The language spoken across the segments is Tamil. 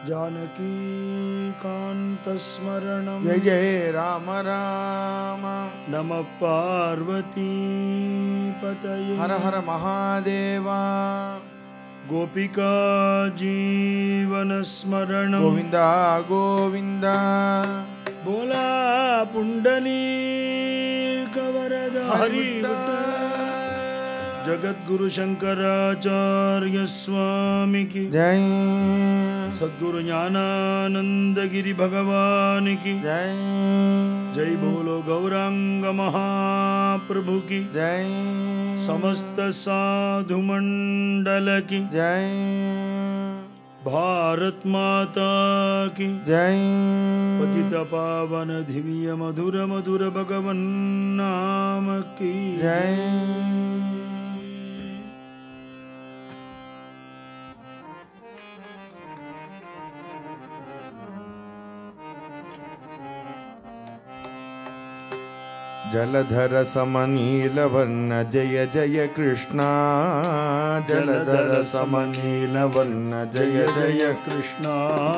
जानकीकान्तस्मरणं जय जय राम राम नमः पार्वतीपतये हर हर महादेवा गोपिका जीवनस्मरणं गोविन्द गोविन्द बोला पुण्डलीकवरद हरि जगद्गुरु शंकराचार्य स्वामी की जय सद्गुरु ज्ञानानंद गिरि भगवान की जय जय बोलो गौरांग महाप्रभु की जय समस्त साधु मंडल की जय भारत माता की जय पतित पावन दिव्य मधुर मधुर भगवन नाम की जय जलधर समनीलवर्ण जय जय कृष्णा जलधर समनीलवर्ण जय जय कृष्णा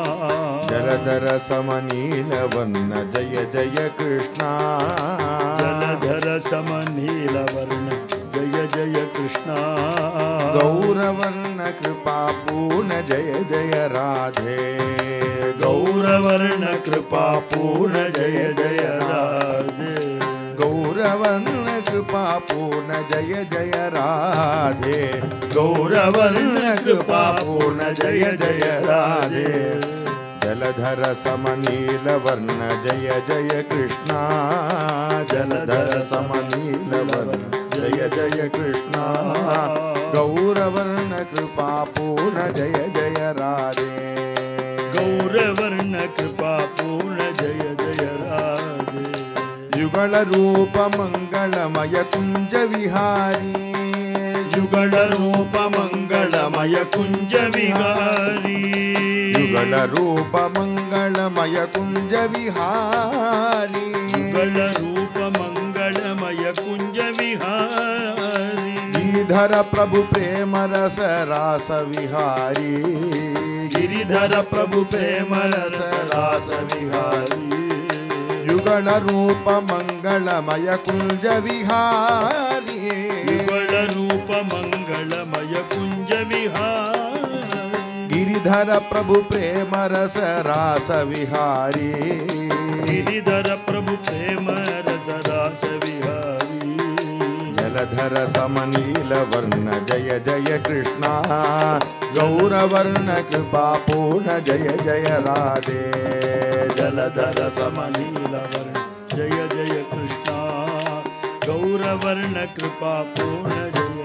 जलधर समनीलवर्ण जय जय कृष्णा जलधर समनीलवर्ण जय जय कृष्णा गौरवर्ण कृपा पूर्ण जय जय राधे गौरवर्ण कृपा पूर्ण जय जय राधे गौरवर्ण कृपा पूर्ण जय जय राधे गौरवर्ण कृपा पूर्ण जय जय राधे जलधर समनीलवर्ण जय जय कृष्णा जलधर समनीलवर्ण जय जय कृष्णा गौरवर्ण कृपा पूर्ण जय जय राधे गौरवर्ण कृपा पूर्ण जय जय राधे युगल रूप मंगलमय कुंज विहारी युगल रूप मंगलमय कुंज विहारी युगल रूप मंगलमय कुंज विहारी युगल रूप मंगलमय कुंज विहारी गिरिधर प्रभु प्रेम रस रास विहारी गिरिधर प्रभु प्रेम रस रास विहारी युगल रूप मंगलमय कुंज विहारी युगल रूप मंगलमय कुंज विहारी गिरिधर प्रभु प्रेम रस रास विहारी गिरिधर प्रभु प्रेम रस रास विहारी जलधर समनील वर्ण जय जय कृष्णा गौरवर्ण कृपा पूर्ण जय जय राधे जलधर समनील वर्ण जय जय कृष्णा गौरवर्ण कृपा पूर्ण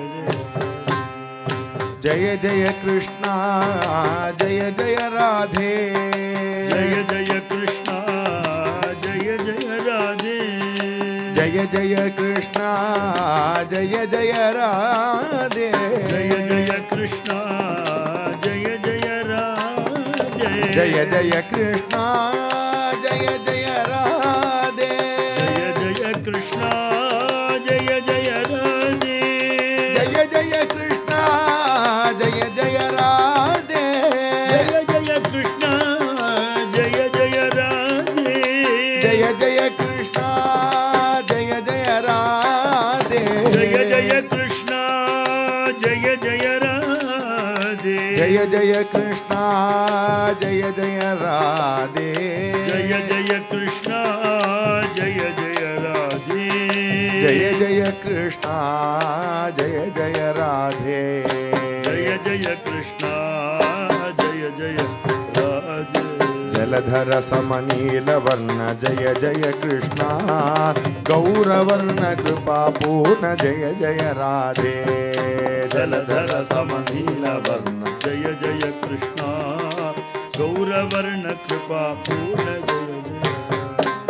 जय जय जय जय कृष्णा जय जय राधे जय जय कृष्णा जय जय राधे जय जय कृष्णा जय जय राधे जय जय कृष्णा जय जय राधे जय जय कृष्णा जय जय राधे जय जय कृष्णा जय जय राधे जय जय कृष्णा जय जय राधे जय जय कृष्णा जय जय राधे जय जय कृष्णा जय जय राधे जय जय कृष्णा जय जय राधे जय जय कृष्णा जय जय राधे जय जय कृष्णा जय जय राधे जय जय कृष्णा जय जय राधे जय जय कृष्णा जय जय राधे जलधर समनील वर्ण जय जय कृष्णा गौरवर्ण कृपा पूर्ण जय जय राधे जलधर समनील वर्ण जय जय कृष्णा गौरवर्ण कृपा पूर्ण जय जय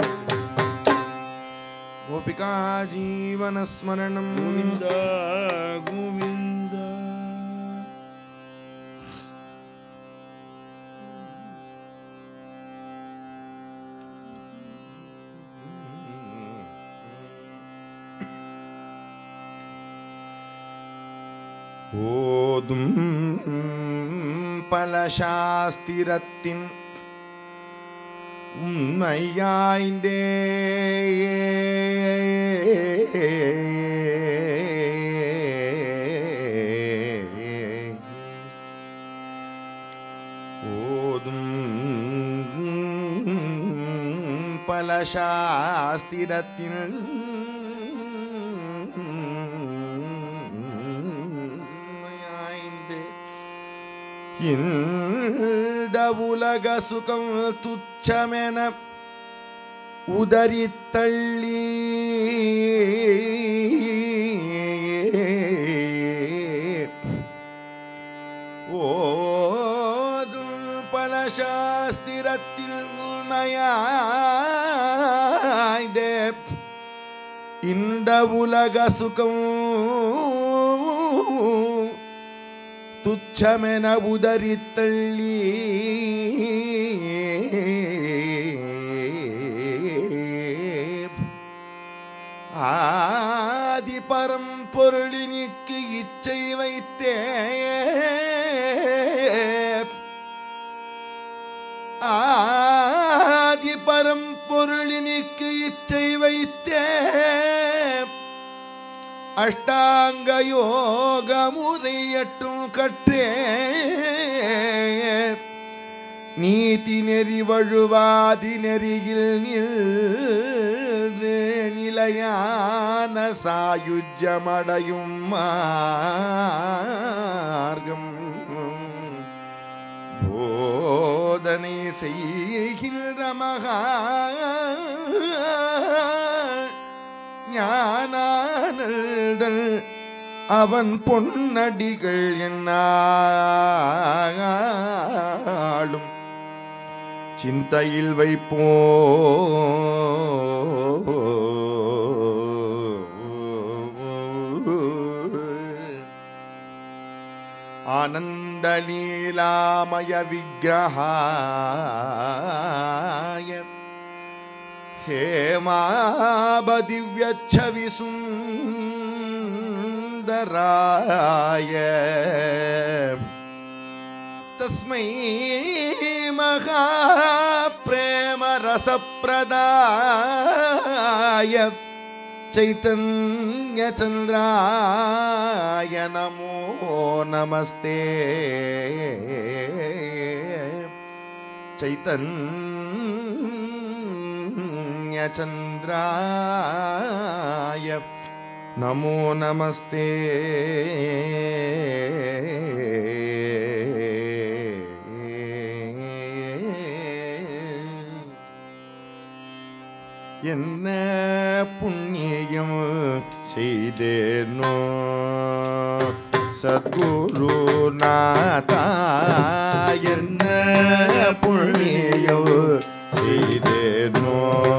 गोपिका जीवन स्मरणं गोविन्द गोविन्द ஓதும் பல சாஸ்திரத்தின் உண்மையாய்ந்தே ஓதும் பல சாஸ்திரத்தில் உண்மையாய்ந்தே இந்த உலக சுகம் துச்சமென உதறி தள்ளி ஓதும் பல சாஸ்திரத்தில் உண்மையாய்ந்தே இந்த உலக சுகம் துச்சமென உதறி தள்ளி ஆதி பரம்பொருளினிக்கு இச்சை வைத்தே ஆதி பரம்பொருளினிக்கு இச்சை வைத்தே அஷ்டாங்க யோக முறையற்றும் கற்றே நீதி நெறி வழுவாதி நெறியில் நின்று நிலையான சாயுஜ்யமடையும் மார்க்கம் போதனை செய்கின்ற மகா ஞானானல்தல் அவன் பொன்னடிகள் என்னாலும் சிந்தையில் வைப்போ ஆனந்த நீலாமய விக்கிரகாய हेमाबदिव्यच्छवि सुन्दराय तस्मै महाप्रेमरसप्रदाय चैतन्यचन्द्राय नमो नमस्ते चैतन्यचन्द्राय नमो नमस्ते என்ன புண்ணியம் செய்தேனோ சத்குரு நாதா என்ன புண்ணியம் செய்தேனோ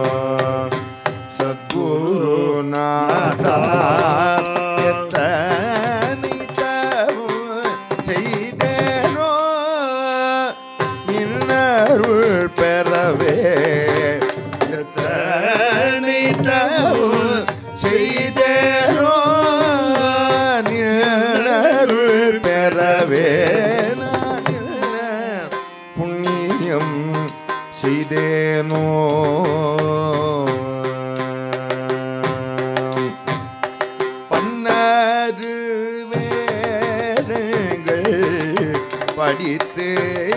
சத்குரு நாதா எத்தனை தவம் செய்தேனோ இன்னருள் பெறவே எத்தனை தவம் செய்தேனோ நிழருள் பெறவே நான் என்ன புண்ணியம் செய்தேனோ பன்னரு வேதங்கள் படித்து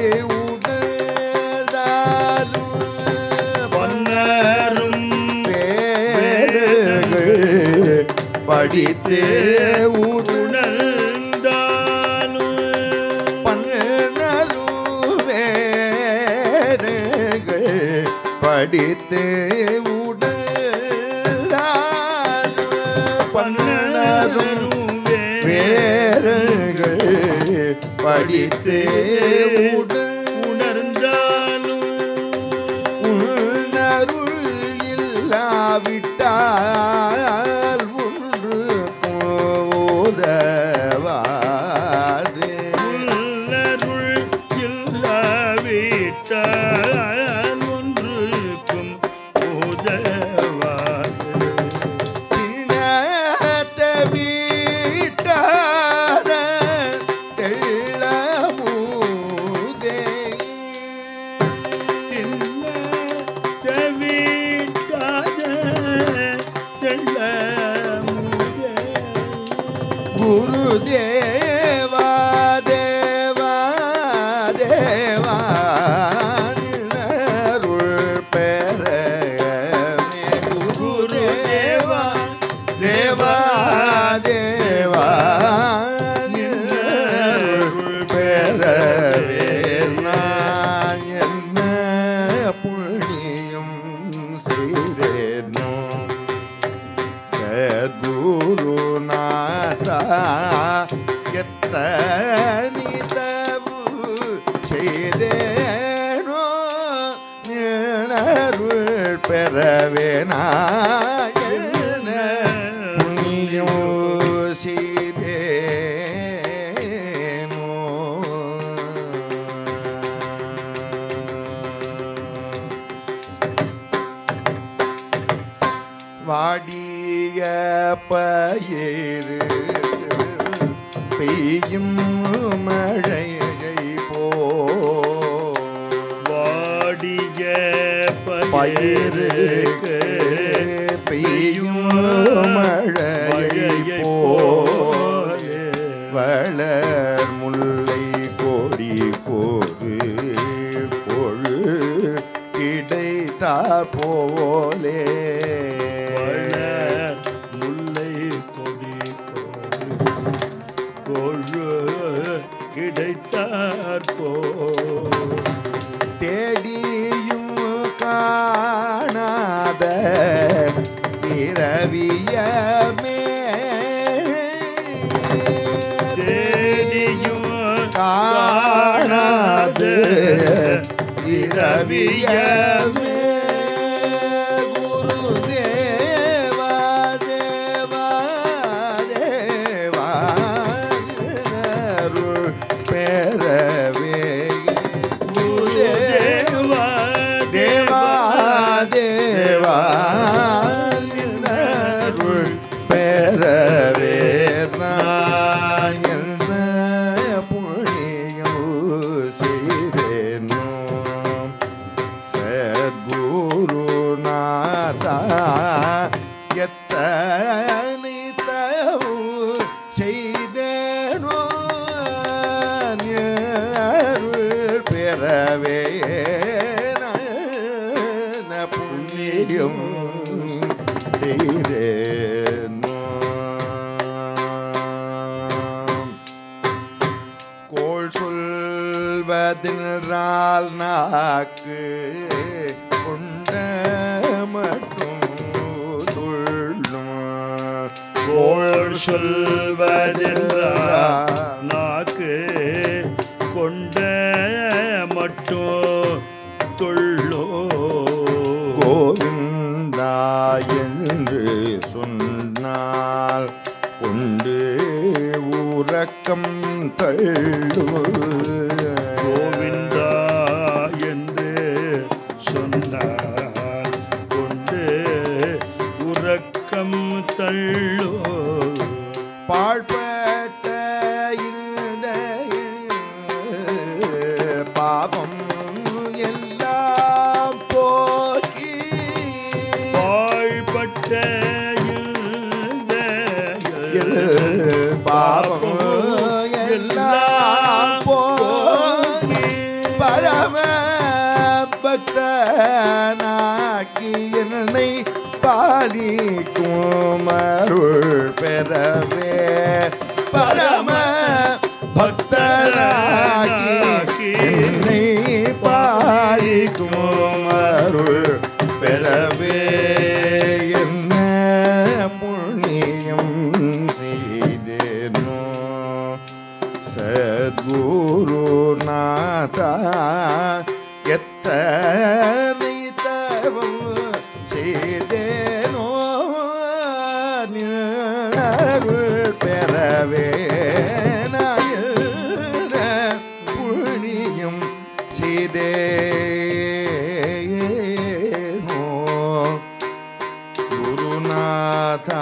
உடலாலும் பொன்னரும் வேதங்கள் படித்து உடல் உணர்ந்தாலும் பன்னரும் வேதங்கள் படித்து உடலாலும் பன்னரும் வேதங்கள் படித்து உடல் உணர்ந்தாலும் உணருள் இல்லாவிட்டால் ஒன்று போதவாது உள்ளருள் இல்லாவிட்டால் ஒன்றுக்கும் உதவாது பின்னத்த வீட்டார தெள்ளமூ தேவா தேவா தேவா அருள் பெற குரு தேவா தேவா தேவா அருள் பெறவே நான் என்ன புண்ணியம் செய்தேனோ சத்குருநாதா எத்தனி தவு செய்தேனோ நிழருள் பெறவே நான் என்ன புண்ணியம் செய்தேனோ வாடிய பயிறு பெய்யும் மழையை போ வாடிய பயிருக்கு பயிருக்கு பெய்யும் மழையை போ வளர் முல்லை கொடி கோது பொழு கிடைத்தார் போலே வளர் முல்லை கொடி கொழு கிடைத்தார் போ தேடியும் காணாத இரவியமே தேடியும் காணாது இரவியமே குரு தேவா தேவா தேவா அருள் பெறவே குரு தேவா தேவா தேவா தேவா அருள் பெறவே நான் என்ன புண்ணியம் செய்தேனோ சத்குருநாதா எத்தனை தவு செய்தேனோ அருள் பெறவே நான் புண்ணியம் செய்தேனோ கோள் சொல்வதென்றால் நாக்கு கொண்ட மட்டும் துள்ளும் கோள் சொல்வதெல்லாம் நாக்கு கொண்ட மட்டும் துள்ளோ கோவிந்தா என்று சொன்னால் கொண்டு உறக்கம் தள்ளு கோவிந்தா என்று சொன்னார் கொண்டு உறக்கம் தள்ளோ பாழ்பட்ட இந்த பாபம் எல்லாம் போக்கி வாழ்பட்ட இந்த பாபம் எல்லாம் போக்கி பரம பக்தனாக்கி என்னை பாலிக்கும் அருள் பெறவே பரம பக்தனாக்கி என்னை பாலிக்கும் அருள் பெறவே என்ன புண்ணியம் செய்தேனோ சத்குருநாதா எத்தனை தவம் செய்தேனோ அருள் பெறவே நாயன புண்ணியம் செய்தேனோ குருநாதா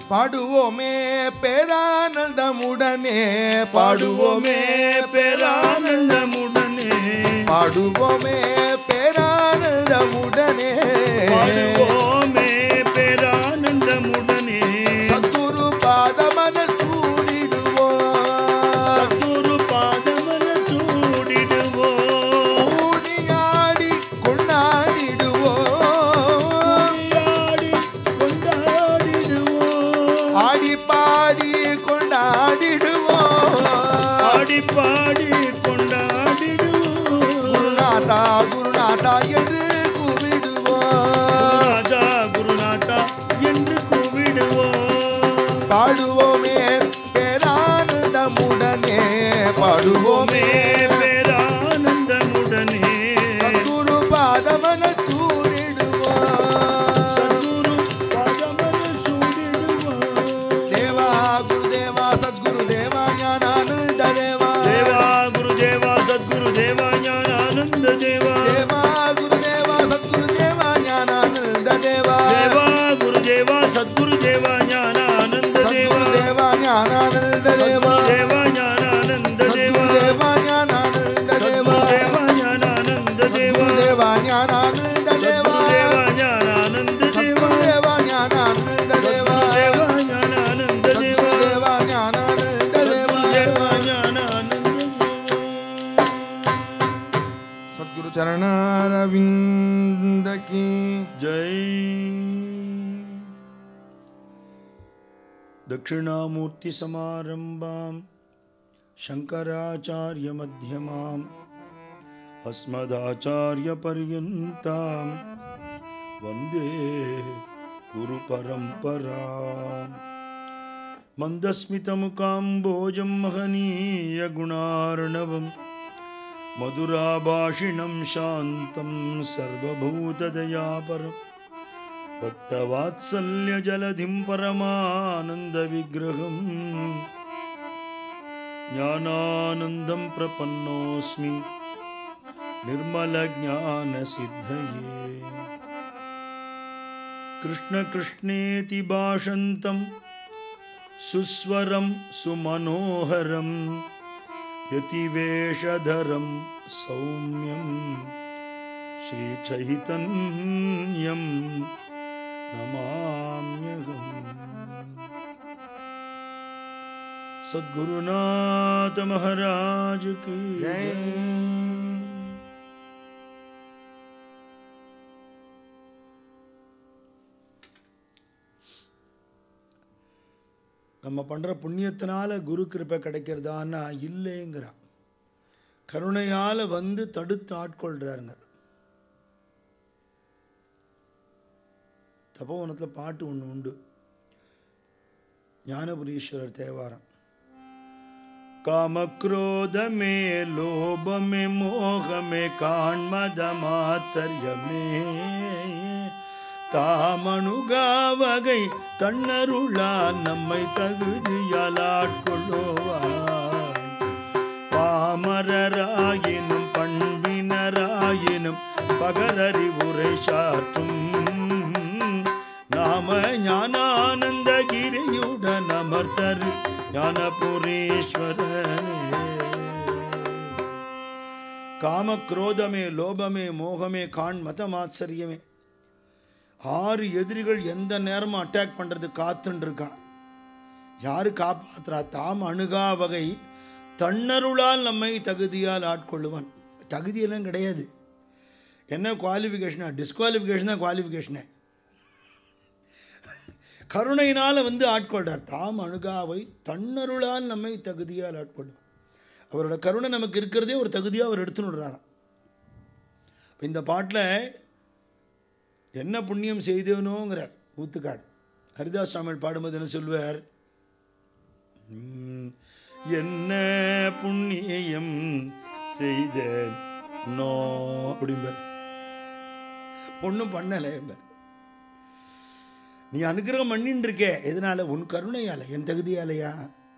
பாடுவோமே பேரானந்தமுடனே பாடுவோமே பேரானந்தமுடனே பாடுவோமே பேரானந்தமுடனே பாடுவோமே பேரானந்தமுடனே சத்துரு பாதமன சூடிடுவோம் சத்துரு பாதமன சூடிடுவோம் ஊனியாடி கொண்டாடிடுவோம் கொண்டாடி கொண்டாடிடுவோம் ஆடி பாடி கொண்டாடிடுவோம் ஆடி பாடி கொண்டாடிடுவோம் குருநாதா குருநாதா என்று கூவிடுவோம் ராஜா குருநாதா என்று கூவிடுவோம் பாடுவோமே பேரானந்தமுடனே பாடுவோமே பாடுவோமே பேரானந்தமுடனே குரு பாதமன சூடிடுவோம் சத்குரு பாதமன சூடிடுவோம் தேவா குருதேவா சத்குரு தேவா ஞானானந்த தேவா தேவா குருதேவா சத்குரு தேவா ஞானானந்த தேவா தேவா குருதேவா சத்குரு தேவா ஞானானந்த தேவா தேவா குருதேவா சத்குரு தேவா ஞானானந்த தேவா சத்குரு தேவா ஞானானந்த தேவா தேவா ஞானானந்த சத்குரு தேவா தேவா ஞானானந்த தேவா தேவா ஞானானந்த தேவா சத்குரு தேவா ஞானானந்த தேவா தேவா ஞானானந்த தேவா சத்குரு தேவா ஞானானந்த தேவா தேவா ஞானானந்த தேவா சத்குரு தேவா ஞானானந்த தேவா தேவா ஞானானந்த சத்குரு சரணாரவிந்த கீ जय दक्षिणामूर्तिसमारम्भां शङ्कराचार्यमध्यमाम् अस्मदाचार्यपर्यन्तां वन्दे गुरुपरम्पराम् मन्दस्मितमुकाम्बोजं महनीयगुणार्णवम् मधुराभाषिणं शान्तं सर्वभूतदयापरम् भक्तवात्सल्यजलधिं परमानन्दविग्रहम् ज्ञानानन्दं प्रपन्नोऽस्मि निर्मलज्ञानसिद्धये कृष्णकृष्णेति भाषन्तं सुस्वरं सुमनोहरम् यतिवेषधरं सौम्यं श्रीचैतन्यं नमाम्यहम् सद्गुरुनाथ महाराज की जय। நம்ம பண்ணுற புண்ணியத்தினால குரு கிருப்பை கிடைக்கிறதான்னா இல்லைங்கிறான் கருணையால் வந்து தடுத்து ஆட்கொள்கிறாருங்க தபோவனத்தில் பாட்டு ஒன்று உண்டு ஞானபுரீஸ்வரர் தேவாரம் காமக்ரோதமே லோபமே மோகமே காண்மதமாச்சரியமே தாமணுகாவகை தன்னருளா நம்மை தகுதியாலாட்கொள்ளுவான் பாமரராயினும் பண்பினராயினும் பகரறிவுரை சாற்றும் நாம ஞானானந்தகிரியுடன் அமர்த்தரு ஞானபுரீஸ்வரனே காம குரோதமே லோபமே மோகமே காண் மதமாச்சரியமே ஆறு எதிரிகள் எந்த நேரமும் அட்டாக் பண்ணுறது காத்துன்னு இருக்கான் யாரு காப்பாத்துறா தாம் அணுகா வகை தன்னருளால் நம்மை தகுதியால் ஆட்கொள்ளுவான் தகுதியெல்லாம் கிடையாது என்ன குவாலிஃபிகேஷனா டிஸ்குவாலிஃபிகேஷன் தான் குவாலிஃபிகேஷனே கருணையினால் வந்து ஆட்கொள்றார் தாம் அணுகாவை தன்னருளால் நம்மை தகுதியால் ஆட்கொள்ளும் அவரோட கருணை நமக்கு இருக்கிறதே ஒரு தகுதியாக அவர் எடுத்துன்னு விடுறாராம் இப்ப இந்த பாட்டில் என்ன புண்ணியம் செய்தவனோங்கிறார் ஊத்துக்காடு ஹரிதாஸ் சுவாமிகள் பாடும்போது என்ன சொல்வார் உம், என்ன புண்ணியம் செய்தேன் நோ அப்படிம்பார் ஒன்றும் பண்ணலை என்பார் நீ அனுகிரகம் பண்ணின்னு இருக்கே எதனால உன் கருணையால என் தகுதியாலையா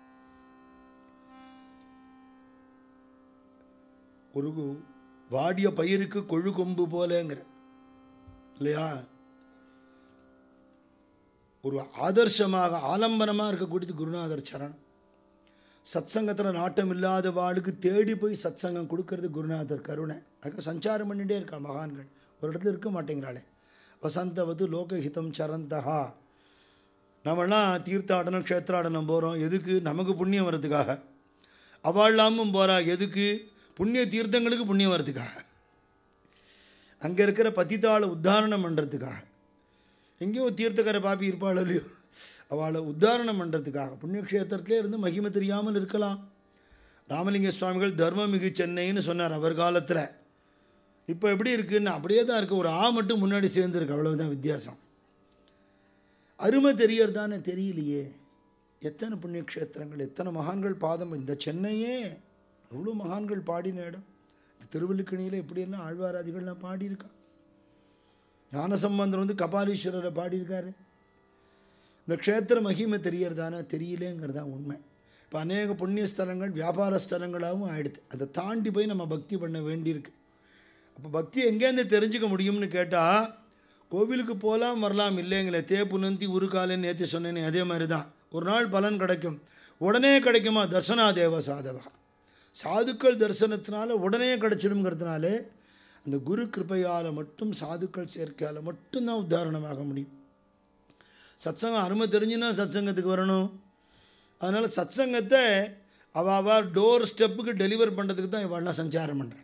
ஒரு வாடிய பயிருக்கு கொழு கொம்பு போலங்கிற இல்லையா ஒரு ஆதர்சமாக ஆலம்பனமாக இருக்கக்கூடியது குருநாதர் சரணம் சத்சங்கத்தில் நாட்டம் இல்லாத வாளுக்கு தேடி போய் சத்சங்கம் கொடுக்கறது குருநாதர் கருணை அதுக்கு சஞ்சாரம் பண்ணிகிட்டே இருக்கா மகான்கள் ஒரு இடத்துல இருக்க மாட்டேங்கிறாளே வசந்தவது லோகஹிதம் சரந்தஹா நம்மளாம் தீர்த்தாடனம் க்ஷேத்ராடனம் போகிறோம் எதுக்கு நமக்கு புண்ணியம் வர்றதுக்காக அவள்லாமும் போகிறா எதுக்கு புண்ணிய தீர்த்தங்களுக்கு புண்ணியம் வர்றதுக்காக அங்கே இருக்கிற பதித்தாளை உத்தாரணம் பண்ணுறதுக்காக எங்கேயோ தீர்த்தக்கரை பாப்பி இருப்பாள் இல்லையோ அவளை உத்தாரணம் பண்ணுறதுக்காக புண்ணியக்ஷேத்திரத்திலே இருந்து மகிமை தெரியாமல் இருக்கலாம் ராமலிங்க சுவாமிகள் தர்மமிகு சென்னைன்னு சொன்னார் அவர் காலத்தில் இப்போ எப்படி இருக்குன்னு அப்படியே தான் இருக்குது ஒரு ஆ மட்டும் முன்னாடி சேர்ந்துருக்கு அவ்வளவுதான் வித்தியாசம் அருமை தெரியறதானே தெரியலையே எத்தனை புண்ணியக்ஷேத்திரங்கள் எத்தனை மகான்கள் பாதம் இந்த சென்னையே எவ்வளோ மகான்கள் பாடின இடம் இந்த திருவல்லிக்கணியில் எப்படியெல்லாம் ஆழ்வாராதிகள்லாம் பாடியிருக்கா ஞானசம்பந்தர் வந்து கபாலீஸ்வரரை பாடியிருக்காரு இந்த க்ஷேத்திர மகிமை தெரியறதானே தெரியலேங்கிறது தான் உண்மை இப்போ அநேக புண்ணிய ஸ்தலங்கள் வியாபார ஸ்தலங்களாகவும் ஆயிடுது அதை தாண்டி போய் நம்ம பக்தி பண்ண வேண்டியிருக்கு அப்போ பக்தி எங்கேருந்து தெரிஞ்சுக்க முடியும்னு கேட்டால் கோவிலுக்கு போகலாம் வரலாம் இல்லைங்களே தேப்பு நந்தி உருக்காலன்னு நேற்று சொன்னேனே அதே மாதிரி தான் ஒரு நாள் பலன் கிடைக்கும் உடனே கிடைக்குமா தர்சனா தேவ சாதவா சாதுக்கள் தரிசனத்தினால உடனே கிடைச்சிடுங்கிறதுனாலே அந்த குரு கிருபையால் மட்டும் சாதுக்கள் சேர்க்கையால் மட்டும்தான் உத்தாரணமாக முடியும் சத்சங்கம் அருமை தெரிஞ்சுன்னா சத்சங்கத்துக்கு வரணும் அதனால் சத்சங்கத்தை அவ அவ டோர் ஸ்டெப்புக்கு டெலிவர் பண்ணுறதுக்கு தான் இவெல்லாம் சஞ்சாரம் பண்ணுறேன்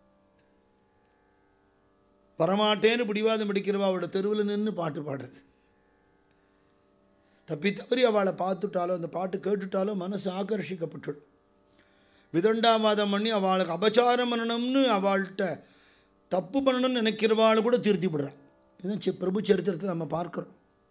வரமாட்டேன்னு பிடிவாதம் பிடிக்கிறவா அவளோட தெருவில் நின்று பாட்டு பாடுறது தப்பி தவறி அவளை பார்த்துட்டாலோ அந்த பாட்டு கேட்டுட்டாலோ மனசு ஆக்கர்ஷிக்கப்பட்டுடும் விதண்டாவாதம் பண்ணி அவளுக்கு அபச்சாரம் பண்ணணும்னு அவள்கிட்ட தப்பு பண்ணணும்னு நினைக்கிறவாள் கூட திருத்தி விடுறான் இதுதான் சி- பிரபு சரித்திரத்தை நம்ம பார்க்குறோம்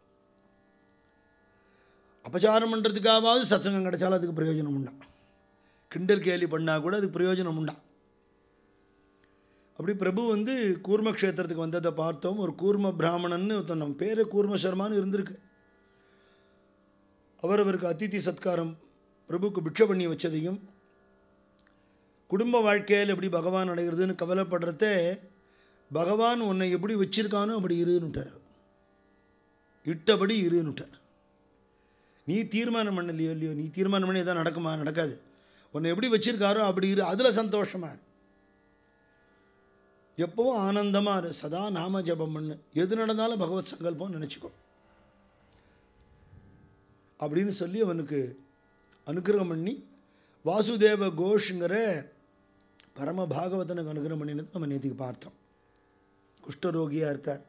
அபச்சாரம் பண்ணுறதுக்காவது சத்சங்கம் கிடைச்சாலும் அதுக்கு பிரயோஜனம் உண்டா கிண்டல் கேலி பண்ணால் கூட அதுக்கு பிரயோஜனம் உண்டா அப்படி பிரபு வந்து கூர்ம க்ஷேத்திரத்துக்கு வந்ததை பார்த்தோம் ஒரு கூர்ம பிராமணன்னு ஒருத்தன் நம்ம பேரே கூர்ம சர்மான்னு இருந்திருக்கு அவர் அவருக்கு அதிதி சத்காரம் பிரபுக்கு பிட்சை பண்ணி வச்சதையும் குடும்ப வாழ்க்கையில் எப்படி பகவான் அடைகிறதுன்னு கவலைப்படுறதே பகவான் உன்னை எப்படி வச்சிருக்கானோ அப்படி இருன்னுட்டார் இட்டபடி இருன்னுட்டார் நீ தீர்மானம் பண்ணலையோ இல்லையோ நீ தீர்மானம் பண்ணி எதாவது நடக்குமா நடக்காது உன்னை எப்படி வச்சிருக்காரோ அப்படி இரு அதில் சந்தோஷமா இரு எப்பவும் ஆனந்தமாக இரு சதா நாம ஜபம் பண்ணு எது நடந்தாலும் பகவத் சங்கல்பம் நினச்சிக்கோ அப்படின்னு சொல்லி அவனுக்கு அனுக்கிரகம் பண்ணி வாசுதேவ கோஷ்ங்கிற பரம பாகவதனுக்கு அனுகிரகம் பண்ணினது நம்ம நேற்றுக்கு பார்த்தோம் குஷ்டரோகியாக இருக்கார்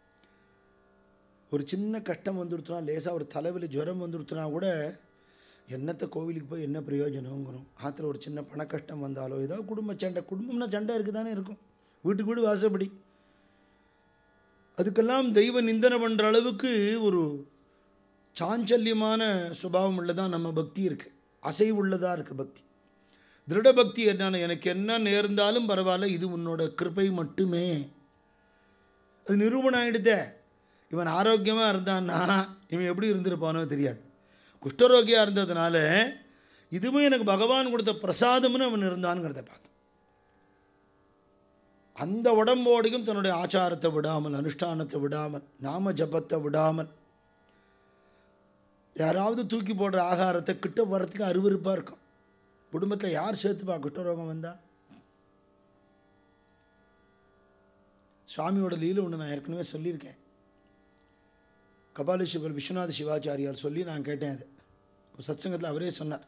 ஒரு சின்ன கஷ்டம் வந்துடுத்துனா லேசாக ஒரு தலைவலி ஜுரம் வந்துடுத்துனா கூட என்னத்தை கோவிலுக்கு போய் என்ன பிரயோஜனங்கிறோம் ஆற்றுல ஒரு சின்ன பண கஷ்டம் வந்தாலோ ஏதாவது குடும்ப சண்டை குடும்பம்னா சண்டை இருக்குது தானே இருக்கும் வீட்டுக்கு வீடு வாசப்படி அதுக்கெல்லாம் தெய்வ நிந்தனை பண்ணுற அளவுக்கு ஒரு சாஞ்சல்யமான சுபாவம் உள்ளதான் நம்ம பக்தி இருக்குது அசைவுள்ளதாக இருக்குது பக்தி திருட பக்தி என்னன்னா எனக்கு என்ன நேர்ந்தாலும் பரவாயில்ல இது உன்னோட கிருபை மட்டுமே அது நிரூபணம் ஆகிடுதே இவன் ஆரோக்கியமாக இருந்தான்னா இவன் எப்படி இருந்திருப்பானோ தெரியாது குஷ்டரோகியாக இருந்ததுனால இதுவும் எனக்கு பகவான் கொடுத்த பிரசாதம்னு அவன் இருந்தான்ங்கிறத பார்த்தோம் அந்த உடம்போடையும் தன்னுடைய ஆச்சாரத்தை விடாமல் அனுஷ்டானத்தை விடாமல் நாம ஜபத்தை விடாமல் யாராவது தூக்கி போடுற ஆகாரத்தை கிட்ட வர்றதுக்கு அருவருப்பாக இருக்கும் குடும்பத்தில் யார் சேர்த்துப்பா குஷ்டரோகம் வந்தா சுவாமியோட லீலை ஒன்று நான் ஏற்கனவே சொல்லியிருக்கேன் கபாலீஸ்வரர் விஸ்வநாத சிவாச்சாரியார் சொல்லி நான் கேட்டேன் அது ஒரு சத்சங்கத்தில் அவரே சொன்னார்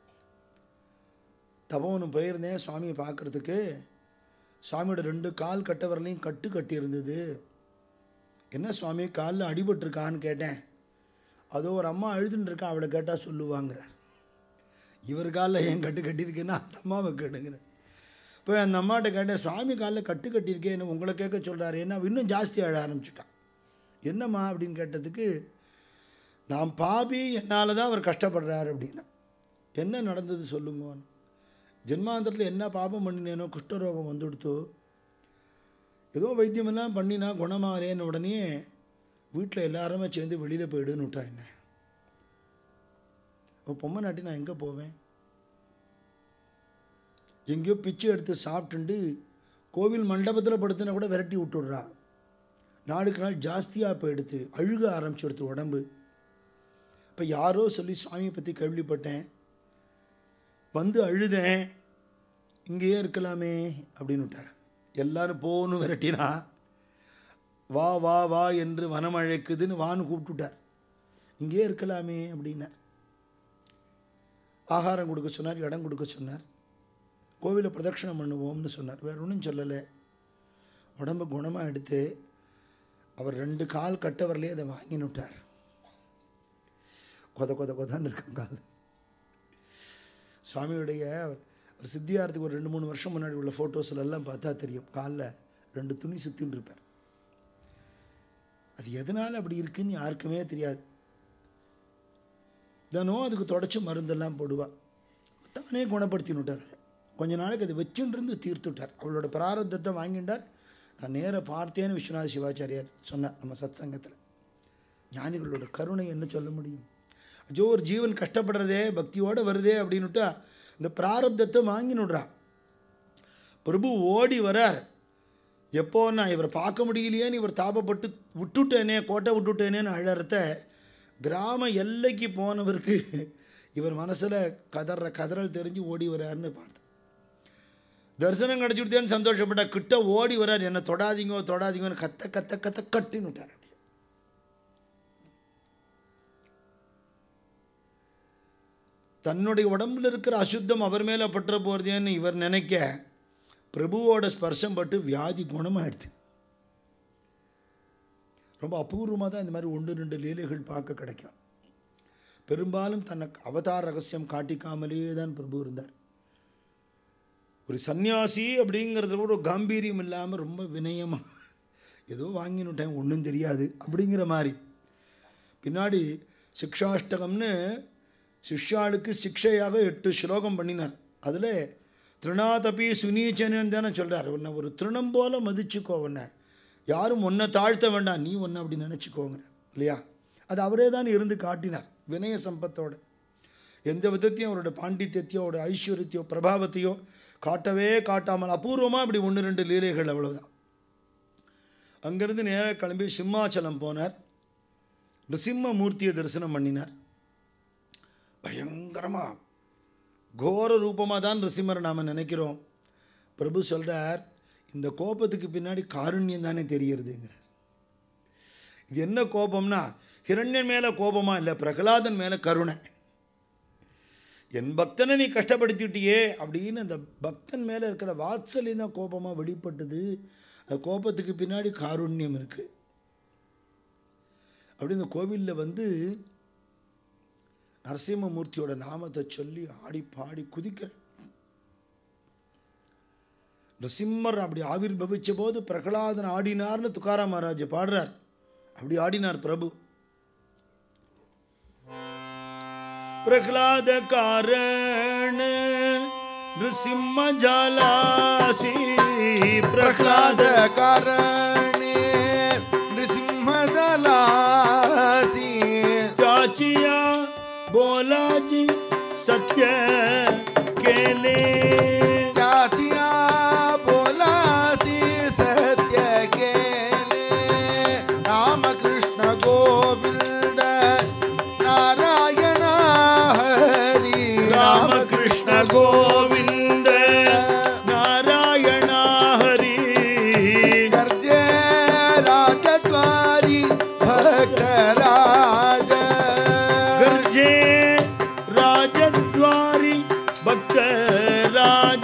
தபோன்னு போயிருந்தேன் சுவாமியை பார்க்குறதுக்கு சுவாமியோட ரெண்டு கால் கட்ட வரலையும் கட்டு கட்டி இருந்தது என்ன சுவாமி காலில் அடிபட்டிருக்கான்னு கேட்டேன் அதோ ஒரு அம்மா அழுதுன்னு இருக்கா அவளை கேட்டால் சொல்லுவாங்கிறார் இவர் காலில் ஏன் கட்டு கட்டியிருக்கேன்னா அந்த அம்மாவை கேட்டுங்கிறேன் இப்போ அந்த அம்மாட்ட கேட்டேன் சுவாமி காலில் கட்டு கட்டியிருக்கேன் என்ன உங்களை கேட்க சொல்கிறாரு என்ன அவ இன்னும் ஜாஸ்தி அழ ஆரம்பிச்சுட்டான் என்னம்மா அப்படின்னு கேட்டதுக்கு நான் பாபி என்னால் தான் அவர் கஷ்டப்படுறாரு அப்படின்னா என்ன நடந்தது சொல்லுங்க ஜென்மாந்தரத்தில் என்ன பாபம் பண்ணினேனோ குஷ்டரோகம் வந்துடுத்தோ ஏதோ வைத்தியமெல்லாம் பண்ணினா குணமாகலேன்னு உடனே வீட்டில் எல்லாருமே சேர்ந்து வெளியில் போயிடுன்னு விட்டா என்ன இப்போ பொம்மை நாட்டி நான் எங்கே போவேன் எங்கேயோ பிச்சை எடுத்து சாப்பிட்டுண்டு கோவில் மண்டபத்தில் படுத்துனா கூட விரட்டி விட்டுடுறா நாளுக்கு நாள் ஜாஸ்தியாக போயிடுத்து அழுக ஆரம்பிச்சிடுத்து உடம்பு இப்போ யாரோ சொல்லி சுவாமியை பற்றி கேள்விப்பட்டேன் வந்து அழுதேன் இங்கேயே இருக்கலாமே அப்படின்னு விட்டார் எல்லாரும் போன்னு விரட்டினா வா வா வா என்று வனம் அழைக்குதுன்னு வான்னு கூப்பிட்டுட்டார் இங்கேயே இருக்கலாமே அப்படின்னார் ஆகாரம் கொடுக்க சொன்னார் இடம் கொடுக்க சொன்னார் கோவிலை பிரதட்சணம் பண்ணுவோம்னு சொன்னார் வேற ஒன்றும் சொல்லலை உடம்பு குணமாக எடுத்து அவர் ரெண்டு கால் கட்டவரிலே அதை வாங்கின்னு விட்டார் கொத கொத கொதான்னு இருக்கும் கால் சுவாமியுடைய அவர் அவர் சித்தியாரத்துக்கு ஒரு ரெண்டு மூணு வருஷம் முன்னாடி உள்ள ஃபோட்டோஸ்ல எல்லாம் பார்த்தா தெரியும் காலில் ரெண்டு துணி சுற்றின்னு இருப்பார் அது எதனால் அப்படி இருக்குன்னு யாருக்குமே தெரியாது தினம் அதுக்கு தொடச்சி மருந்தெல்லாம் போடுவா தானே குணப்படுத்தின்னு விட்டார் கொஞ்ச நாளைக்கு அது வச்சுன்னு இருந்து தீர்த்துட்டார் அவளோட பிராரத்தத்தை வாங்கிட்டார் நான் நேர பார்த்தேன்னு விஸ்வநாத சிவாச்சாரியார் சொன்னார் நம்ம சத் சங்கத்தில் ஞானிகளோட கருணை என்ன சொல்ல முடியும் ஐயோ ஒரு ஜீவன் கஷ்டப்படுறதே பக்தியோடு வருதே அப்படின்னுட்டா இந்த பிராரப்தத்தை வாங்கினுடுறா பிரபு ஓடி வரார் எப்போ நான் இவரை பார்க்க முடியலையேன்னு இவர் தாபப்பட்டு விட்டுட்டேனே கோட்டை விட்டுட்டேனேன்னு அழறத கிராம எல்லைக்கு போனவருக்கு இவர் மனசில் கதற கதறல் தெரிஞ்சு ஓடி வராருன்னு பார்த்தேன் தரிசனம் கிடச்சுட்டேன்னு சந்தோஷப்பட்ட கிட்ட ஓடி வரார் என்னை தொடாதீங்கோ தொடாதீங்கன்னு கத்த கத்த கத்த கட்டின்னு விட்டார் அப்படியே. தன்னுடைய உடம்புல இருக்கிற அசுத்தம் அவர் மேலே பற்ற போகிறதேன்னு இவர் நினைக்க பிரபுவோட ஸ்பர்சம் பட்டு வியாதி குணமாயிடுது ரொம்ப அபூர்வமாக தான் இந்த மாதிரி ஒன்று ரெண்டு லீலைகள் பார்க்க கிடைக்கும் பெரும்பாலும் தன்னை அவதார ரகசியம் காட்டிக்காமலேயே தான் பிரபு இருந்தார் ஒரு சந்நியாசி அப்படிங்கிறத கூட ஒரு காம்பீரியம் இல்லாமல் ரொம்ப வினயமாக ஏதோ வாங்கினுட்டேன் ஒன்றும் தெரியாது அப்படிங்கிற மாதிரி பின்னாடி சிக்ஷாஷ்டகம்னு சிஷ்யாளுக்கு சிக்ஷையாக எட்டு ஸ்லோகம் பண்ணினார் அதில் திருணாதபி சுனீச்சனன்னு தானே சொல்கிறார் உன்னை ஒரு திருணம் போல மதிச்சுக்கோ உன்னை யாரும் உன்னை தாழ்த்த வேண்டாம் நீ ஒன்று அப்படி நினச்சிக்கோங்கிற இல்லையா அது அவரே தான் இருந்து காட்டினார் வினய சம்பத்தோட எந்த விதத்தையும் அவரோட பாண்டித்யத்தையோ அவரோட ஐஸ்வர்யத்தையோ பிரபாவத்தையோ காட்டவே காட்டாமல் அபூர்வமாக இப்படி ஒன்று ரெண்டு லீலைகள் அவ்வளவுதான் அங்கேருந்து நேராக கிளம்பி சிம்மாச்சலம் போனார் நிருசிம்ம மூர்த்தியை தரிசனம் பண்ணினார் பயங்கரமாக கோர ரூபமாக தான் நிருசிம்மரை நாம் நினைக்கிறோம் பிரபு சொல்கிறார் இந்த கோபத்துக்கு பின்னாடி காருண்யம் தானே தெரியறதுங்கிறார் இது என்ன கோபம்னா ஹிரண்யன் மேலே கோபமா இல்லை பிரகலாதன் மேலே கருணை என் பக்தனை நீ கஷ்டப்படுத்திட்டியே அப்படின்னு அந்த பக்தன் மேலே இருக்கிற வாத்சல்யம் தான் கோபமாக வெளிப்பட்டது அந்த கோபத்துக்கு பின்னாடி காருண்யம் இருக்குது அப்படி இந்த கோவிலில் வந்து நரசிம்மமூர்த்தியோட நாமத்தை சொல்லி ஆடி பாடி குதிக்கிற நரசிம்மர் அப்படி ஆவிர் பவிச்ச போது பிரகலாதன் ஆடினார்னு துக்காராம் மகாராஜ் பாடுறார் அப்படி ஆடினார் பிரபு प्रह्लाद कारण नृसिंह जलासी प्रह्लाद कारणे नृसिंहदलासी चाचिया बोला जी सत्य केले त्याचिया बोलासी सत्य केले रामकृष्ण गोविंद नारायण हरी रामकृष्ण गोविंद नारायण हरी गर्जे राजद्वारी भक्तराज गर्जे राजद्वारी भक्त राज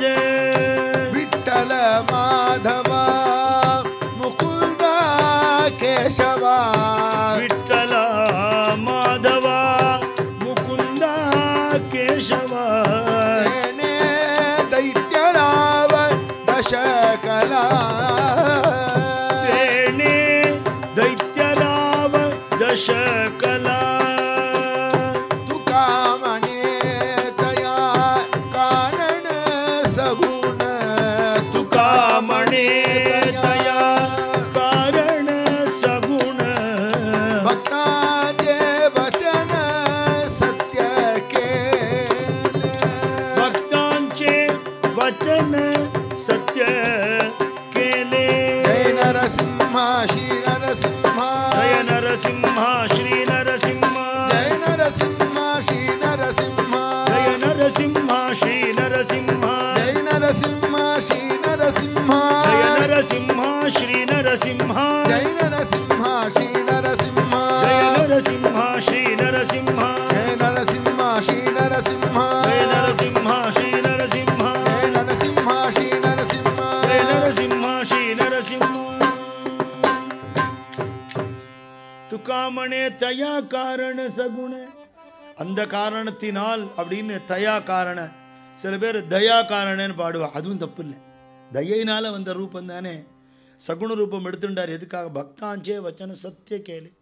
தயா காரண சகுண அந்த காரணத்தினால் அப்படின்னு தயா காரண சில பேர் தயா காரணன்னு பாடுவா அதுவும் தப்பு இல்லை தயையினால வந்த ரூபம் தானே சகுண ரூபம் எடுத்துட்டார் எதுக்காக பக்தாஞ்சே வச்சன சத்திய கேளு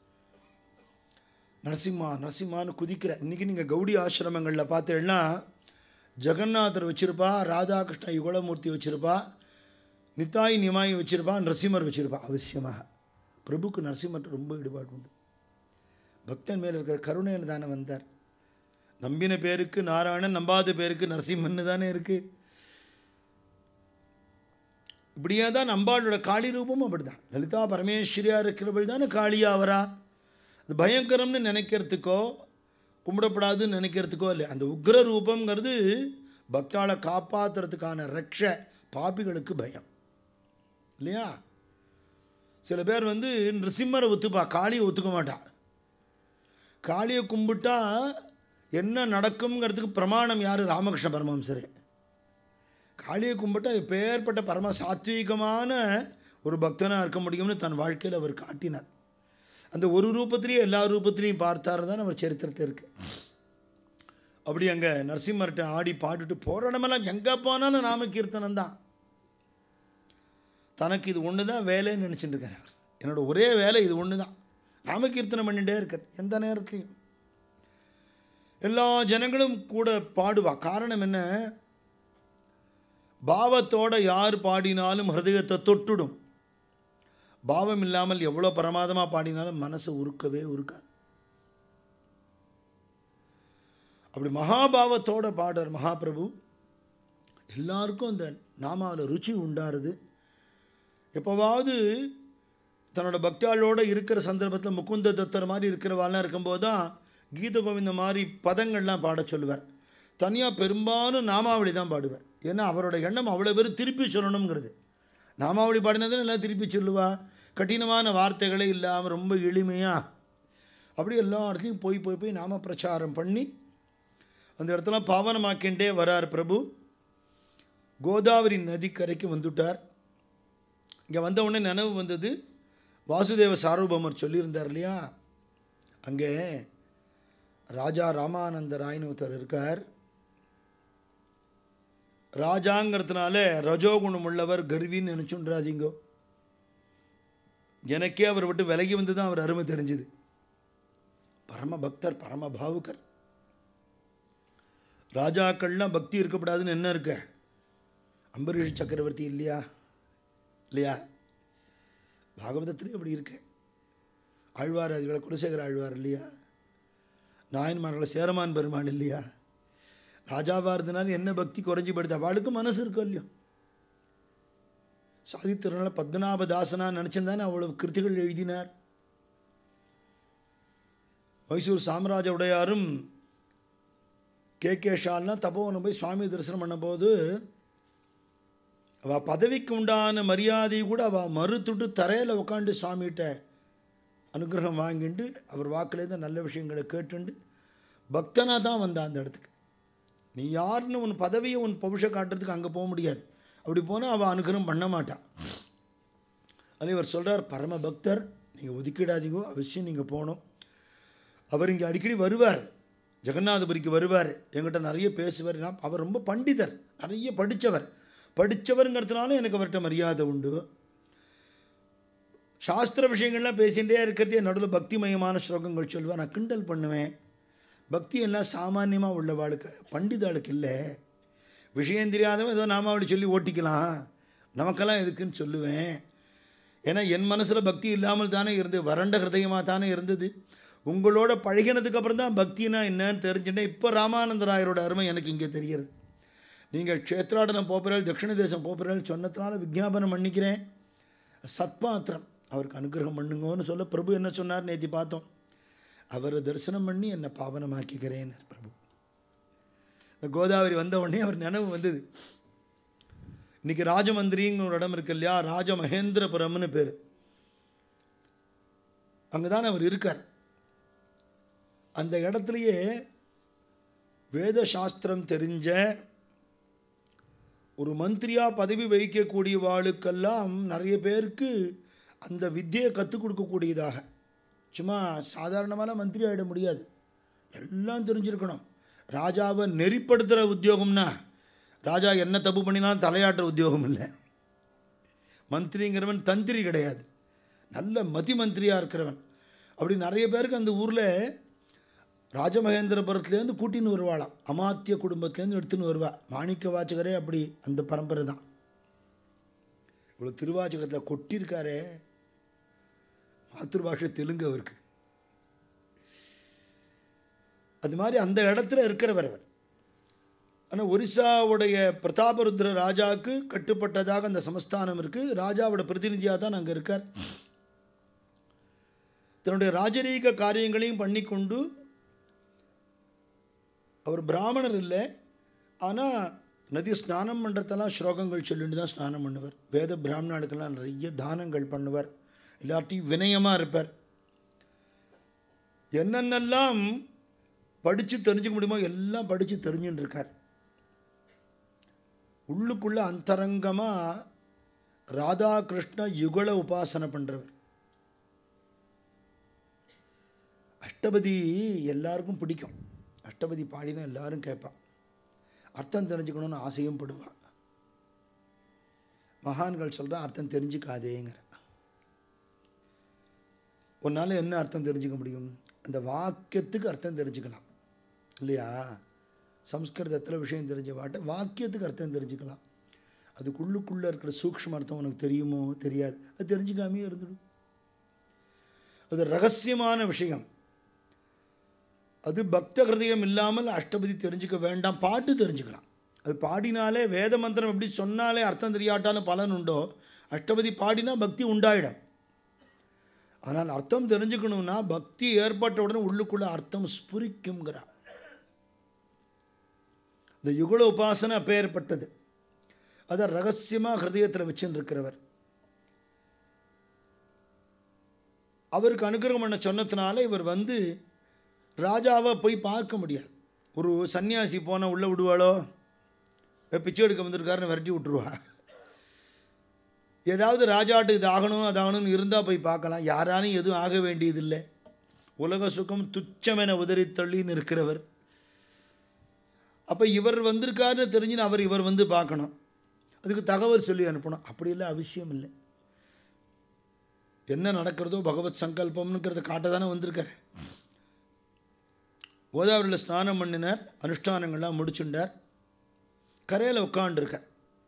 நரசிம்மா நரசிம்மான்னு குதிக்கிற இன்னைக்கு நீங்கள் கௌடி ஆசிரமங்களில் பார்த்தீங்கன்னா ஜெகநாதர் வச்சிருப்பா ராதாகிருஷ்ண யுகலமூர்த்தி வச்சிருப்பா நித்தாய் நிமாய் வச்சிருப்பா நரசிம்மர் வச்சிருப்பா அவசியமாக பிரபுக்கு நரசிம்மர் ரொம்ப ஈடுபாடு உண்டு பக்தன் மேல் இருக்கிற கருணையில் தானே வந்தார் நம்பின பேருக்கு நாராயணன் நம்பாத பேருக்கு நரசிம்மன்னு தானே இருக்கு இப்படியே தான் நம்பாளோட காளி ரூபமும் அப்படிதான் லலிதா பரமேஸ்வரியா இருக்கிறவள் தானே காளியா வரா அது பயங்கரம்னு நினைக்கிறதுக்கோ கும்பிடப்படாதுன்னு நினைக்கிறதுக்கோ இல்லை அந்த உக்ர ரூபங்கிறது பக்தாளை காப்பாற்றுறதுக்கான ரக்ஷ பாபிகளுக்கு பயம் இல்லையா சில பேர் வந்து நிருசிம்மரை ஒத்துப்பா காளியை ஒத்துக்க மாட்டா காளியை கும்பிட்டா என்ன நடக்குங்கிறதுக்கு பிரமாணம் யார் ராமகிருஷ்ண பரமஹம்சரே காளியை கும்பிட்டா எப்பேற்பட்ட பரம சாத்வீகமான ஒரு பக்தனாக இருக்க முடியும்னு தன் வாழ்க்கையில் அவர் காட்டினார் அந்த ஒரு ரூபத்திலையும் எல்லா ரூபத்திலையும் பார்த்தாரு தான் அவர் சரித்திரத்தில் இருக்கு அப்படி அங்கே நரசிம்மர்கிட்ட ஆடி பாடிட்டு போகிற இடமெல்லாம் எங்கே போனாலும் நாம கீர்த்தனம் தான் தனக்கு இது ஒன்று தான் வேலைன்னு நினச்சிட்டு இருக்காரு அவர் என்னோட ஒரே வேலை இது ஒன்று தான் நாம கீர்த்தனம் பண்ணிகிட்டே இருக்கார் எந்த நேரத்துலையும் எல்லா ஜனங்களும் கூட பாடுவா காரணம் என்ன பாவத்தோட யார் பாடினாலும் ஹிருதயத்தை தொட்டுடும் பாவம் இல்லாமல் எவ்வளோ பிரமாதமாக பாடினாலும் மனசு உருக்கவே உருக்காது அப்படி மகாபாவத்தோட பாடுற மகாபிரபு எல்லாருக்கும் அந்த நாமாவில் ருச்சி உண்டாருது எப்போவாவது தன்னோட பக்தாளோட இருக்கிற சந்தர்ப்பத்தில் முகுந்த தத்தர் மாதிரி இருக்கிறவாள்லாம் இருக்கும்போது தான் கீத கோவிந்த மாதிரி பதங்கள்லாம் பாட சொல்லுவார் தனியாக பெரும்பாலும் நாமாவளி தான் பாடுவார் ஏன்னா அவரோட எண்ணம் அவ்வளோ பேர் திருப்பி சொல்லணுங்கிறது நாமாவளி பாடினதுன்னு எல்லாம் திருப்பி சொல்லுவா கடினமான வார்த்தைகளே இல்லாமல் ரொம்ப எளிமையாக அப்படி எல்லா இடத்துலையும் போய் போய் போய் நாம பிரச்சாரம் பண்ணி அந்த இடத்துல பாவனமாக்கிண்டே வரார் பிரபு கோதாவரி நதிக்கரைக்கு வந்துட்டார் இங்கே வந்த உடனே நினைவு வந்தது வாசுதேவ சார்வபௌமர் சொல்லியிருந்தார் இல்லையா அங்கே ராஜா ராமானந்த ராய்னு ஒருத்தர் இருக்கார் ராஜாங்கிறதுனால ரஜோகுணம் உள்ளவர் கர்வின்னு நினச்சுன்றாதீங்கோ எனக்கே அவர் விட்டு விலகி வந்து தான் அவர் அருமை தெரிஞ்சுது பரம பக்தர் பரம பாவுகர் ராஜாக்கள்லாம் பக்தி இருக்கக்கூடாதுன்னு என்ன இருக்க அம்பரீஷ் சக்கரவர்த்தி இல்லையா இல்லையா பாகவதத்துலேயும் அப்படி இருக்கு ஆழ்வார் அதுகளை குலசேகர ஆழ்வார் இல்லையா நாயன்மார்களை சேரமான் பெருமான் இல்லையா ராஜாவாக இருந்தனால என்ன பக்தி குறைஞ்சி படுது அவளுக்கு மனசு இருக்கும் இல்லையோ சாதித்திரனால பத்மநாபதாசனா நினச்சிருந்தானே அவ்வளவு கிருத்திகள் எழுதினார் மைசூர் சாம்ராஜ உடையாரும் கே கே ஷால்லாம் தபோவனம் போய் சுவாமி தரிசனம் பண்ணும்போது அவள் பதவிக்கு உண்டான மரியாதையை கூட அவள் மறுத்துட்டு தரையில் உட்காந்து சுவாமிகிட்ட அனுகிரகம் வாங்கிட்டு அவர் வாக்குலேருந்து நல்ல விஷயங்களை கேட்டுண்டு பக்தனாக தான் வந்தான் அந்த இடத்துக்கு நீ யாருன்னு உன் பதவியை உன் பவுஷ காட்டுறதுக்கு அங்கே போக முடியாது அப்படி போனால் அவள் அனுகிரகம் பண்ண மாட்டான் அது இவர் சொல்கிறார் பரம பக்தர் நீங்கள் ஒதுக்கிடாதீங்கோ அவசியம் நீங்கள் போகணும் அவர் இங்கே அடிக்கடி வருவார் ஜெகநாதபுரிக்கு வருவார் என்கிட்ட நிறைய பேசுவார் நான் அவர் ரொம்ப பண்டிதர் நிறைய படித்தவர் படித்தவருங்கிறதுனால எனக்கு அவர்கிட்ட மரியாதை உண்டு சாஸ்திர விஷயங்கள்லாம் பேசிகிட்டே இருக்கிறதே நடுவில் பக்திமயமான ஸ்லோகங்கள் சொல்லுவேன் நான் கிண்டல் பண்ணுவேன் பக்தி எல்லாம் சாமானியமாக உள்ளவாளுக்கு பண்டிதாளுக்கு இல்லை விஷயம் தெரியாதவன் ஏதோ நாமாவளி சொல்லி ஓட்டிக்கலாம் நமக்கெல்லாம் எதுக்குன்னு சொல்லுவேன் ஏன்னா என் மனசில் பக்தி இல்லாமல் தானே இருந்து வறண்ட ஹிருதயமாக தானே இருந்தது உங்களோட பழகினதுக்கு அப்புறம் தான் பக்தினா என்னன்னு தெரிஞ்சுட்டேன் இப்போ ராமானந்தராயரோட அருமை எனக்கு இங்கே தெரிகிறது நீங்கள் க்ஷேத்ராடனம் போப்பிறாள் தட்சிண தேசம் போப்பிறாள் சொன்னதுனால விஜாபனம் பண்ணிக்கிறேன் சத்பாத்திரம் அவருக்கு அனுகிரகம் பண்ணுங்கன்னு சொல்ல பிரபு என்ன சொன்னார் நேத்தி பார்த்தோம் அவரை தரிசனம் பண்ணி என்னை பாவனமாக்கிக்கிறேன் பிரபு இந்த கோதாவரி வந்த உடனே அவர் நினைவு வந்தது இன்னைக்கு ராஜமந்திரிங்கிற ஒரு இடம் இருக்கு இல்லையா ராஜமகேந்திரபுரம்னு பேர் அங்கே தான் அவர் இருக்கார் அந்த இடத்துலையே வேத சாஸ்திரம் தெரிஞ்ச ஒரு மந்திரியாக பதவி வகிக்கக்கூடியவாளுக்கெல்லாம் நிறைய பேருக்கு அந்த வித்தியை கற்றுக் கொடுக்கக்கூடியதாக சும்மா சாதாரணமான மந்திரி ஆகிட முடியாது எல்லாம் தெரிஞ்சிருக்கணும் ராஜாவை நெறிப்படுத்துகிற உத்தியோகம்னா ராஜா என்ன தப்பு பண்ணினாலும் தலையாட்டுற உத்தியோகம் இல்லை மந்திரிங்கிறவன் தந்திரி கிடையாது நல்ல மதி மந்திரியாக இருக்கிறவன் அப்படி நிறைய பேருக்கு அந்த ஊரில் ராஜமகேந்திரபுரத்துலேருந்து கூட்டின்னு வருவாளாம் அமாத்திய குடும்பத்துலேருந்து எடுத்துன்னு வருவா மாணிக்க வாச்சகரே அப்படி அந்த பரம்பரை தான் இவ்வளோ திருவாச்சகத்தில் கொட்டியிருக்காரே மாத்திருபாஷை தெலுங்கு அவருக்கு அது மாதிரி அந்த இடத்துல இருக்கிறவர் அவர் ஆனால் ஒரிசாவுடைய பிரதாபருத்ர ராஜாவுக்கு கட்டுப்பட்டதாக அந்த சமஸ்தானம் இருக்குது ராஜாவோட பிரதிநிதியாக தான் அங்கே இருக்கார் தன்னுடைய ராஜரீக காரியங்களையும் பண்ணிக்கொண்டு அவர் பிராமணர் இல்லை ஆனால் நதி ஸ்நானம் பண்ணுறதெல்லாம் ஸ்லோகங்கள் சொல்லிட்டு தான் ஸ்நானம் பண்ணுவார் வேத பிராமணர்களுக்கெல்லாம் நிறைய தானங்கள் பண்ணுவார் எல்லார்ட்டையும் வினயமாக இருப்பார் என்னென்னலாம் படித்து தெரிஞ்சுக்க முடியுமோ எல்லாம் படித்து தெரிஞ்சுட்டு இருக்கார் உள்ளுக்குள்ள அந்தரங்கமாக ராதாகிருஷ்ண யுகல உபாசனை பண்ணுறவர் அஷ்டபதி எல்லாருக்கும் பிடிக்கும் அஷ்டபதி பாடினா எல்லாரும் கேட்பான் அர்த்தம் தெரிஞ்சுக்கணும்னு ஆசையும் படுவாள் மகான்கள் சொல்கிற அர்த்தம் தெரிஞ்சுக்காதேங்கிற உன்னால் என்ன அர்த்தம் தெரிஞ்சுக்க முடியும் அந்த வாக்கியத்துக்கு அர்த்தம் தெரிஞ்சுக்கலாம் இல்லையா சம்ஸ்கிருதத்தில் விஷயம் தெரிஞ்ச பாட்டை வாக்கியத்துக்கு அர்த்தம் தெரிஞ்சுக்கலாம் அதுக்குள்ளுக்குள்ளே இருக்கிற சூக்ஷ்ம அர்த்தம் உனக்கு தெரியுமோ தெரியாது அது தெரிஞ்சுக்காமே இருந்துடும் அது ரகசியமான விஷயம் அது பக்த ஹிருதயம் இல்லாமல் அஷ்டபதி தெரிஞ்சுக்க வேண்டாம் பாட்டு தெரிஞ்சுக்கலாம் அது பாடினாலே வேத மந்திரம் எப்படி சொன்னாலே அர்த்தம் தெரியாட்டாலும் பலன் உண்டோ அஷ்டபதி பாடினா பக்தி உண்டாயிடும் ஆனால் அர்த்தம் தெரிஞ்சுக்கணும்னா பக்தி ஏற்பட்ட உடனே உள்ளுக்குள்ள அர்த்தம் ஸ்புரிக்குங்கிறார் இந்த யுகுல உபாசனை அப்பேற்பட்டது அதை ரகசியமாக ஹிருதயத்தில் வச்சுன்னு இருக்கிறவர் அவருக்கு அனுகிரகம் பண்ண சொன்னதுனால இவர் வந்து ராஜாவை போய் பார்க்க முடியாது ஒரு சன்னியாசி போனால் உள்ளே விடுவாளோ பிச்சை எடுக்க வந்திருக்காருன்னு விரட்டி விட்டுருவா ஏதாவது ராஜாட்டு இது ஆகணும் அது ஆகணும்னு இருந்தால் போய் பார்க்கலாம் யாராலையும் எதுவும் ஆக வேண்டியதில்லை உலக சுகம் துச்சமென உதறி தள்ளின்னு இருக்கிறவர் அப்போ இவர் வந்திருக்காருன்னு தெரிஞ்சுன்னு அவர் இவர் வந்து பார்க்கணும் அதுக்கு தகவல் சொல்லி அனுப்பணும் அப்படியெல்லாம் அவசியம் இல்லை என்ன நடக்கிறதோ பகவத் சங்கல்பம்னுங்கிறத காட்ட தானே வந்திருக்கார் கோதாவரியில் ஸ்நானம் பண்ணினார் அனுஷ்டானங்கள்லாம் முடிச்சுட்டார் கரையில் உட்காண்டிருக்கார்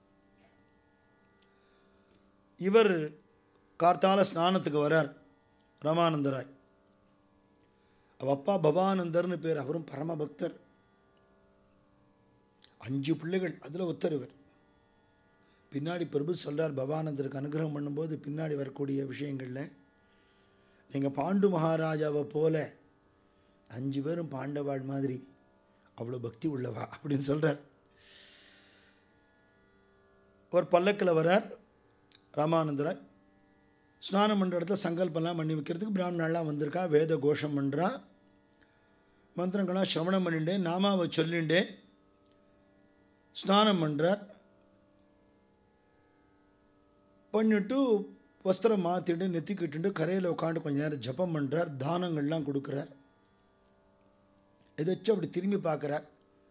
இவர் கார்த்தால ஸ்நானத்துக்கு வரார் ராமானந்தராய் அவ அப்பா பவானந்தர்னு பேர் அவரும் பரமபக்தர் அஞ்சு பிள்ளைகள் அதில் ஒருத்தர் இவர் பின்னாடி பிரபு சொல்கிறார் பவானந்தருக்கு அனுகிரகம் பண்ணும்போது பின்னாடி வரக்கூடிய விஷயங்களில் நீங்கள் பாண்டு மகாராஜாவை போல அஞ்சு பேரும் பாண்டவாள் மாதிரி அவ்வளோ பக்தி உள்ளவா அப்படின்னு சொல்கிறார் ஒரு பல்லக்கில் வரார் ராமானந்தராய் ஸ்நானம் பண்ணுற இடத்துல சங்கல்பம்லாம் பண்ணி வைக்கிறதுக்கு பிராமணாலாம் வந்திருக்கா வேத கோஷம் பண்ணுறா மந்திரங்களாம் சிரவணம் பண்ணிட்டே நாமாவை சொல்லிண்டே ஸ்நானம் பண்ணுறார் பண்ணிட்டு வஸ்திரம் மாற்றிட்டு நெத்தி கட்டிட்டு கரையில் உட்காந்து கொஞ்ச நேரம் ஜபம் பண்ணுறார் தானங்கள்லாம் கொடுக்குறார் எதாச்சும் அப்படி திரும்பி பார்க்குறார்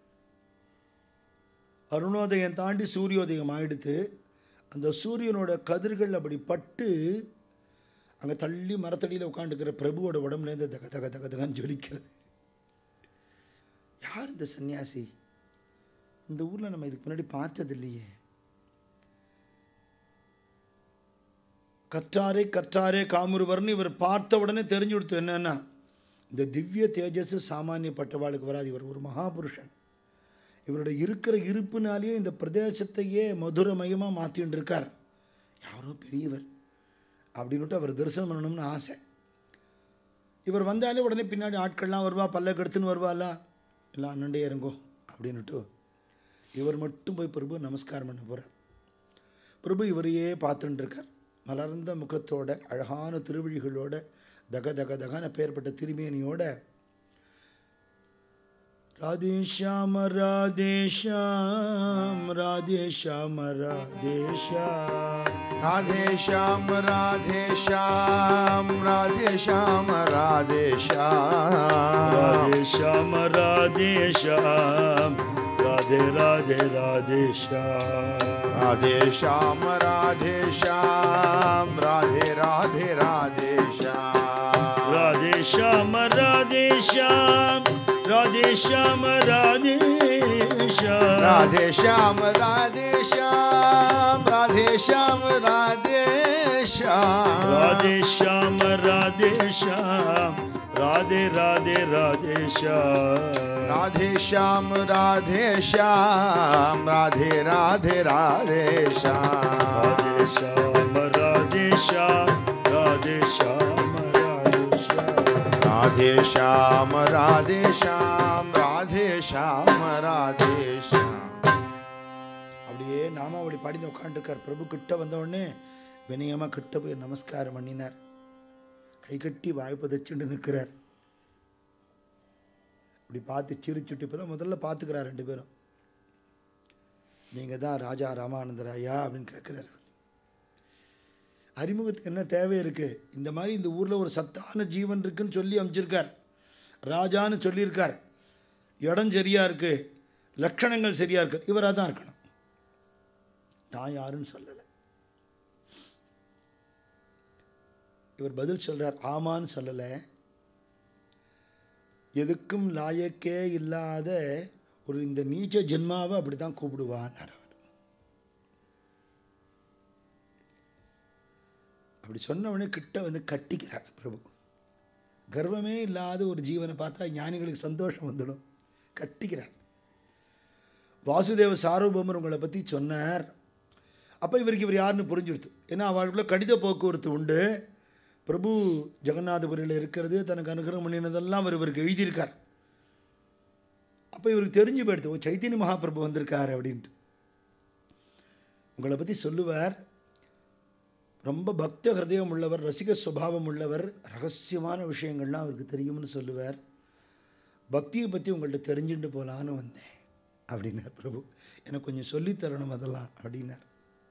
அருணோதயம் தாண்டி சூரியோதயம் ஆயிடுத்து அந்த சூரியனோட கதிர்கள் அப்படி பட்டு அங்கே தள்ளி மரத்தடியில் உட்காந்துக்கிற பிரபுவோட உடம்புலேருந்து தக தக தக தகன்னு ஜொலிக்கிறது யார் இந்த சன்னியாசி இந்த ஊரில் நம்ம இதுக்கு முன்னாடி பார்த்தது இல்லையே கற்றாரே கற்றாரே காமுருவர்னு இவர் பார்த்த உடனே தெரிஞ்சு கொடுத்து என்னன்னா இந்த திவ்ய தேஜஸ் சாமானியப்பட்டவாளுக்கு வராது இவர் ஒரு மகாபுருஷன் இவருடைய இருக்கிற இருப்புனாலேயே இந்த பிரதேசத்தையே மதுரமயமாக மாற்றின்னு இருக்கார் யாரோ பெரியவர் அப்படின்னுட்டு அவர் தரிசனம் பண்ணணும்னு ஆசை இவர் வந்தாலே உடனே பின்னாடி ஆட்கள்லாம் வருவா பல்ல கெடுத்துன்னு வருவாளா எல்லாம் அண்ணண்டே இறங்கோ அப்படின்னுட்டு இவர் மட்டும் போய் பிரபு நமஸ்காரம் பண்ண போகிறார் பிரபு இவரையே பார்த்துட்டு இருக்கார் மலர்ந்த முகத்தோட அழகான திருவிழிகளோட தக தக தகன பேர்பட்ட திருமேனியோட ராதே ஷாம ராதே ஷாம் ராதே ஷாம ராதே ஷாம் राधे श्याम राधे श्याम राधे श्याम राधे श्याम राधे श्याम राधे श्याम राधे राधे राधे श्याम राधे श्याम राधे श्याम राधे राधे राधे श्याम राधे श्याम राधे श्याम राधे श्याम राधे श्याम राधे श्याम राधे श्याम राधे श्याम राधे श्याम राधे श्याम राधे श्याम राधे राधे राधे श्याम राधे श्याम राधे श्याम राधे राधे राधे श्याम राधे श्याम राधे श्याम राधे श्याम राधे श्याम राधे श्याम राधे श्याम राधे श्याम राधे श्याम அப்படியே நாம அப்படி பாடின்னு உட்காந்துருக்கார் பிரபு கிட்ட வந்த உடனே வினயமா கிட்ட போய் நமஸ்காரம் பண்ணினார் கை கட்டி வாய்ப்பதச்சுண்டு நிற்கிறார் இப்படி பார்த்து சிரிச்சுட்டு இப்போ தான் முதல்ல பார்த்துக்கிறார் ரெண்டு பேரும் நீங்கள் தான் ராஜா ராமானந்தர் ஐயா அப்படின்னு கேட்குறாரு அறிமுகத்துக்கு என்ன தேவை இருக்குது இந்த மாதிரி இந்த ஊரில் ஒரு சத்தான ஜீவன் இருக்குன்னு சொல்லி அமைச்சிருக்கார் ராஜான்னு சொல்லியிருக்கார் இடம் சரியாக இருக்குது லட்சணங்கள் சரியாக இருக்குது இவராக தான் இருக்கணும் நான் யாருன்னு சொல்லலை இவர் பதில் சொல்றார் ஆமான்னு சொல்லலை எதுக்கும் லாயக்கே இல்லாத ஒரு இந்த நீச்ச ஜென்மாவை அப்படி தான் கூப்பிடுவான் அவர் அப்படி சொன்ன உடனே கிட்ட வந்து கட்டிக்கிறார் பிரபு கர்வமே இல்லாத ஒரு ஜீவனை பார்த்தா ஞானிகளுக்கு சந்தோஷம் வந்துடும் கட்டிக்கிறார் வாசுதேவ சார்வபௌமர் உங்களை பற்றி சொன்னார் அப்போ இவருக்கு இவர் யாருன்னு புரிஞ்சுடுத்து ஏன்னா அவளுக்குள்ள கடித போக்குவரத்து உண்டு பிரபு ஜெகநாதபுரியில் இருக்கிறது தனக்கு அனுகிரகம் பண்ணினதெல்லாம் அவர் இவருக்கு எழுதியிருக்கார் அப்போ இவருக்கு தெரிஞ்சு போயிடுது ஓ சைத்தன்ய மகாபிரபு வந்திருக்கார் அப்படின்ட்டு உங்களை பற்றி சொல்லுவார் ரொம்ப பக்த ஹிருதயம் உள்ளவர் ரசிக சுபாவம் உள்ளவர் ரகசியமான விஷயங்கள்லாம் அவருக்கு தெரியும்னு சொல்லுவார் பக்தியை பற்றி உங்கள்கிட்ட தெரிஞ்சுட்டு போகலான்னு வந்தேன் அப்படின்னார் பிரபு எனக்கு கொஞ்சம் சொல்லித் தரணும் அதெல்லாம் அப்படின்னார்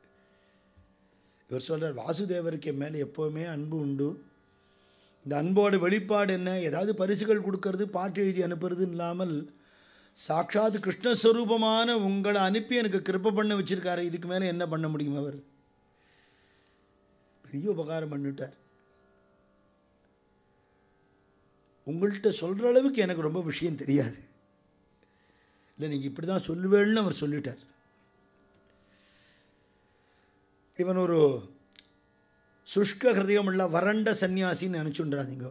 இவர் சொல்றார் வாசுதேவருக்கு என் மேலே எப்போவுமே அன்பு உண்டு இந்த அன்போட வெளிப்பாடு என்ன ஏதாவது பரிசுகள் கொடுக்கறது பாட்டு எழுதி அனுப்புறது இல்லாமல் சாட்சாத் கிருஷ்ணஸ்வரூபமான உங்களை அனுப்பி எனக்கு கிருப்ப பண்ண வச்சிருக்காரு இதுக்கு மேலே என்ன பண்ண முடியும் அவர் பெரிய உபகாரம் பண்ணிட்டார் உங்கள்கிட்ட சொல்கிற அளவுக்கு எனக்கு ரொம்ப விஷயம் தெரியாது இல்லை நீங்கள் இப்படி தான் சொல்லுவேன்னு அவர் சொல்லிட்டார் இவன் ஒரு சுஷ்க ஹிருதயமுள்ள வறண்ட சன்னியாசின்னு நினச்சுன்றாதீங்க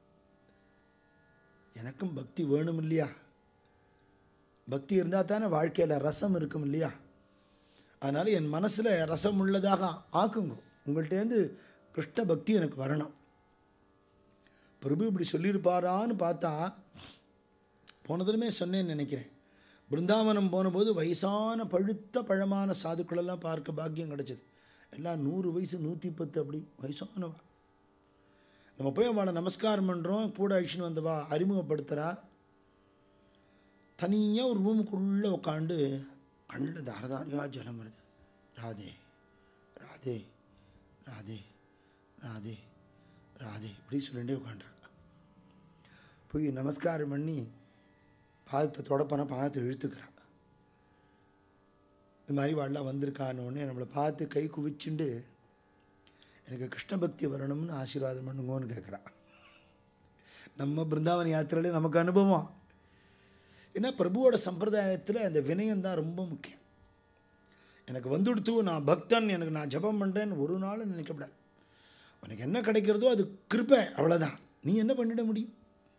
எனக்கும் பக்தி வேணும் இல்லையா பக்தி இருந்தால் தானே வாழ்க்கையில் ரசம் இருக்கும் இல்லையா அதனால் என் மனசில் ரசம் உள்ளதாக ஆக்குங்க உங்கள்கிட்டேருந்து கிருஷ்ண பக்தி எனக்கு வரணும் பிரபு இப்படி சொல்லியிருப்பாரான்னு பார்த்தா போனதுமே சொன்னேன்னு நினைக்கிறேன் பிருந்தாவனம் போனபோது வயசான பழுத்த பழமான சாதுக்களெல்லாம் பார்க்க பாக்கியம் கிடச்சிது எல்லாம் நூறு வயசு நூற்றி பத்து அப்படி வயசானவா நம்ம போய் அவளை நமஸ்காரம் பண்ணுறோம் கூட அழிச்சுன்னு வந்தவா அறிமுகப்படுத்துகிறா தனியாக ஒரு ரூமுக்குள்ளே உட்காந்து கண்ணில் தாரதாரியாக ஜலம் வருது ராதே ராதே ராதே ராதே ராதே இப்படி சொல்லிகிட்டே உட்காண்ட்ருக்கா போய் நமஸ்காரம் பண்ணி பாதத்தை தொடப்பனா பாதத்தை இழுத்துக்கிறான் இந்த மாதிரி வாழலாம் வந்திருக்கான்னு உடனே நம்மளை பார்த்து கை குவிச்சுண்டு எனக்கு கிருஷ்ண பக்தி வரணும்னு ஆசீர்வாதம் பண்ணுங்கன்னு கேட்குறான் நம்ம பிருந்தாவன யாத்திரையில நமக்கு அனுபவம் ஏன்னா பிரபுவோட சம்பிரதாயத்தில் அந்த வினயம் தான் ரொம்ப முக்கியம் எனக்கு வந்துடுத்து நான் பக்தன் எனக்கு நான் ஜெபம் பண்ணுறேன்னு ஒரு நாள் நினைக்கப்படாது உனக்கு என்ன கிடைக்கிறதோ அது கிருப்பை அவ்வளோதான் நீ என்ன பண்ணிட முடியும்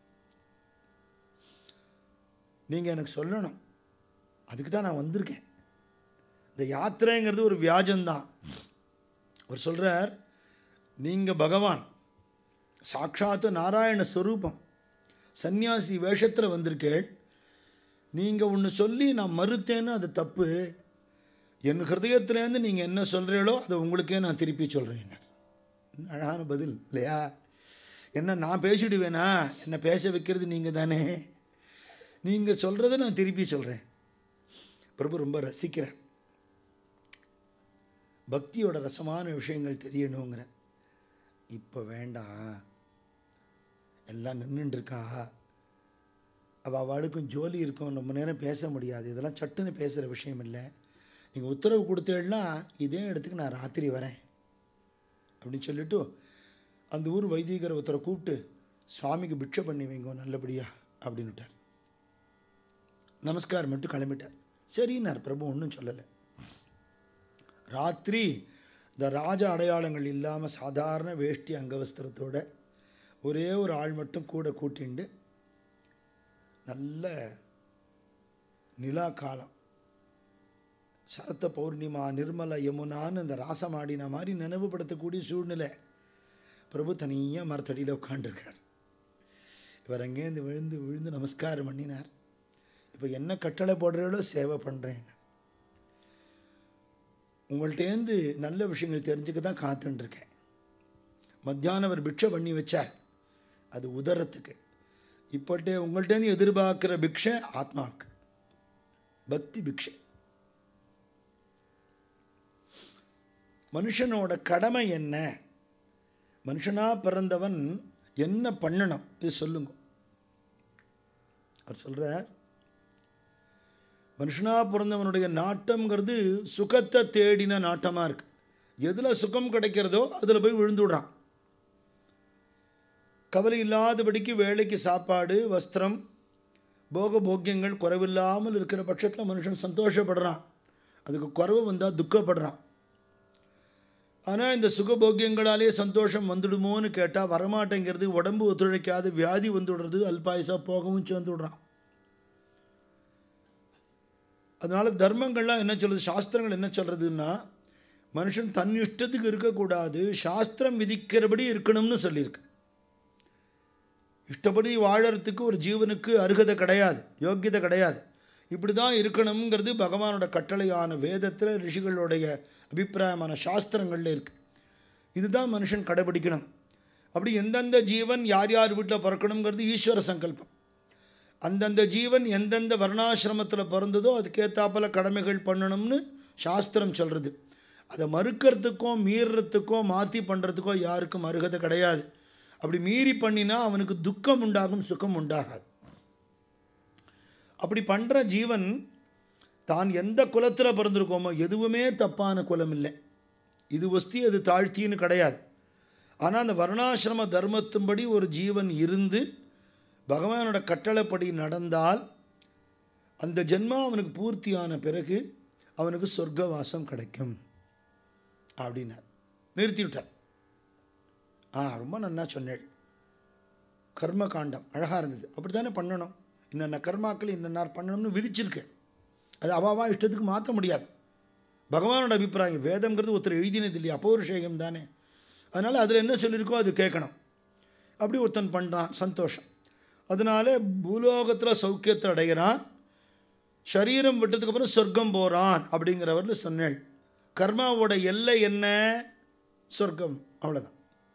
நீங்கள் எனக்கு சொல்லணும் அதுக்கு தான் நான் வந்திருக்கேன் இந்த யாத்திரைங்கிறது ஒரு வியாஜம்தான் அவர் சொல்கிறார் நீங்கள் பகவான் சாட்சாத்து நாராயண ஸ்வரூபம் சந்நியாசி வேஷத்தில் வந்திருக்கேள் நீங்கள் ஒன்று சொல்லி நான் மறுத்தேன்னு அது தப்பு என் ஹிருதயத்துலேருந்து நீங்கள் என்ன சொல்கிறீங்களோ அதை உங்களுக்கே நான் திருப்பி சொல்கிறேன் அழகான பதில் இல்லையா என்ன நான் பேசிடுவேனா என்னை பேச வைக்கிறது நீங்கள் தானே நீங்கள் சொல்கிறத நான் திருப்பி சொல்கிறேன் பிரபு ரொம்ப ரசிக்கிறேன் பக்தியோட ரசமான விஷயங்கள் தெரியணுங்கிற இப்போ வேண்டாம் எல்லாம் நின்றுட்டு இருக்கா அவள் அவளுக்கும் ஜோலி இருக்கும் ரொம்ப நேரம் பேச முடியாது இதெல்லாம் சட்டுன்னு பேசுகிற விஷயம் இல்லை நீங்கள் உத்தரவு கொடுத்தேன்னா இதே இடத்துக்கு நான் ராத்திரி வரேன் அப்படின்னு சொல்லிட்டு அந்த ஊர் வைதிகரை ஒருத்தரை கூப்பிட்டு சுவாமிக்கு பிட்சை பண்ணி வைங்க நல்லபடியா அப்படின்னுட்டார் நமஸ்காரம் மட்டும் கிளம்பிட்டார் சரின்னார் பிரபு ஒன்றும் சொல்லலை ராத்திரி இந்த ராஜ அடையாளங்கள் இல்லாமல் சாதாரண வேஷ்டி அங்கவஸ்திரத்தோட ஒரே ஒரு ஆள் மட்டும் கூட கூட்டிண்டு நல்ல நிலா காலம் சரத்த பௌர்ணிமா நிர்மல யமுனான்னு இந்த ராசமாடின மாதிரி நினைவுபடுத்தக்கூடிய சூழ்நிலை பிரபு தனியாக மரத்தடியில் உட்காண்டிருக்கார் இவர் அங்கேருந்து விழுந்து விழுந்து நமஸ்காரம் பண்ணினார் இப்போ என்ன கட்டளை போடுறீங்களோ சேவை பண்ணுறேன் உங்கள்கிட்டேருந்து நல்ல விஷயங்கள் தெரிஞ்சுக்க தான் காத்துட்டுருக்கேன் மத்தியானம் அவர் பிக்ஷை பண்ணி வச்சார் அது உதரத்துக்கு இப்போட்டே உங்கள்கிட்டேருந்து எதிர்பார்க்குற பிக்ஷை ஆத்மாவுக்கு பக்தி பிக்ஷை மனுஷனோட கடமை என்ன மனுஷனாக பிறந்தவன் என்ன பண்ணணும் இது சொல்லுங்க அவர் சொல்கிறார் மனுஷனாக பிறந்தவனுடைய நாட்டம்ங்கிறது சுகத்தை தேடின நாட்டமாக இருக்கு எதில் சுகம் கிடைக்கிறதோ அதில் போய் விழுந்துடுறான் கவலை இல்லாதபடிக்கு வேலைக்கு சாப்பாடு வஸ்திரம் போக போக்கியங்கள் குறைவில்லாமல் இருக்கிற பட்சத்தில் மனுஷன் சந்தோஷப்படுறான் அதுக்கு குறைவு வந்தால் துக்கப்படுறான் ஆனால் இந்த சுகபோக்கியங்களாலே சந்தோஷம் வந்துடுமோன்னு கேட்டால் வரமாட்டேங்கிறது உடம்பு ஒத்துழைக்காது வியாதி வந்துடுறது அல்பாயுசா போகவும் சேர்ந்துடுறான் அதனால் தர்மங்கள்லாம் என்ன சொல்கிறது சாஸ்திரங்கள் என்ன சொல்கிறதுன்னா மனுஷன் தன் இஷ்டத்துக்கு இருக்கக்கூடாது சாஸ்திரம் விதிக்கிறபடி இருக்கணும்னு சொல்லியிருக்கு இஷ்டப்படி வாழறதுக்கு ஒரு ஜீவனுக்கு அருகதை கிடையாது யோக்கியதை கிடையாது இப்படி தான் இருக்கணுங்கிறது பகவானோட கட்டளையான வேதத்தில் ரிஷிகளுடைய அபிப்பிராயமான சாஸ்திரங்களில் இருக்குது இதுதான் மனுஷன் கடைபிடிக்கணும் அப்படி எந்தெந்த ஜீவன் யார் யார் வீட்டில் பிறக்கணுங்கிறது ஈஸ்வர சங்கல்பம் அந்தந்த ஜீவன் எந்தெந்த வர்ணாசிரமத்தில் பிறந்ததோ அதுக்கேற்றாப்பில் கடமைகள் பண்ணணும்னு சாஸ்திரம் சொல்கிறது அதை மறுக்கிறதுக்கோ மீறுறதுக்கோ மாற்றி பண்ணுறதுக்கோ யாருக்கும் அருகதை கிடையாது அப்படி மீறி பண்ணினா அவனுக்கு துக்கம் உண்டாகும் சுகம் உண்டாகாது அப்படி பண்ணுற ஜீவன் தான் எந்த குலத்தில் பிறந்திருக்கோமோ எதுவுமே தப்பான குலம் இல்லை இது ஒஸ்தி அது தாழ்த்தின்னு கிடையாது ஆனால் அந்த வர்ணாசிரம தர்மத்தின்படி ஒரு ஜீவன் இருந்து பகவானோட கட்டளைப்படி நடந்தால் அந்த ஜென்மா அவனுக்கு பூர்த்தியான பிறகு அவனுக்கு சொர்க்கவாசம் கிடைக்கும் அப்படின்னார் நிறுத்தி விட்டார் ஆ ரொம்ப நன்னா சொன்னேள் கர்ம காண்டம் அழகாக இருந்தது அப்படி தானே பண்ணணும் என்னென்ன கர்மாக்கள் என்னென்ன பண்ணணும்னு விதிச்சிருக்கேன் அது அவாவா இஷ்டத்துக்கு மாற்ற முடியாது பகவானோட அபிப்பிராயம் வேதம்ங்கிறது ஒருத்தர் எழுதினது இல்லையா அபௌருஷேகம் தானே அதனால் அதில் என்ன சொல்லியிருக்கோ அது கேட்கணும் அப்படி ஒருத்தன் பண்ணுறான் சந்தோஷம் அதனால பூலோகத்தில் சௌக்கியத்தை அடைகிறான் சரீரம் விட்டதுக்கு அப்புறம் சொர்க்கம் போகிறான் அப்படிங்கிறவரில் சொன்னேன் கர்மாவோட எல்லை என்ன சொர்க்கம் அவ்வளோதான்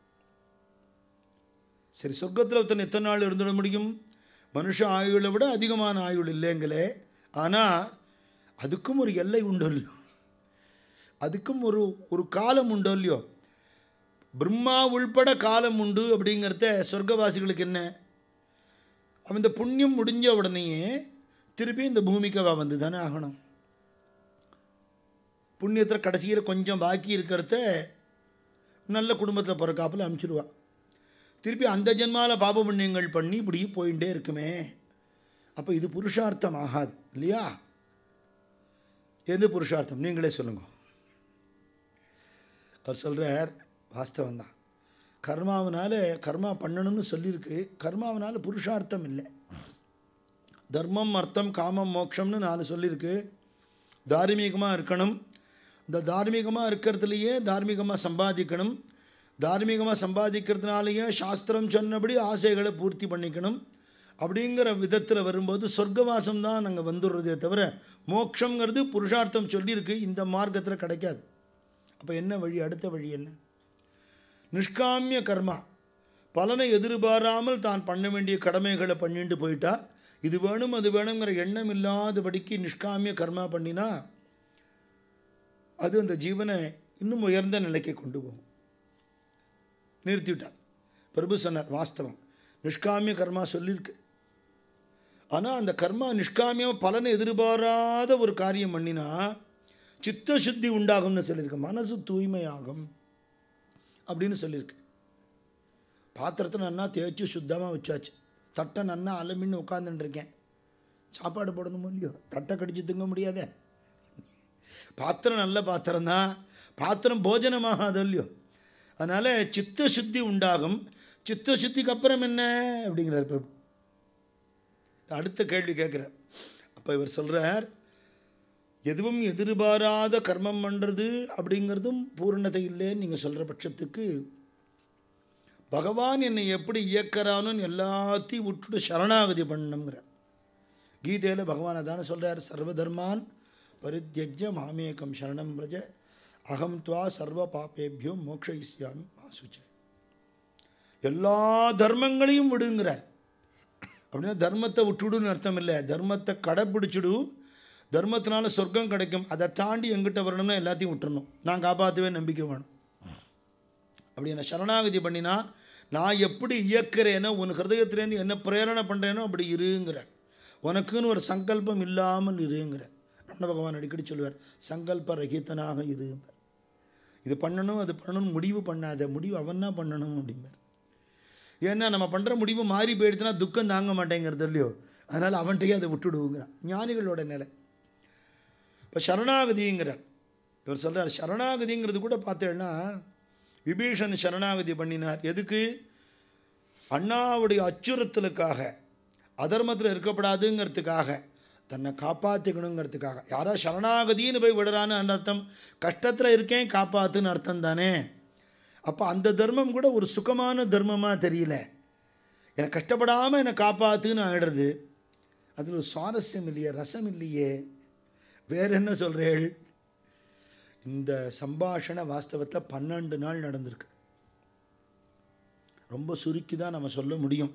சரி சொர்க்கத்தில் ஒருத்தன் எத்தனை நாள் இருந்துட முடியும் மனுஷ ஆயுளை விட அதிகமான ஆயுள் இல்லைங்களே ஆனால் அதுக்கும் ஒரு எல்லை உண்டு இல்லையோ அதுக்கும் ஒரு ஒரு காலம் உண்டு இல்லையோ பிரம்மா உள்பட காலம் உண்டு அப்படிங்கிறத சொர்க்கவாசிகளுக்கு என்ன அவன் இந்த புண்ணியம் முடிஞ்ச உடனேயே திருப்பி இந்த பூமிக்கு அவள் வந்து தானே ஆகணும் புண்ணியத்தில் கடைசியில் கொஞ்சம் பாக்கி இருக்கிறத நல்ல குடும்பத்தில் பிறக்காப்பில் அனுப்பிச்சிடுவா திருப்பி அந்த ஜென்மாவில் பாப புண்ணியங்கள் பண்ணி இப்படி போயிட்டே இருக்குமே அப்போ இது புருஷார்த்தம் ஆகாது இல்லையா எது புருஷார்த்தம் நீங்களே சொல்லுங்க அவர் சொல்கிறார் வாஸ்தவம் தான் கர்மாவனால கர்மா பண்ணணும்னு சொல்லியிருக்கு கர்மாவனால புருஷார்த்தம் இல்லை தர்மம் அர்த்தம் காமம் மோட்சம்னு நாலு சொல்லியிருக்கு தார்மீகமாக இருக்கணும் இந்த தார்மீகமாக இருக்கிறதுலையே தார்மீகமாக சம்பாதிக்கணும் தார்மீகமாக சம்பாதிக்கிறதுனாலேயே சாஸ்திரம் சொன்னபடி ஆசைகளை பூர்த்தி பண்ணிக்கணும் அப்படிங்கிற விதத்தில் வரும்போது சொர்க்கவாசம் தான் நாங்கள் வந்துடுறதே தவிர மோட்சங்கிறது புருஷார்த்தம் சொல்லியிருக்கு இந்த மார்க்கத்தில் கிடைக்காது அப்போ என்ன வழி அடுத்த வழி என்ன நிஷ்காமிய கர்மா பலனை எதிர்பாராமல் தான் பண்ண வேண்டிய கடமைகளை பண்ணிட்டு போயிட்டா இது வேணும் அது வேணுங்கிற எண்ணம் இல்லாதபடிக்கு நிஷ்காமிய கர்மா பண்ணினா அது அந்த ஜீவனை இன்னும் உயர்ந்த நிலைக்கு கொண்டு போகும் நிறுத்திவிட்டார் பிரபு சொன்னார் வாஸ்தவம் நிஷ்காமிய கர்மா சொல்லியிருக்கு ஆனால் அந்த கர்மா நிஷ்காமியம் பலனை எதிர்பாராத ஒரு காரியம் பண்ணினா சித்த சுத்தி உண்டாகும்னு சொல்லியிருக்கு மனசு தூய்மையாகும் அப்படின்னு சொல்லியிருக்கு பாத்திரத்தை நன்னா தேய்ச்சி சுத்தமாக வச்சாச்சு தட்டை நன்னா அலமின்னு உட்காந்துட்டு இருக்கேன் சாப்பாடு போடணுமோ இல்லையோ தட்டை கடிச்சு திங்க முடியாதே பாத்திரம் நல்ல பாத்திரம் தான் பாத்திரம் போஜனமாகாது இல்லையோ அதனால் சித்த சுத்தி உண்டாகும் சித்த சுத்திக்கு அப்புறம் என்ன அப்படிங்கிறார் பிரபு அடுத்த கேள்வி கேட்குறார் அப்போ இவர் சொல்கிறார் எதுவும் எதிர்பாராத கர்மம் பண்ணுறது அப்படிங்கிறதும் பூரணத்தை இல்லைன்னு நீங்கள் சொல்கிற பட்சத்துக்கு பகவான் என்னை எப்படி இயக்கறானோன்னு எல்லாத்தையும் விட்டுட்டு சரணாகதி பண்ணணுங்கிற கீதையில் பகவான் அதானே சொல்கிறார் சர்வதர்மான் பரித்யஜ்ய மாமேகம் சரணம் பிரஜ அகம் துவா சர்வ பாப்பேபியோ மோக்ஷயிஸ்யாமி மாசுச்ச எல்லா தர்மங்களையும் விடுங்கிறார் அப்படின்னா தர்மத்தை விட்டுடுன்னு அர்த்தம் இல்லை தர்மத்தை கடைப்பிடிச்சிடு தர்மத்தினால சொர்க்கம் கிடைக்கும் அதை தாண்டி எங்கிட்ட வரணும்னா எல்லாத்தையும் விட்டுறணும் நான் காப்பாற்றுவேன் நம்பிக்கை வேணும் அப்படி என்ன சரணாகதி பண்ணினா நான் எப்படி இயக்கிறேனோ உன் ஹிருதயத்திலேருந்து என்ன பிரேரணை பண்ணுறேனோ அப்படி இருங்கிறார் உனக்குன்னு ஒரு சங்கல்பம் இல்லாமல் இருங்கிற ரமண பகவான் அடிக்கடி சொல்லுவார் சங்கல்ப ரகிதனாக இருப்பார் இது பண்ணணும் அது பண்ணணும் முடிவு பண்ணாத முடிவு அவன் தான் பண்ணணும் அப்படிம்பார் ஏன்னா நம்ம பண்ணுற முடிவு மாறி போயிடுச்சுன்னா துக்கம் தாங்க மாட்டேங்கிறது இல்லையோ அதனால் அவன்கிட்டயே அதை விட்டுடுவோங்கிறான் ஞானிகளோட நிலை இப்போ சரணாகதிங்கிறார் இவர் சொல்கிறார் சரணாகதிங்கிறது கூட பார்த்தேன்னா விபீஷன் சரணாகதி பண்ணினார் எதுக்கு அண்ணாவுடைய அச்சுறுத்தலுக்காக அதர்மத்தில் இருக்கப்படாதுங்கிறதுக்காக தன்னை காப்பாற்றிக்கணுங்கிறதுக்காக யாரோ சரணாகதின்னு போய் விடுறான்னு அர்த்தம் கஷ்டத்தில் இருக்கேன் காப்பாற்றுன்னு அர்த்தம் தானே அப்போ அந்த தர்மம் கூட ஒரு சுகமான தர்மமாக தெரியல எனக்கு கஷ்டப்படாமல் என்னை காப்பாற்றுன்னு ஆயிடுறது அதில் ஒரு சுவாரஸ்யம் இல்லையே ரசம் இல்லையே வேற என்ன சொல்கிறேள் இந்த சம்பாஷண வாஸ்தவத்தில் பன்னெண்டு நாள் நடந்திருக்கு ரொம்ப சுருக்கி தான் நம்ம சொல்ல முடியும்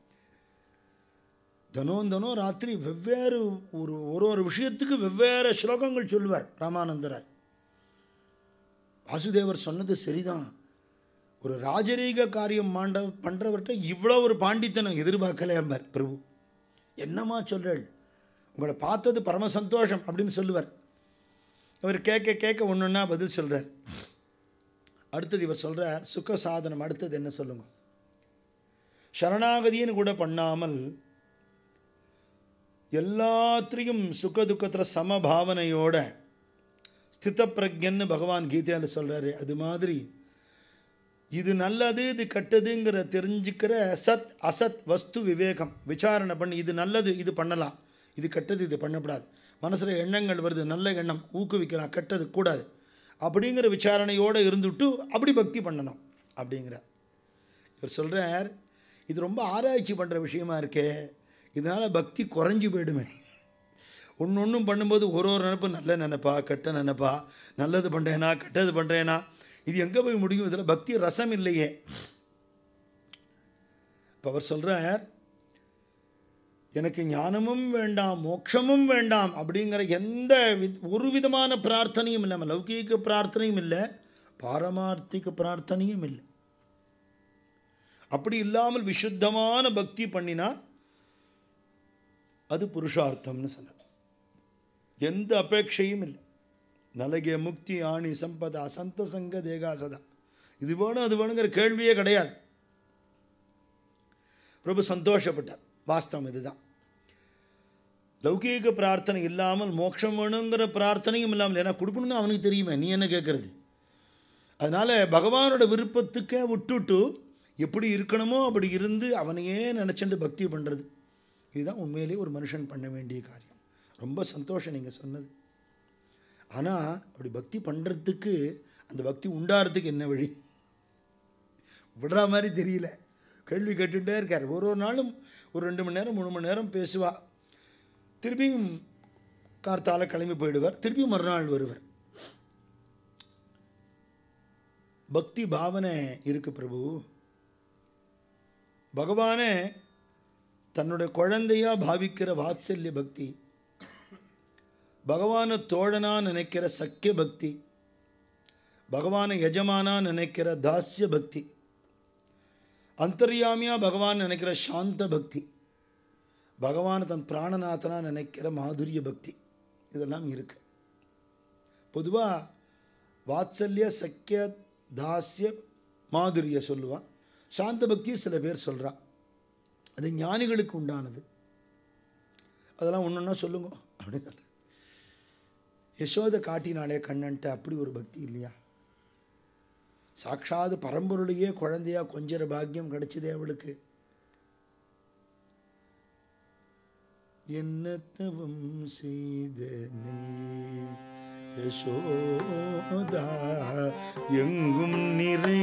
தினம் தினம் ராத்திரி வெவ்வேறு ஒரு ஒரு ஒரு விஷயத்துக்கு வெவ்வேறு ஸ்லோகங்கள் சொல்லுவார் ராமானந்தராய் வாசுதேவர் சொன்னது சரிதான் ஒரு ராஜரீக காரியம் மாண்ட பண்ணுறவர்கிட்ட இவ்வளோ ஒரு பாண்டித்தனம் எதிர்பார்க்கல அம்பார் பிரபு என்னம்மா சொல்கிறாள் உங்களை பார்த்தது பரம சந்தோஷம் அப்படின்னு சொல்லுவார் அவர் கேட்க கேட்க ஒன்று ஒன்றா பதில் சொல்கிறார் அடுத்தது இவர் சொல்கிறார் சுக சாதனம் அடுத்தது என்ன சொல்லுங்க சரணாகதின்னு கூட பண்ணாமல் எல்லாத்திலையும் சுக துக்கத்தில் சமபாவனையோட ஸ்தித பிரஜன்னு பகவான் கீதையில் சொல்கிறாரு அது மாதிரி இது நல்லது இது கெட்டதுங்கிற தெரிஞ்சுக்கிற சத் அசத் வஸ்து விவேகம் விசாரணை பண்ணி இது நல்லது இது பண்ணலாம் இது கெட்டது இது பண்ணக்கூடாது மனசில் எண்ணங்கள் வருது நல்ல எண்ணம் ஊக்குவிக்கலாம் கெட்டது கூடாது அப்படிங்கிற விசாரணையோடு இருந்துட்டு அப்படி பக்தி பண்ணணும் அப்படிங்கிற இவர் சொல்கிறார் இது ரொம்ப ஆராய்ச்சி பண்ணுற விஷயமா இருக்கே இதனால் பக்தி குறைஞ்சி போயிடுமே ஒன்று ஒன்றும் பண்ணும்போது ஒரு ஒரு நினப்பு நல்ல நினைப்பா கெட்ட நினைப்பா நல்லது பண்ணுறேனா கெட்டது பண்ணுறேனா இது எங்கே போய் முடியும் இதில் பக்தி ரசம் இல்லையே இப்போ அவர் சொல்கிறார் எனக்கு ஞானமும் வேண்டாம் மோட்சமும் வேண்டாம் அப்படிங்கிற எந்த வித் ஒரு விதமான பிரார்த்தனையும் இல்லை லௌகீக பிரார்த்தனையும் இல்லை பாரமார்த்திக பிரார்த்தனையும் இல்லை அப்படி இல்லாமல் விசுத்தமான பக்தி பண்ணினா அது புருஷார்த்தம்னு சொன்னார் எந்த அபேட்சையும் இல்லை நலகிய முக்தி ஆணி சம்பதா சந்த சங்க தேகா சதா இது வேணும் அது வேணுங்கிற கேள்வியே கிடையாது பிரபு சந்தோஷப்பட்டார் வாஸ்தவம் இதுதான் லௌகீக பிரார்த்தனை இல்லாமல் மோட்சம் வேணுங்கிற பிரார்த்தனையும் இல்லாமல் ஏன்னா கொடுக்கணும்னு அவனுக்கு தெரியுமே நீ என்ன கேட்குறது அதனால் பகவானோட விருப்பத்துக்கே விட்டுட்டு எப்படி இருக்கணுமோ அப்படி இருந்து அவனையே நினச்சிட்டு பக்தி பண்ணுறது இதுதான் உண்மையிலேயே ஒரு மனுஷன் பண்ண வேண்டிய காரியம் ரொம்ப சந்தோஷம் நீங்கள் சொன்னது ஆனால் அப்படி பக்தி பண்ணுறதுக்கு அந்த பக்தி உண்டாகிறதுக்கு என்ன வழி விடுற மாதிரி தெரியல கேள்வி கேட்டுகிட்டே இருக்கார் ஒரு ஒரு நாளும் ஒரு ரெண்டு மணி நேரம் மூணு மணி நேரம் பேசுவா திருப்பியும் கார்த்தால கிளம்பி போயிடுவார் திருப்பியும் மறுநாள் வருவார் பக்தி பாவனை இருக்கு பிரபு பகவானே தன்னுடைய குழந்தையா பாவிக்கிற வாத்சல்ய பக்தி பகவானை தோழனா நினைக்கிற சக்கிய பக்தி பகவானை எஜமானா நினைக்கிற தாஸ்ய பக்தி அந்தர்யாமியா பகவான் நினைக்கிற சாந்த பக்தி பகவான் தன் பிராணநாதனா நினைக்கிற மாதுரிய பக்தி இதெல்லாம் இருக்கு பொதுவாக வாத்சல்ய சக்கிய தாஸ்ய மாதுரிய சொல்லுவான் சாந்த பக்தியை சில பேர் சொல்றா அது ஞானிகளுக்கு உண்டானது அதெல்லாம் ஒன்று ஒன்றா சொல்லுங்க அப்படின்னு சொல்ல யசோதை காட்டினாலே கண்ணன்ட்ட அப்படி ஒரு பக்தி இல்லையா சாட்சாது பரம்பொருளையே குழந்தையா கொஞ்சர பாக்கியம் கிடைச்சதே அவளுக்கு என்னத்தவம் செய்தனே யசோதா எங்கும் நிறை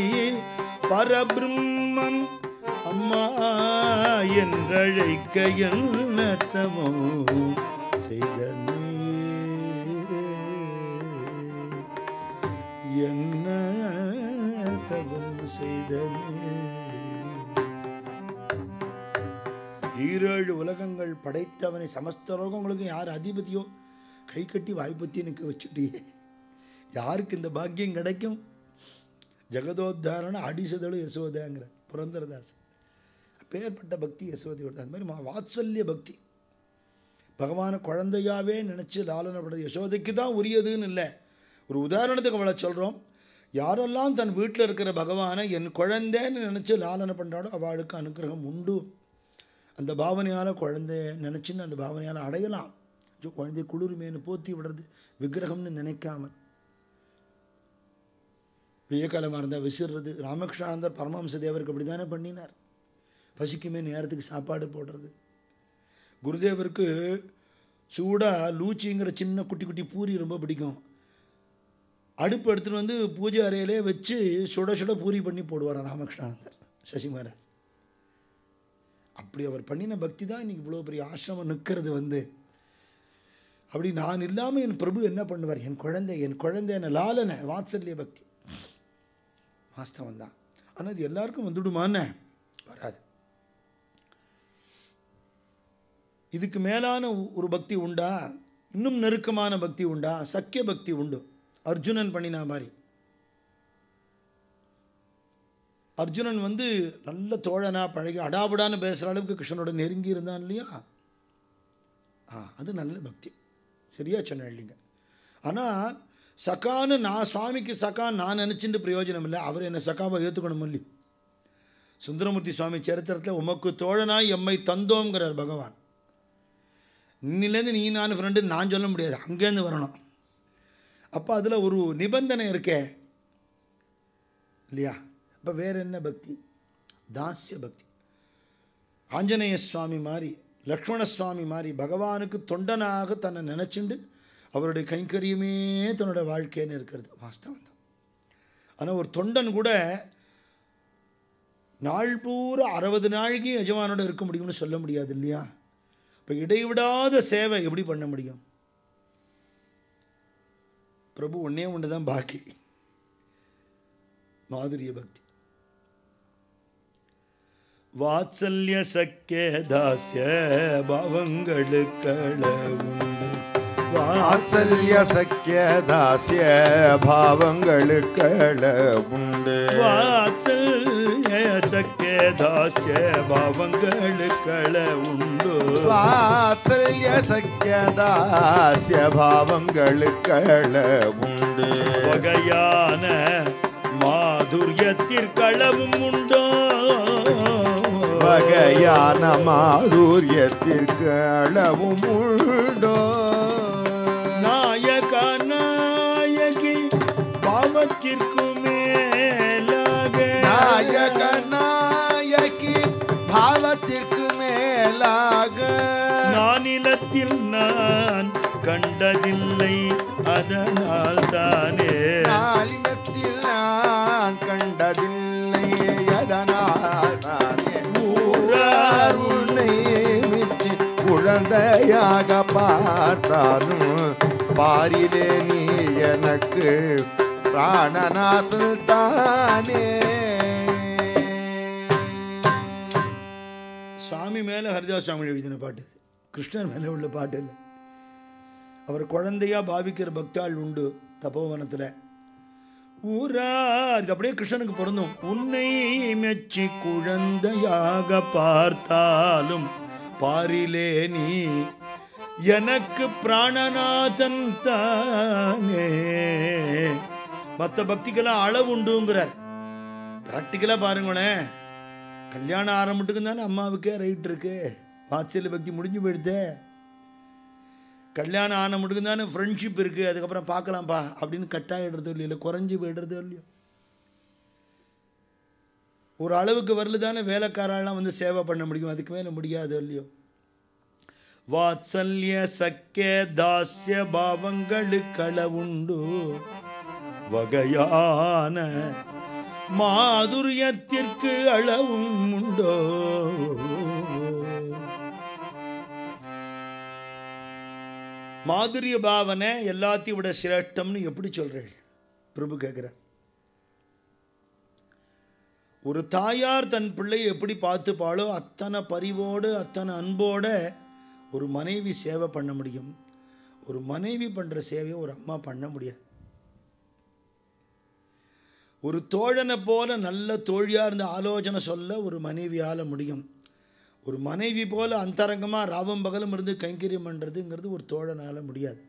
பரபிரம்மம் அம்மா என்றழைக்க என்னத்தவோ செய்தனே என்ன தவம் செய்தனே ஈரேழு உலகங்கள் படைத்தவனை சமஸ்த லோகங்களுக்கு யார் அதிபதியோ கை கட்டி வாய்ப்பத்தி நிற்க வச்சுட்டியே யாருக்கு இந்த பாக்கியம் கிடைக்கும் ஜெகதோத்தாரண அடிசதಳು யசோதாங்கிற புரந்தரதாஸ் அப்பேற்பட்ட பக்தி யசோதையோட அது மாதிரி மா- வாத்சல்ய பக்தி பகவானை குழந்தையாவே நினச்சி லாலனப்படுறது யசோதைக்கு தான் உரியதுன்னு இல்லை ஒரு உதாரணத்துக்கு அவளை சொல்கிறோம் யாரெல்லாம் தன் வீட்டில் இருக்கிற பகவானை என் குழந்தைன்னு நினச்சி லாலனை பண்ணுறாடோ அவளுக்கு அனுக்கிரகம் உண்டு அந்த பாவனையால் குழந்தைய நினச்சின்னு அந்த பாவனையால் அடையலாம் ஐயோ குழந்தை குளிருமேனு போத்தி விடுறது விக்கிரகம்னு நினைக்காமல் விவேகாலமாக இருந்தால் விசிறுறது ராமகிருஷ்ணானந்தர் பரமஹம்ச தேவருக்கு அப்படி தானே பண்ணினார் பசிக்குமே நேரத்துக்கு சாப்பாடு போடுறது குருதேவருக்கு சூடாக லூச்சிங்கிற சின்ன குட்டி குட்டி பூரி ரொம்ப பிடிக்கும் அடுப்பு எடுத்துகிட்டு வந்து பூஜை அறையிலே வச்சு சுட சுட பூரி பண்ணி போடுவார் ராமகிருஷ்ணானந்தர் சசி மகாராஜ் அப்படி அவர் பண்ணின பக்தி தான் இன்னைக்கு இவ்வளோ பெரிய ஆசிரமம் நிற்கிறது வந்து அப்படி நான் இல்லாமல் என் பிரபு என்ன பண்ணுவார் என் குழந்தை என் குழந்தை என்ன லாலனை வாத்சல்ய பக்தி வாஸ்தவம் தான் ஆனால் இது எல்லாருக்கும் வந்துடுமான்னு வராது இதுக்கு மேலான ஒரு பக்தி உண்டா இன்னும் நெருக்கமான பக்தி உண்டா சக்கிய பக்தி உண்டு அர்ஜுனன் பண்ணினா மாதிரி அர்ஜுனன் வந்து நல்ல தோழனா பழகி அடாபடான்னு பேசுகிற அளவுக்கு கிருஷ்ணனோட நெருங்கி இருந்தான் இல்லையா ஆ அது நல்ல பக்தி சரியா சொன்னேன் இல்லைங்க ஆனால் சகான்னு நான் சுவாமிக்கு சகா நான் நினச்சிட்டு பிரயோஜனம் இல்லை அவர் என்னை சகாவை ஏற்றுக்கணும் இல்லையோ சுந்தரமூர்த்தி சுவாமி சரித்திரத்தில் உமக்கு தோழனாய் எம்மை தந்தோங்கிறார் பகவான் இன்னிலேருந்து நீ நான் ஃப்ரெண்டு நான் சொல்ல முடியாது அங்கேருந்து வரணும் அப்போ அதில் ஒரு நிபந்தனை இருக்கே இல்லையா அப்போ வேற என்ன பக்தி தாஸ்ய பக்தி ஆஞ்சநேய சுவாமி மாதிரி லக்ஷ்மண சுவாமி மாதிரி பகவானுக்கு தொண்டனாக தன்னை நினச்சிண்டு அவருடைய கைங்கரியமே தன்னோட வாழ்க்கைன்னு இருக்கிறது வாஸ்தவம் தான் ஆனால் ஒரு தொண்டன் கூட நாள் பூரா அறுபது நாளைக்கு எஜமானோட இருக்க முடியும்னு சொல்ல முடியாது இல்லையா இப்போ இடைவிடாத சேவை எப்படி பண்ண முடியும் பிரபு ஒன்றே ஒன்று தான் பாக்கி மாதுரிய பக்தி வாத்சல்ய சக்கிய தாஸ்ய பாவங்களுக்கள உண்டு வாத்சல்ய சக்கிய தாசிய பாவங்களுக்கள உண்டு வாத்சல்ய சக்கிய தாஸ்ய பாவங்களுக்கள உண்டு வாத்சல்ய சக்கிய தாசிய பாவங்களுக்கள உண்டு வகையான மாதுரியத்திற்களவும் உண்டோ வகையான மாதுரியத்திற்கு அளவும் உண்டோ நாயக நாயகி பாவத்திற்கு மேலாக நாயக நாயகி பாவத்திற்கு மேலாக நானிலத்தில் நான் கண்டதில்லை அதனால் தானே நாளினத்தில் நான் கண்டதில்லை அதனால் நானே ஊரார் உன்னை மிச்சி குழந்தையாக பார்த்தாலும் பாரிலே நீ எனக்கு பிராணநாத்து தானே சுவாமி மேலே ஹரிதாஸ் சுவாமி எழுதின பாட்டு இது. கிருஷ்ணர் மேலே உள்ள பாட்டு இல்லை அவர் குழந்தையா பாவிக்கிற பக்தாள் உண்டு தபோவனத்தில் ஊரார் இது அப்படியே கிருஷ்ணனுக்கு பொருந்தும் உன்னை மெச்சி குழந்தையாக பார்த்தாலும் பாரிலே நீ எனக்கு பிராணநாதன் தானே மற்ற பக்திக்கெல்லாம் அளவு உண்டுங்கிறார் ப்ராக்டிக்கலாக பாருங்களேன் கல்யாணம் ஆரம்பிட்டுக்கு தானே அம்மாவுக்கே ரைட் இருக்கு வாத்சல்ய பக்தி முடிஞ்சு போயிடுதே கல்யாணம் ஆன மட்டுக்கு தானே ஃப்ரெண்ட்ஷிப் இருக்குது அதுக்கப்புறம் பார்க்கலாம்ப்பா அப்படின்னு கட்டாயிடுறதோ இல்லையோ இல்லை குறைஞ்சி போயிடுறதோ இல்லையோ ஒரு அளவுக்கு வரல தானே வேலைக்காரெல்லாம் வந்து சேவை பண்ண முடியும் அதுக்கு மேலே முடியாதோ இல்லையோ வாத்சல்ய சக்கிய தாஸ்ய பாவங்களுக்கு அளவுண்டு வகையான மாதுரியத்திற்கு அளவும் உண்டோ மாதுரிய பாவனை எல்லாத்தையும் விட சிரேஷ்டம்னு எப்படி சொல்றேன் பிரபு கேட்குறார் ஒரு தாயார் தன் பிள்ளையை எப்படி பார்த்துப்பாளோ அத்தனை பரிவோடு அத்தனை அன்போட ஒரு மனைவி சேவை பண்ண முடியும் ஒரு மனைவி பண்ணுற சேவையை ஒரு அம்மா பண்ண முடியாது ஒரு தோழனை போல நல்ல தோழியாக இருந்த ஆலோசனை சொல்ல ஒரு மனைவியால் முடியும் ஒரு மனைவி போல அந்தரங்கமாக ராவம் பகலும் இருந்து கைங்கரியம் பண்ணுறதுங்கிறது ஒரு தோழனால் முடியாது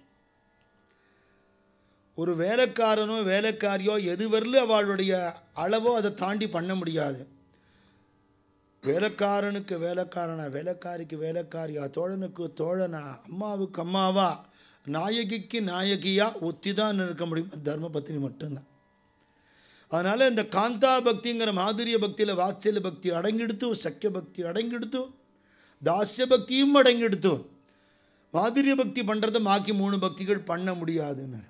ஒரு வேலைக்காரனோ வேலைக்காரியோ எது வரல அவளுடைய அளவோ அதை தாண்டி பண்ண முடியாது வேலைக்காரனுக்கு வேலைக்காரனா வேலைக்காரிக்கு வேலைக்காரியா தோழனுக்கு தோழனா அம்மாவுக்கு அம்மாவா நாயகிக்கு நாயகியா ஒத்தி தான் இருக்க முடியும் தர்ம பத்தினி மட்டும்தான் அதனால் இந்த காந்தா பக்திங்கிற மாதுரிய பக்தியில் வாத்சல்ய பக்தி அடங்கிடுத்து சக்கிய பக்தி அடங்கிடுத்து தாஸ்ய பக்தியும் அடங்கிடுத்து மாதுரிய பக்தி பண்ணுறதை பாக்கி மூணு பக்திகள் பண்ண முடியாதுன்னு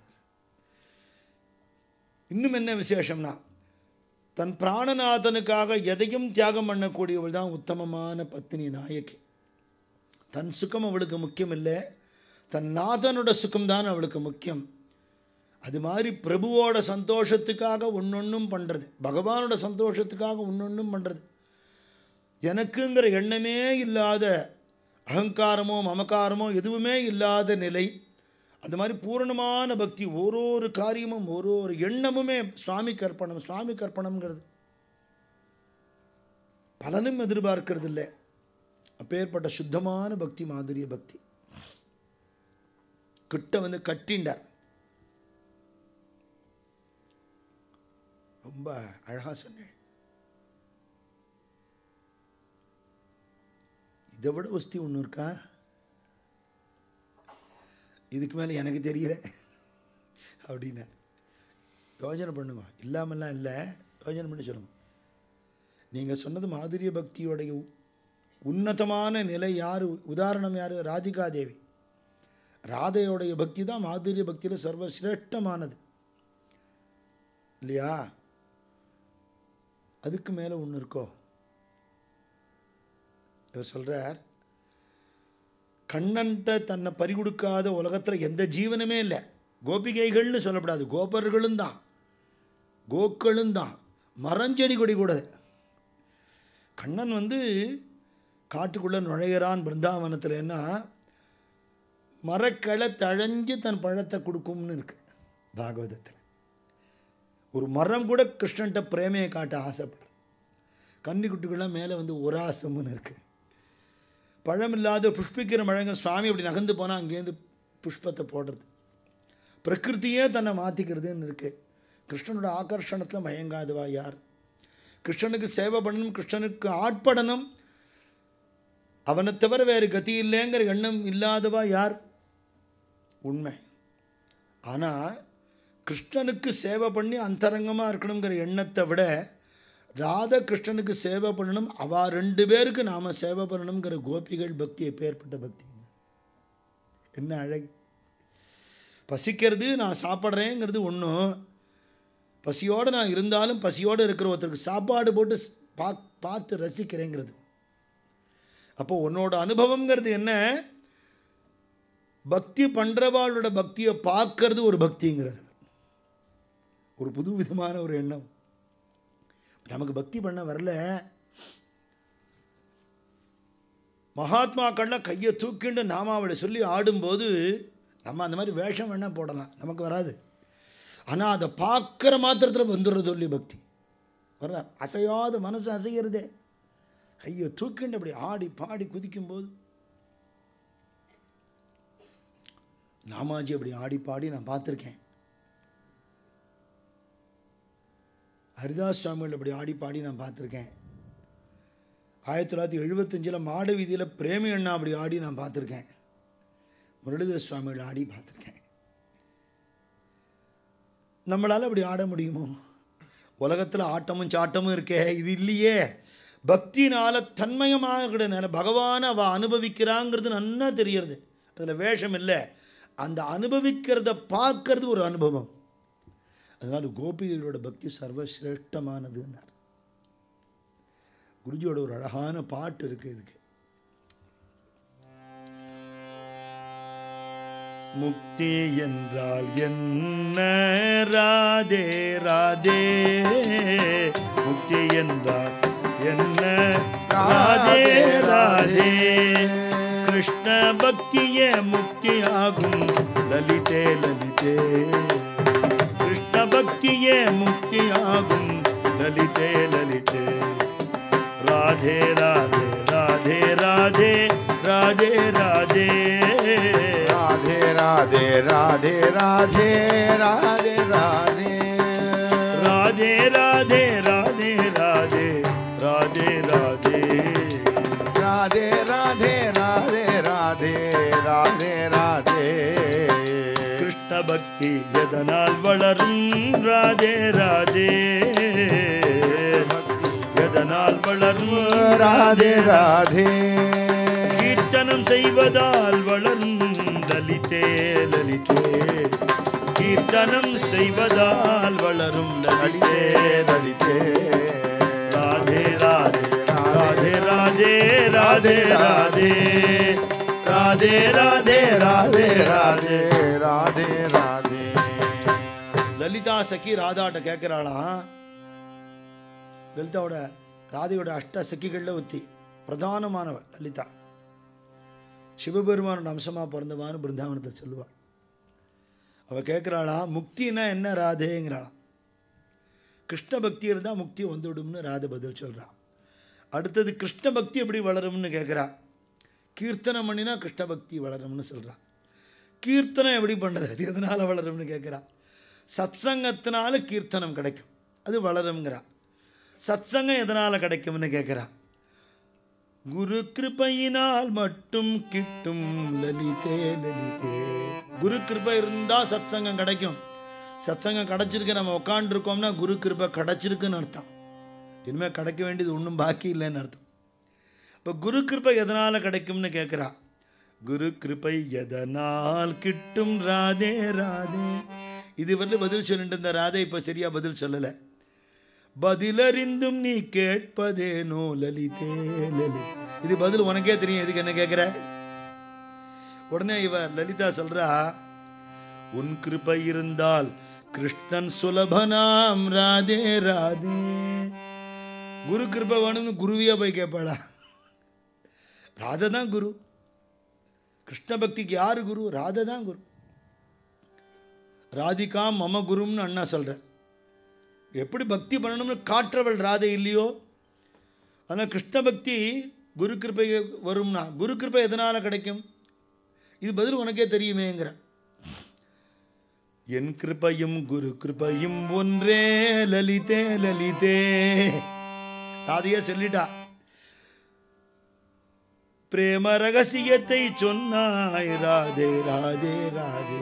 இன்னும் என்ன விசேஷம்னா தன் பிராணநாதனுக்காக எதையும் தியாகம் பண்ணக்கூடியவள் தான் உத்தமமான பத்தினி நாயகி தன் சுகம் அவளுக்கு முக்கியம் இல்லை தன் நாதனோட சுகம்தான் அவளுக்கு முக்கியம் அது மாதிரி பிரபுவோட சந்தோஷத்துக்காக ஒன்றொன்றும் பண்ணுறது பகவானோட சந்தோஷத்துக்காக ஒன்றொன்றும் பண்ணுறது எனக்குங்கிற எண்ணமே இல்லாத அகங்காரமோ மமக்காரமோ எதுவுமே இல்லாத நிலை அந்த மாதிரி பூரணமான பக்தி ஒரு ஒரு காரியமும் ஒரு ஒரு எண்ணமுமே சுவாமி கற்பணம் சுவாமி கற்பணம்ங்கிறது பலனும் எதிர்பார்க்கறது இல்லை அப்பேற்பட்ட சுத்தமான பக்தி மாதுரிய பக்தி கிட்ட வந்து கட்டிண்டார் ரொம்ப அழகாக சொன்னேன் இதை விட வஸ்தி ஒன்று இருக்கா இதுக்கு மேலே எனக்கு தெரியல அப்படின்னா யோஜனை பண்ணுங்க இல்லாமல்லாம் இல்லை யோஜனை பண்ணி சொல்லுங்க நீங்கள் சொன்னது மாதுரிய பக்தியோடைய உ- உன்னதமான நிலை யார் உதாரணம் யார் ராதிகா தேவி ராதையோடைய பக்தி தான் மாதுரிய பக்தியில் சர்வசிரேஷ்டமானது இல்லையா அதுக்கு மேலே ஒன்று இருக்கோ இவர் சொல்கிறார் கண்ணன்ட்ட தன்னை பறிகொடுக்காத உலகத்தில் எந்த ஜீவனுமே இல்லை கோபிகைகள்னு சொல்லப்படாது கோபர்களும் தான் கோக்களும் தான் மரஞ்செடி கொடி கூட கண்ணன் வந்து காட்டுக்குள்ளே நுழையிறான் பிருந்தாவனத்துலன்னா மரக்களை தழைஞ்சு தன் பழத்தை கொடுக்கும்னு இருக்கு பாகவதத்தில் ஒரு மரம் கூட கிருஷ்ணன்ட்ட பிரேமையை காட்ட ஆசைப்படுறது கன்னிக்குட்டிகள்லாம் மேலே வந்து உராசம்னு இருக்குது பழம் இல்லாத புஷ்பிக்கிற மழங்க சுவாமி அப்படி நகர்ந்து போனால் அங்கேருந்து புஷ்பத்தை போடுறது பிரகிருத்தியே தன்னை மாற்றிக்கிறதுன்னு இருக்கு கிருஷ்ணனோட ஆகர்ஷணத்தில் மயங்காதவா யார் கிருஷ்ணனுக்கு சேவை பண்ணணும் கிருஷ்ணனுக்கு ஆட்படணும் அவனை தவிர வேறு கதி இல்லைங்கிற எண்ணம் இல்லாதவா யார் உண்மை ஆனால் கிருஷ்ணனுக்கு சேவை பண்ணி அந்தரங்கமாக இருக்கணுங்கிற எண்ணத்தை விட ராதா கிருஷ்ணனுக்கு சேவை பண்ணணும் அவா ரெண்டு பேருக்கு நாம் சேவை பண்ணணுங்கிற கோபிகள் பக்தி எப்பேற்பட்ட பக்தி என்ன அழகு பசிக்கிறது நான் சாப்பிட்றேங்கிறது ஒன்றும் பசியோடு நான் இருந்தாலும் பசியோடு இருக்கிற ஒருத்தருக்கு சாப்பாடு போட்டு ஸ்- பா பார்த்து ரசிக்கிறேங்கிறது அப்போ உன்னோட அனுபவங்கிறது என்ன பக்தி பண்ணுறவாளோட பக்தியை பார்க்கறது ஒரு பக்திங்கிறது ஒரு புது விதமான ஒரு எண்ணம் நமக்கு பக்தி பண்ண வரல மகாத்மாக்கள்லாம் கையை தூக்கிண்டு நாமாவளை சொல்லி ஆடும்போது நம்ம அந்த மாதிரி வேஷம் வேணால் போடலாம் நமக்கு வராது ஆனால் அதை பார்க்குற மாத்திரத்தில் வந்துடுறது சொல்லி பக்தி வர அசையாத மனசு அசைகிறதே கையை தூக்கிண்டு அப்படி ஆடி பாடி குதிக்கும்போது நாமாஜி அப்படி ஆடி பாடி நான் பார்த்துருக்கேன் ஹரிதாஸ் சுவாமிகள் அப்படி ஆடி பாடி நான் பார்த்துருக்கேன் ஆயிரத்தி தொள்ளாயிரத்தி எழுபத்தஞ்சில் மாட வீதியில் பிரேமி அண்ணா அப்படி ஆடி நான் பார்த்துருக்கேன் முரளிதர சுவாமிகள் ஆடி பார்த்துருக்கேன் நம்மளால் அப்படி ஆட முடியுமோ உலகத்தில் ஆட்டமும் சாட்டமும் இருக்கே இது இல்லையே பக்தினால தன்மயமாகிற நேரம் பகவானை அவள் அனுபவிக்கிறாங்கிறது நன்னா தெரியறது அதில் வேஷம் இல்லை அந்த அனுபவிக்கிறத பார்க்கறது ஒரு அனுபவம் அதனால் கோபிகளோட பக்தி சர்வசிரேஷ்டமானதுன்னார் குருஜியோட ஒரு அழகான பாட்டு இருக்கு இதுக்கு முக்தி என்றால் என்ன ராதே ராதே முக்தி என்றால் என்ன ராதே ராதே கிருஷ்ண பக்திய முக்தி ஆகும் லலிதே லலிதே கிருஷ்ண பக்திய முக்தி ஆகும் லலிதே லலிதே ராதே ராதே ராதே ராதே ராதே ராதே राधे राधे राधे राधे राधे राधे ராதே ராதே ராதே ராதே ராதே ராதே राधे राधे राधे राधे राधे राधे கிருஷ்ண பக்தி எதனால் வளரும் ராதே ராதே எதனால் வளரும் राधे राधे கீர்த்தனம் செய்வதால் வளரும் லலிதே லலிதே கீர்த்தனம் செய்வதால் வளரும் லலிதே ललिते ராதே ராதே ராதே ராதே ராதே ராதே ராதே ராதே ராதே राधे राधे லலிதா சகி ராதாட்ட கேட்குறாளாம் லலிதாவோட ராதையோட அஷ்ட சகிகளில் ஒத்தி பிரதானமானவ லலிதா சிவபெருமானோட அம்சமாக பிறந்தவான்னு பிருந்தாவனத்தை சொல்லுவாள் அவள் கேட்குறாளாம் முக்தினா என்ன ராதேங்கிறாளாம் கிருஷ்ண பக்தி இருந்தால் முக்தி வந்துவிடும்னு ராதை பதில் சொல்கிறான் அடுத்தது கிருஷ்ண பக்தி எப்படி வளரும்னு கேட்குறா கீர்த்தனம் பண்ணினா கிருஷ்ண பக்தி வளரும்னு சொல்கிறான் கீர்த்தனம் எப்படி பண்ணுறது அது எதனால் வளரும்னு கேட்குறா சத்சங்கத்தினால கீர்த்தனம் கிடைக்கும் அது வளருங்கிறா சத்சங்கம் எதனால் கிடைக்கும்னு கேட்குறா குரு கிருபையினால் மட்டும் கிட்டும் லலிதே லலிதே குரு கிருபை இருந்தால் சத்சங்கம் கிடைக்கும் சத்சங்கம் கிடைச்சிருக்கு நம்ம உட்காந்துருக்கோம்னா குரு கிருபை கிடைச்சிருக்குன்னு அர்த்தம் இனிமேல் கிடைக்க வேண்டியது ஒன்றும் பாக்கி இல்லைன்னு அர்த்தம் இப்போ குரு கிருபை எதனால் கிடைக்கும்னு கேட்குறா குரு கிருபை எதனால் கிட்டும் ராதே ராதே இதுவரையிலும் பதில் சொல்லிட்டு இருந்த ராதே இப்போ சரியா பதில் சொல்லலை பதிலறிந்தும் நீ கேட்பதேனோ லலிதே லலிதே இது பதில் உனக்கே தெரியும் எதுக்கு என்ன கேட்குற உடனே இவ லலிதா சொல்றா உன் கிருபை இருந்தால் கிருஷ்ணன் சுலபனாம் ராதே ராதே குரு கிருபை வேணும்னு குருவியா போய் கேட்பாளா ராதை தான் குரு கிருஷ்ண பக்திக்கு யாரு குரு ராதை தான் குரு ராதிகா மம குரும்னு அண்ணா சொல்கிறார் எப்படி பக்தி பண்ணணும்னு காற்றவள் ராதை இல்லையோ ஆனால் கிருஷ்ண பக்தி குரு கிருப்பை வரும்னா குரு கிருப்பை எதனால் கிடைக்கும் இது பதில் உனக்கே தெரியுமேங்கிற என் கிருபையும் குரு கிருபையும் ஒன்றே லலிதே லலிதே ராதையே சொல்லிட்டா பிரேம ரகசியத்தை சொன்னாய் ராதே ராதே ராதே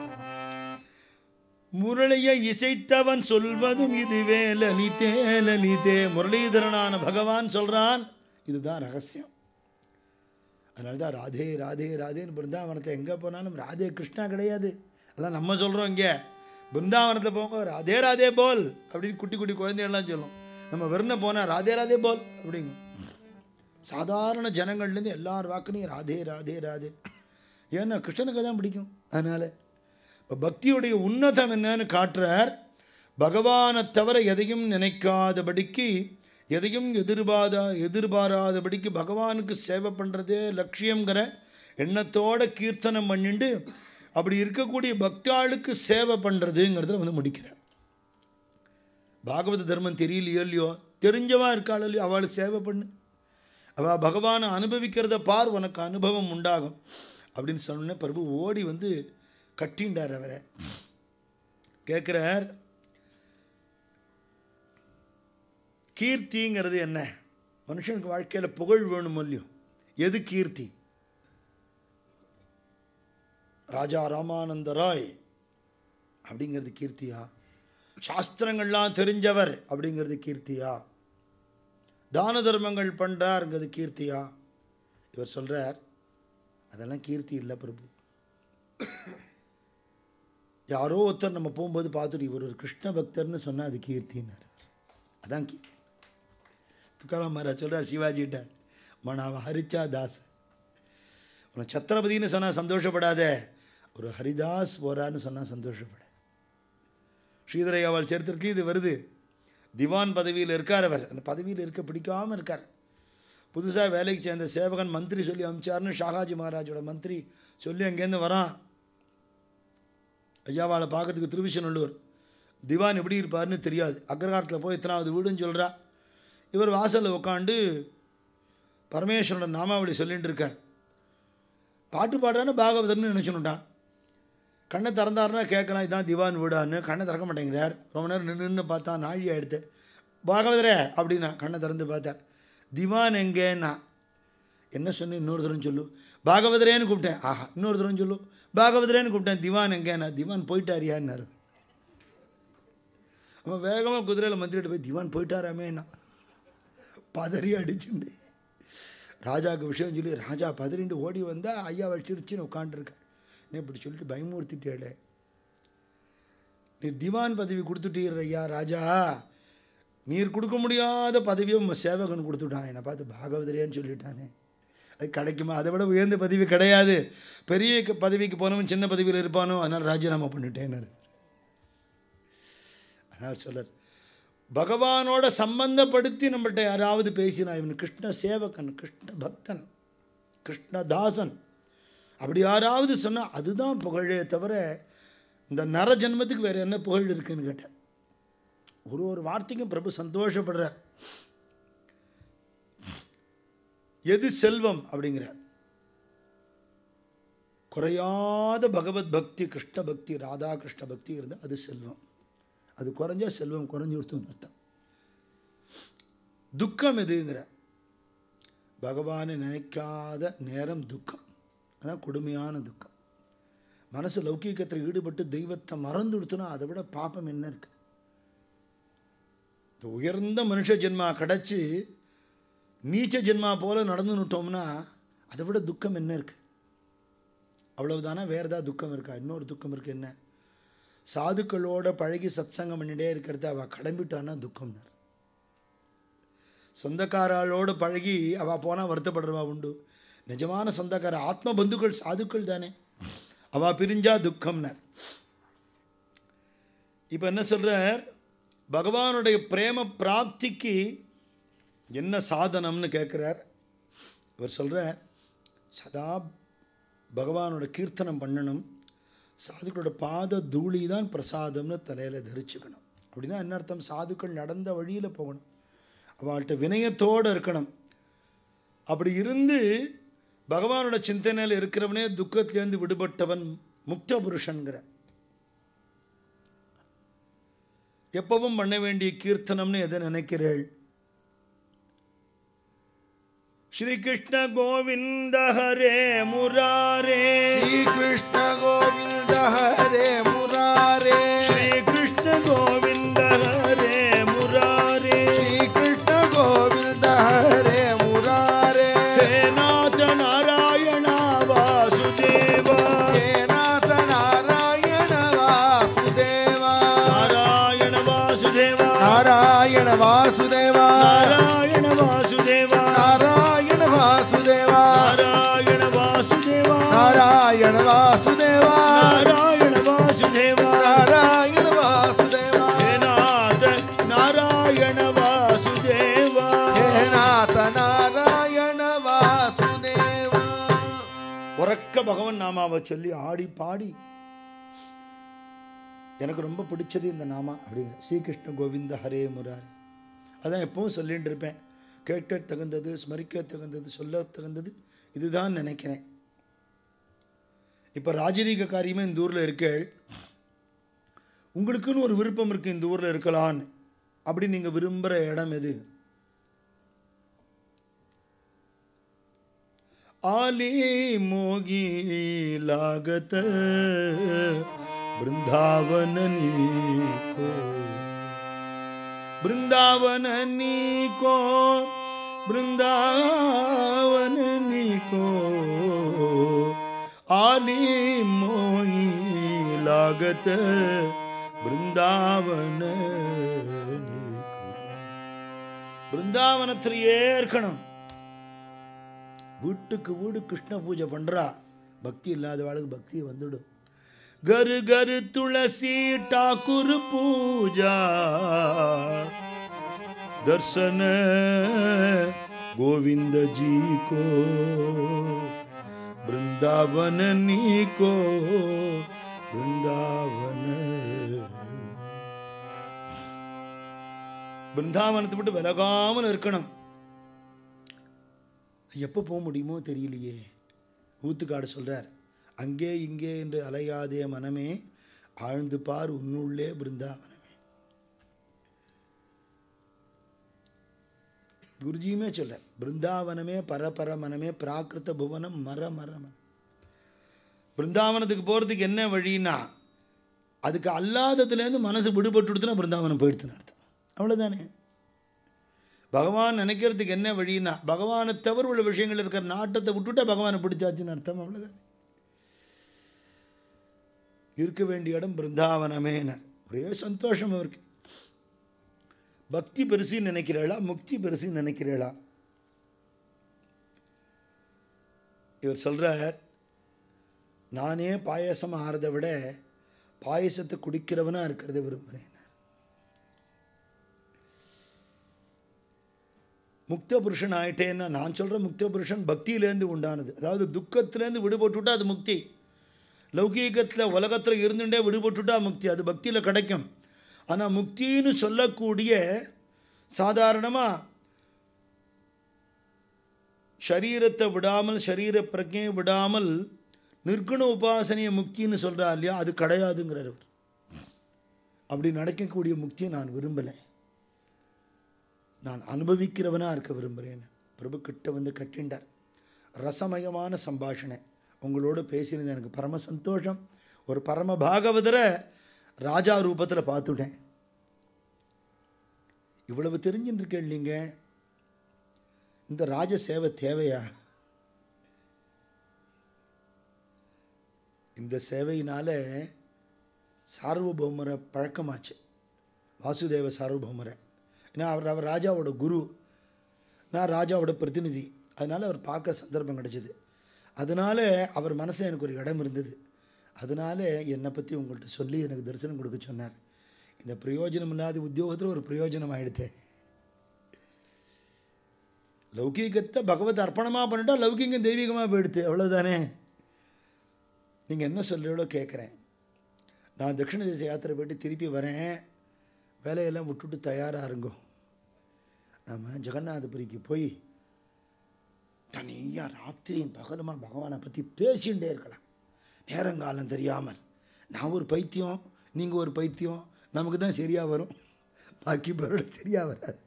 முரளியை இசைத்தவன் சொல்வதும் இதுவே லலிதே லலிதே முரளிதரனான பகவான் சொல்றான் இதுதான் ரகசியம் அதனால தான் ராதே ராதே ராதேன்னு பிருந்தாவனத்தை எங்கே போனாலும் ராதே கிருஷ்ணா கிடையாது அதான் நம்ம சொல்கிறோம் இங்கே பிருந்தாவனத்தில் போங்க ராதே ராதே போல் அப்படின்னு குட்டி குட்டி குழந்தைகள்லாம் சொல்லும் நம்ம வெறுன போனால் ராதே ராதே போல் அப்படிங்க சாதாரண ஜனங்கள்லேருந்து எல்லார் வாக்குலையும் ராதே ராதே ராதே ஏன்னா கிருஷ்ணனுக்கு தான் பிடிக்கும் அதனால் இப்போ பக்தியுடைய உன்னதம் என்னன்னு காட்டுறார் பகவானை தவிர எதையும் நினைக்காதபடிக்கு எதையும் எதிர்பாரா எதிர்பாராதபடிக்கு பகவானுக்கு சேவை பண்ணுறதே லட்சியங்கிற எண்ணத்தோட கீர்த்தனம் பண்ணிண்டு அப்படி இருக்கக்கூடிய பக்தாளுக்கு சேவை பண்ணுறதுங்கிறதுல வந்து முடிக்கிறார் பாகவத தர்மம் தெரியலையோ இல்லையோ தெரிஞ்சவா இருக்காளோ இல்லையோ அவளுக்கு சேவை பண்ணு அவள் பகவானை அனுபவிக்கிறத பார் உனக்கு அனுபவம் உண்டாகும் அப்படின்னு சொன்ன பிரபு ஓடி வந்து கட்டிண்டார் அவரை கேட்குறார் கீர்த்திங்கிறது என்ன மனுஷனுக்கு வாழ்க்கையில் புகழ் வேணும் இல்லையோ எது கீர்த்தி ராஜா ராமானந்த ராய் அப்படிங்கிறது கீர்த்தியா சாஸ்திரங்கள்லாம் தெரிஞ்சவர் அப்படிங்கிறது கீர்த்தியா தான தர்மங்கள் பண்ணுறாருங்கிறது கீர்த்தியா இவர் சொல்கிறார் அதெல்லாம் கீர்த்தி இல்லை பிரபு யாரோ ஒருத்தர் நம்ம போகும்போது பார்த்துட்டு இவர் ஒரு கிருஷ்ண பக்தர்னு சொன்னால் அது கீர்த்தின்னார் அதான் கீர்த்தி துக்காராம் மகாராஜ் சொல்கிறார் சிவாஜிகிட்ட மனாவ ஹரிச்சா தாஸ் உன்னை சத்திரபதினு சொன்னால் சந்தோஷப்படாத ஒரு ஹரிதாஸ் போறான்னு சொன்னால் சந்தோஷப்பட ஸ்ரீதரை அவள் சரித்திரத்துலேயும் இது வருது திவான் பதவியில் இருக்கார் அவர் அந்த பதவியில் இருக்க பிடிக்காமல் இருக்கார் புதுசாக வேலைக்கு சேர்ந்த சேவகன் மந்திரி சொல்லி அமிச்சார்னு ஷாகாஜி மகாராஜோட மந்திரி சொல்லி அங்கேருந்து வரான் ஐயாவாளை பார்க்கறதுக்கு திருவிசநல்லூர் திவான் எப்படி இருப்பார்னு தெரியாது அக்ரஹாரத்தில் போய் எத்தனாவது வீடுன்னு சொல்கிறா இவர் வாசலில் உட்காந்து பரமேஸ்வரனோட நாமாவளி சொல்லிட்டு இருக்கார் பாட்டு பாடுறான்னு பாகவதர்னு நினச்சுனுட்டான் கண்ணை திறந்தாருன்னா கேட்கலாம் இதான் திவான் வீடான்னு கண்ணை திறக்க மாட்டேங்கிறார் ரொம்ப நேரம் நின்று நின்று பார்த்தா நாழி ஆயிடுத்து பாகவதரே அப்படின்னா கண்ணை திறந்து பார்த்தார் திவான் எங்கேன்னா என்ன சொன்ன இன்னொரு தரம் சொல்லு பாகவதரேன்னு கூப்பிட்டேன் ஆஹா இன்னொரு தரம் சொல்லு பாகவதரேன்னு கூப்பிட்டேன் திவான் எங்கேண்ணா திவான் போயிட்டாரியான்னாரு அவன் வேகமாக குதிரையில் மந்திரிட்டு போய் திவான் போயிட்டாராமேண்ணா பதறி அடிச்சுண்டு ராஜாவுக்கு விஷயம் சொல்லி ராஜா பதறிண்டு ஓடி வந்தால் ஐயா வச்சிருச்சுன்னு உட்காண்டிருக்கார் என்ன இப்படி சொல்லிட்டு பயமுறுத்திட்டேளே நீ திவான் பதவி கொடுத்துட்டீர் ஐயா ராஜா நீர் கொடுக்க முடியாத பதவியை உங்கள் சேவகன் கொடுத்துட்டான் என்னை பார்த்து பாகவதரேன்னு சொல்லிட்டானே அது கிடைக்குமா அதை விட உயர்ந்த பதவி கிடையாது பெரிய க- பதவிக்கு போனவன் சின்ன பதவியில் இருப்பானோ அதனால் ராஜினாமா பண்ணிட்டேன்னாரு அதனால் சொல்லார் பகவானோட சம்பந்தப்படுத்தி நம்மள்ட்ட யாராவது பேசினா இவன் கிருஷ்ண சேவகன் கிருஷ்ண பக்தன் கிருஷ்ணதாசன் அப்படி யாராவது சொன்னால் அதுதான் புகழே தவிர இந்த நர ஜென்மத்துக்கு வேறு என்ன புகழ் இருக்குன்னு கேட்டேன் ஒரு ஒரு வார்த்தைக்கும் பிரபு சந்தோஷப்படுறார் எது செல்வம் அப்படிங்கிறார் குறையாத பகவத் பக்தி கிருஷ்ண பக்தி ராதா கிருஷ்ண பக்தி இருந்தால் அது செல்வம் அது குறைஞ்சா செல்வம் குறைஞ்சு கொடுத்துன்னு அர்த்தம் துக்கம் எதுங்கிற பகவானை நினைக்காத நேரம் துக்கம் அதான் கொடுமையான துக்கம் மனசு லௌகீகத்தில் ஈடுபட்டு தெய்வத்தை மறந்து கொடுத்தோன்னா அதை விட பாப்பம் என்ன இருக்கு இந்த உயர்ந்த மனுஷ ஜென்மா கிடச்சி நீச்ச ஜென்மா போல நடந்துனுட்டோம்னா அதை விட துக்கம் என்ன இருக்கு அவ்வளவுதானா வேறு ஏதாவது துக்கம் இருக்கா இன்னொரு துக்கம் இருக்கு என்ன சாதுக்களோட பழகி சத்சங்கம் பண்ணிட்டே இருக்கிறது அவள் கடம்பிட்டான்னா துக்கம்னார் சொந்தக்காராளோட பழகி அவள் போனால் வருத்தப்படுறவா உண்டு நிஜமான சொந்தக்கார ஆத்ம பந்துக்கள் சாதுக்கள் தானே அவள் பிரிஞ்சா துக்கம்னார் இப்போ என்ன சொல்கிறார் பகவானுடைய பிரேம பிராப்திக்கு என்ன சாதனம்னு கேட்குறார் இவர் சொல்கிறார் சதா பகவானோட கீர்த்தனம் பண்ணணும் சாதுக்களோட பாத தூளி தான் பிரசாதம்னு தலையில் தரிச்சுக்கணும் அப்படின்னா என்ன அர்த்தம் சாதுக்கள் நடந்த வழியில் போகணும் அவள்கிட்ட வினயத்தோடு இருக்கணும் அப்படி இருந்து பகவானோட சிந்தனையில் இருக்கிறவனே துக்கத்திலேருந்து விடுபட்டவன் முக்த புருஷன்கிற எப்பவும் பண்ண வேண்டிய கீர்த்தனம்னு எதை நினைக்கிறேள் ஸ்ரீ கிருஷ்ண கோவிந்த ஹரே முராரே श्री कृष्ण गोविंद हरे मुरारे ஸ்ரீ கிருஷ்ண கோவிந்த ஹரே முராரே श्री कृष्ण गोविंद हरे मुरारे ஹே நாத நாராயண வாசுதேவா हे नाथ नारायण वासुदेवा நாராயண வாசுதேவா नारायण वासुदेवा நாராயண வாசுதேவா नारायण वासुदेवा நாராயண வாசுதேவா नारायण वासुदेवा நாராயண வாசுதேவா नारायण वासुदेवा ஹே நாத நாராயண வாசுதேவா हे नाथ नारायण वासुदेवा உறக்க பகவன் நாம நாமாவை சொல்லி ஆடி பாடி எனக்கு ரொம்ப பிடிச்சது இந்த நாமா அப்படிங்கிற ஸ்ரீகிருஷ்ண கோவிந்த ஹரே முராரி அதான் எப்பவும் சொல்லிட்டு இருப்பேன் கேட்க தகுந்தது ஸ்மரிக்க தகுந்தது சொல்ல தகுந்தது இதுதான் நினைக்கிறேன் இப்போ ராஜரீக காரியமே இந்த ஊரில் இருக்கேள் உங்களுக்குன்னு ஒரு விருப்பம் இருக்குது இந்த ஊரில் இருக்கலான்னு அப்படி நீங்கள் விரும்புகிற இடம் எது आली मोगी लागत वृंदावननी को वृंदावननी को वृंदावननी को आली मोही लागत वृंदावन பிருந்தாவனத்திலேயே இருக்கணும் வீட்டுக்கு வீடு கிருஷ்ண பூஜை பண்ணுறா பக்தி இல்லாதவாளுக்கு பக்தி வந்துடும் கரு கரு துளசி டாக்குரு பூஜா दर्शन गोविंद जी को वृंदावन नी को वृंदावन பிருந்தாவனத்தை விட்டு விலகாமல் இருக்கணும் எப்போ போக முடியுமோ தெரியலையே ஊத்துக்காடு சொல்றார் அங்கே இங்கே என்று அலையாதே மனமே ஆழ்ந்து பார் உன்னுள்ளே பிருந்தாவனமே குருஜியுமே சொல்ல பிருந்தாவனமே பரபர மனமே பிராகிருத புவனம் மர மர மனம் பிருந்தாவனத்துக்கு போகிறதுக்கு என்ன வழின்னா அதுக்கு அல்லாததுலேருந்து மனசு விடுபட்டுடுத்துனா பிருந்தாவனம் போயிடுத்துன்னு அர்த்தம் அவ்வளோதானே பகவான் நினைக்கிறதுக்கு என்ன வழின்னா பகவானை தவிர உள்ள விஷயங்கள் இருக்கிற நாட்டத்தை விட்டுட்டா பகவானை பிடிச்சாச்சுன்னு அர்த்தம் அவ்வளோதான் இருக்க வேண்டிய இடம் பிருந்தாவனமேனர் ஒரே சந்தோஷம் அவருக்கு பக்தி பெருசுன்னு நினைக்கிறீளா முக்தி பெருசுன்னு நினைக்கிறீளா இவர் சொல்றார் நானே பாயசம் ஆறதை விட பாயசத்தை குடிக்கிறவனா இருக்கிறத விரும்புகிறேன் முக்த புருஷன் ஆயிட்டேன்னா நான் சொல்கிற முக்த புருஷன் பக்தியிலேருந்து உண்டானது அதாவது துக்கத்திலேருந்து விடுபட்டுட்டா அது முக்தி லௌகீகத்தில் உலகத்தில் இருந்துட்டே விடுபட்டுட்டா முக்தி அது பக்தியில் கிடைக்கும் ஆனால் முக்தின்னு சொல்லக்கூடிய சாதாரணமாக சரீரத்தை விடாமல் சரீர பிரஜையை விடாமல் நிற்குண உபாசனையை முக்தின்னு சொல்கிறா இல்லையா அது கிடையாதுங்கிறார் அவர் அப்படி நடக்கக்கூடிய முக்தியை நான் விரும்பலை நான் அனுபவிக்கிறவனாக இருக்க விரும்புகிறேன் பிரபு கிட்ட வந்து கட்டிண்டார் ரசமயமான சம்பாஷணை உங்களோடு பேசினது எனக்கு பரம சந்தோஷம் ஒரு பரம பாகவதரை ராஜா ரூபத்தில் பார்த்துட்டேன் இவ்வளவு தெரிஞ்சுட்டு இருக்கேன் நீங்கள் இந்த ராஜ சேவை தேவையா இந்த சேவையினால சார்வபௌமரை பழக்கமாச்சு வாசுதேவ சார்வபௌமரை ஏன்னா அவர் அவர் ராஜாவோட குரு நான் ராஜாவோட பிரதிநிதி அதனால் அவர் பார்க்க சந்தர்ப்பம் கிடைச்சிது அதனால் அவர் மனசில் எனக்கு ஒரு இடம் இருந்தது அதனால் என்னை பற்றி உங்கள்கிட்ட சொல்லி எனக்கு தரிசனம் கொடுக்க சொன்னார் இந்த பிரயோஜனம் இல்லாத உத்தியோகத்தில் ஒரு பிரயோஜனம் ஆகிடுத்தே லௌகீகத்தை பகவத் அர்ப்பணமாக பண்ணிட்டா லௌகீகம் தெய்வீகமாக போயிடுது அவ்வளோதானே நீங்கள் என்ன சொல்கிறீங்களோ கேட்குறேன் நான் தட்சிண தேச யாத்திரை போயிட்டு திருப்பி வரேன் வேலையெல்லாம் விட்டுட்டு தயாராக இருங்கோ நம்ம ஜெகநாதபுரிக்கு போய் தனியாக ராத்திரியும் பகலுமா பகவானை பற்றி பேசிகிட்டே இருக்கலாம் நேரங்காலம் தெரியாமல் நான் ஒரு பைத்தியம் நீங்கள் ஒரு பைத்தியம் நமக்கு தான் சரியாக வரும் பாக்கி பேரோட சரியாக வராது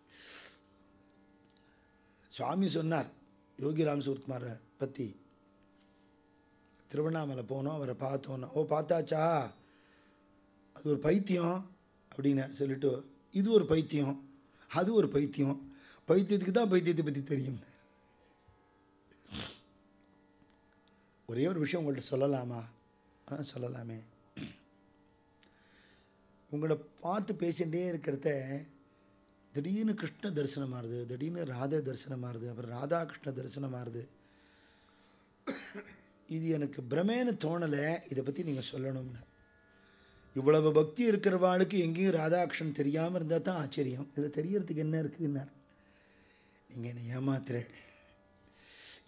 சுவாமி சொன்னார் யோகிராம் சுரத்குமாரை பற்றி திருவண்ணாமலை போனோம் அவரை பார்த்தோன்னா ஓ பார்த்தாச்சா அது ஒரு பைத்தியம் அப்படின்னு சொல்லிட்டு இது ஒரு பைத்தியம் அது ஒரு பைத்தியம் பைத்தியத்துக்கு தான் பைத்தியத்தை பற்றி தெரியும் ஒரே ஒரு விஷயம் உங்கள்கிட்ட சொல்லலாமா ஆ சொல்லலாமே உங்களை பார்த்து பேசிகிட்டே இருக்கிறத திடீர்னு கிருஷ்ண தரிசனம் ஆறுது திடீர்னு ராதா தரிசனம் ஆறுது அப்புறம் ராதா கிருஷ்ண தரிசனம் ஆறுது இது எனக்கு பிரமேன்னு தோணலை இதை பற்றி நீங்கள் சொல்லணும்னு இவ்வளவு பக்தி இருக்கிறவாளுக்கு எங்கேயும் ராதாகிருஷ்ணன் தெரியாமல் இருந்தால் தான் ஆச்சரியம் இதில் தெரியறதுக்கு என்ன இருக்குன்னார் நீங்கள் என்னை ஏமாத்துறேன்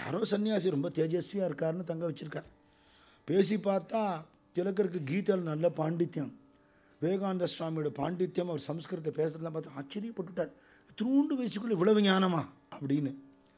யாரோ சன்னியாசி ரொம்ப தேஜஸ்வியாக இருக்காருன்னு தங்க வச்சுருக்கார் பேசி பார்த்தா திலக்கருக்கு கீதையில் நல்ல பாண்டித்யம் விவேகானந்த சுவாமியோட பாண்டித்யம் அவர் சம்ஸ்கிருதத்தை பேசுறதெல்லாம் பார்த்து ஆச்சரியப்பட்டுட்டார் திருண்டு வயசுக்குள்ள இவ்வளவு ஞானமா அப்படின்னு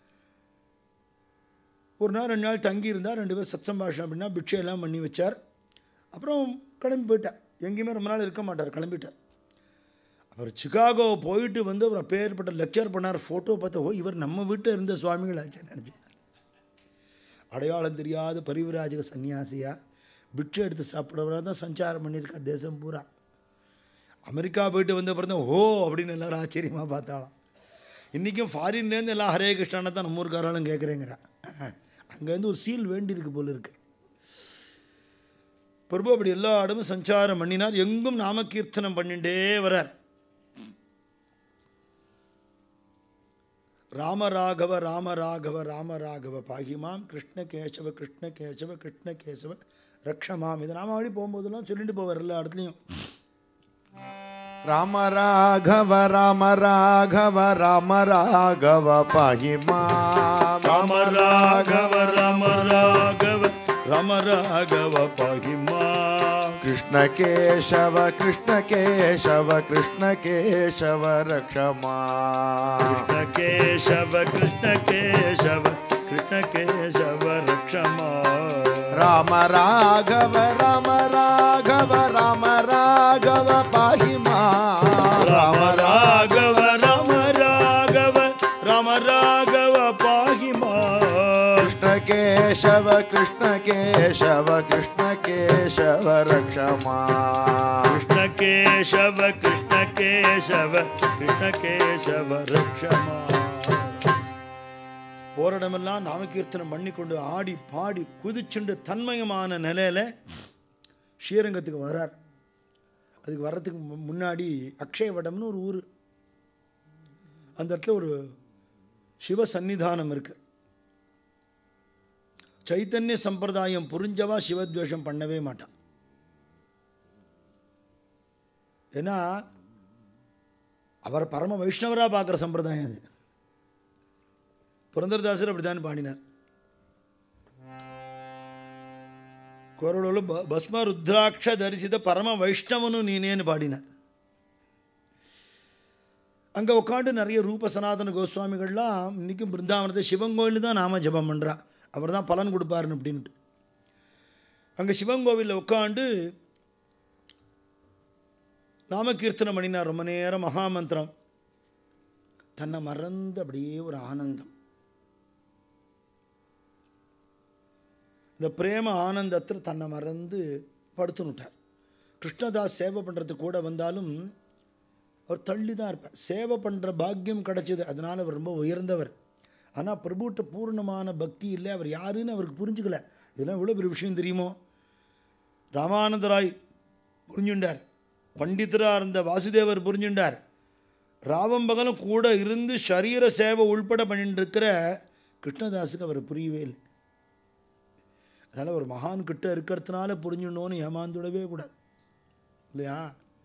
ஒரு நாள் ரெண்டு நாள் தங்கி இருந்தார் ரெண்டு பேர் சத் சம்பாஷணம் அப்படின்னா பிக்ஷையெல்லாம் பண்ணி வச்சார் அப்புறம் கிளம்பி போயிட்டார் எங்கேயுமே ரொம்ப நாள் இருக்க மாட்டார் கிளம்பிட்டார் அவர் சிகாகோ போயிட்டு வந்து அவர் அப்பேற்பட்ட லெக்சர் பண்ணார் ஃபோட்டோ பார்த்து ஓ இவர் நம்ம வீட்டில் இருந்த சுவாமிகளாச்சு நினச்சி அடையாளம் தெரியாத பரிவிராஜக சன்னியாசியா பிட்சை எடுத்து சாப்பிட்றவராக தான் சஞ்சாரம் பண்ணியிருக்கார் தேசம் பூரா அமெரிக்கா போயிட்டு வந்த அப்புறம் தான் ஓ அப்படின்னு எல்லாரும் ஆச்சரியமாக பார்த்தாலாம் இன்றைக்கும் ஃபாரின்லேருந்து எல்லாம் ஹரே கிருஷ்ணனை தான் நம்ம ஊருக்காராலும் கேட்குறேங்கிறா அங்கேருந்து ஒரு சீல் வேண்டியிருக்கு போல இருக்கு பிரபு அப்படி எல்லா இடமும் சஞ்சாரம் பண்ணினார் எங்கும் நாமகீர்த்தனம் பண்ணிட்டே வரார் ராமராகவ ராமராகவ ராமராகவ பாகிமாம் கிருஷ்ண கேசவ கிருஷ்ண கேசவ கிருஷ்ண கேசவ ரக்ஷமாம் இது நாம வழி போகும்போதெல்லாம் சொல்லிட்டு போவார் எல்லா இடத்துலையும் राम राघव राम राघव राम राघव पाहि मां ராம ராகவ ராம ராகவ ராம ராகவ பாகிமாம் कृष्ण केशव कृष्ण केशव कृष्ण केशव रक्ष मां கிருஷ்ண கேசவ கிருஷ்ண கேசவ கிருஷ்ண கேசவ ரக்ஷமா राम राघव राम राघव राम राघव पाहि मां ராம ராகவ ராம ராகவ ராம ராகவ பாகிமா कृष्ण केशव कृष्ण केशव कृष्ण केशव रक्ष मां கிருஷ்ண கேசவ கிருஷ்ண கேசவ கிருஷ்ண கேசவ ரக்ஷமா போரிடமெல்லாம் நாமகீர்த்தனம் பண்ணி கொண்டு ஆடி பாடி குதிச்சுண்டு தன்மயமான நிலையில ஸ்ரீரங்கத்துக்கு வரார் அதுக்கு வர்றதுக்கு மு- முன்னாடி அக்ஷயவடம்னு ஒரு ஊர் அந்த இடத்துல ஒரு சிவ சந்நிதானம் இருக்கு சைத்தன்ய சம்பிரதாயம் புரிஞ்சவா சிவத்வேஷம் பண்ணவே மாட்டான் ஏன்னா அவர் பரம வைஷ்ணவராக பார்க்குற சம்பிரதாயம் அது புரந்தரதாசர் அப்படித்தான் பாடினார் குரலோடு ப பஸ்ம ருத்ராட்ச தரிசித பரம வைஷ்ணவனு நீனேன்னு பாடினார் அங்கே உட்காந்து நிறைய ரூப சனாதன கோஸ்வாமிகள்லாம் இன்றைக்கும் பிருந்தாவனத்தை சிவன் கோயில் தான் நாம ஜபம் பண்ணுறா அவர் தான் பலன் கொடுப்பாருன்னு அப்படின்ட்டு அங்கே சிவன் கோவிலில் உட்காந்து நாமகீர்த்தனம் பண்ணினார் ரொம்ப நேரம் மகாமந்திரம் தன்னை மறந்து அப்படியே ஒரு ஆனந்தம் இந்த பிரேம ஆனந்தத்தில் தன்னை மறந்து படுத்துனுட்டார் கிருஷ்ணதாஸ் சேவை பண்ணுறதுக்கு கூட வந்தாலும் அவர் தள்ளி தான் இருப்பார் சேவை பண்ணுற பாக்கியம் கிடைச்சது அதனால் அவர் ரொம்ப உயர்ந்தவர் ஆனால் பிரபுட்ட பூர்ணமான பக்தி இல்லை அவர் யாருன்னு அவருக்கு புரிஞ்சுக்கல இதெல்லாம் இவ்வளோ பெரிய விஷயம் தெரியுமோ ராமானந்தராய் புரிஞ்சுண்டார் பண்டிதராக இருந்த வாசுதேவர் புரிஞ்சுண்டார் ராவம்பகலும் கூட இருந்து சரீர சேவை உள்பட பண்ணிட்டு இருக்கிற கிருஷ்ணதாஸுக்கு அவர் புரியவே இல்லை அதனால் ஒரு மகான் கிட்ட இருக்கிறதுனால புரிஞ்சுடணும்னு ஏமாந்துடவே கூடாது இல்லையா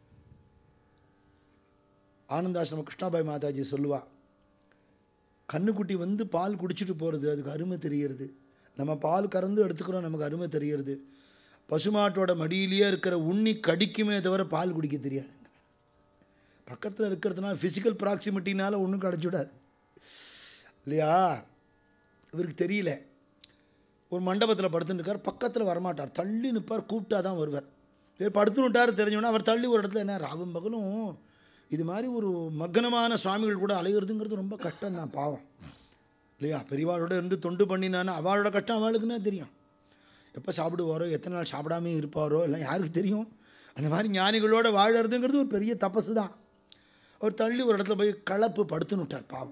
ஆனந்தாசிரம கிருஷ்ணாபாய் மாதாஜி சொல்லுவா கண்ணுக்குட்டி வந்து பால் குடிச்சிட்டு போகிறது அதுக்கு அருமை தெரியறது நம்ம பால் கறந்து எடுத்துக்கிறோம் நமக்கு அருமை தெரியறது பசுமாட்டோட மடியிலேயே இருக்கிற உண்ணி கடிக்குமே தவிர பால் குடிக்க தெரியாது பக்கத்தில் இருக்கிறதுனால ஃபிசிக்கல் ப்ராக்சிமிட்டினால ஒன்றும் கிடச்சிடாது இல்லையா இவருக்கு தெரியல ஒரு மண்டபத்தில் படுத்துட்டு இருக்கார் பக்கத்தில் வரமாட்டார் தள்ளி நிற்பார் கூப்பிட்டா தான் வருவார் இவர் படுத்துனுட்டார் தெரிஞ்சோன்னா அவர் தள்ளி ஒரு இடத்துல என்ன ராவும் பகலும் இது மாதிரி ஒரு மக்னமான சுவாமிகள் கூட அலைகிறதுங்கிறது ரொம்ப கஷ்டம் தான் பாவம் இல்லையா பெரியவாளோட இருந்து தொண்டு பண்ணினானா அவளோட கஷ்டம் அவளுக்குன்னா தெரியும் எப்போ சாப்பிடுவாரோ எத்தனை நாள் சாப்பிடாம இருப்பாரோ எல்லாம் யாருக்கு தெரியும் அந்த மாதிரி ஞானிகளோட வாழறதுங்கிறது ஒரு பெரிய தபசு தான் அவர் தள்ளி ஒரு இடத்துல போய் கலப்பு படுத்துனுட்டார் பாவம்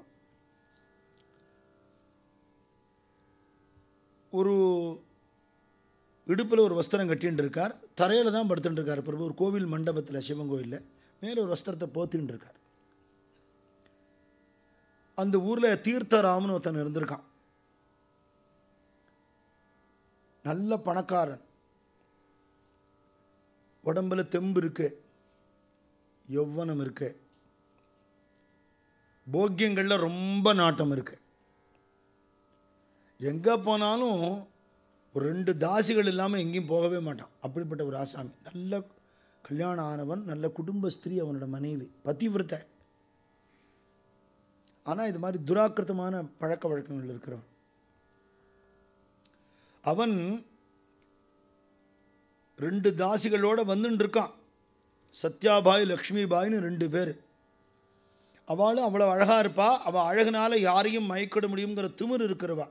ஒரு இடுப்பில் ஒரு வஸ்திரம் கட்டின்னு இருக்கார் தரையில் தான் படுத்துட்டு இருக்கார் பிரபு ஒரு கோவில் மண்டபத்தில் சிவன் கோவிலில் மேலே ஒரு வஸ்திரத்தை போத்தின்னு இருக்கார் அந்த ஊரில் தீர்த்தராமன் ஒருத்தன் இருந்திருக்கான் நல்ல பணக்காரன் உடம்புல தெம்பு இருக்கு யௌவனம் இருக்கு போக்கியங்களில் ரொம்ப நாட்டம் இருக்கு எங்கே போனாலும் ஒரு ரெண்டு தாசிகள் இல்லாமல் எங்கேயும் போகவே மாட்டான் அப்படிப்பட்ட ஒரு ஆசாமி நல்ல கல்யாணம் ஆனவன் நல்ல குடும்ப ஸ்திரீ அவனோட மனைவி பதிவிரத்தை ஆனால் இது மாதிரி துராக்கிருத்தமான பழக்க வழக்கங்கள் இருக்கிறவன் அவன் ரெண்டு தாசிகளோட வந்துன்னு இருக்கான் சத்யாபாய் லக்ஷ்மிபாய்னு ரெண்டு பேர் அவளும் அவ்வளோ அழகாக இருப்பா அவள் அழகுனால யாரையும் மயக்கிட முடியுங்கிற திமிர் இருக்கிறவா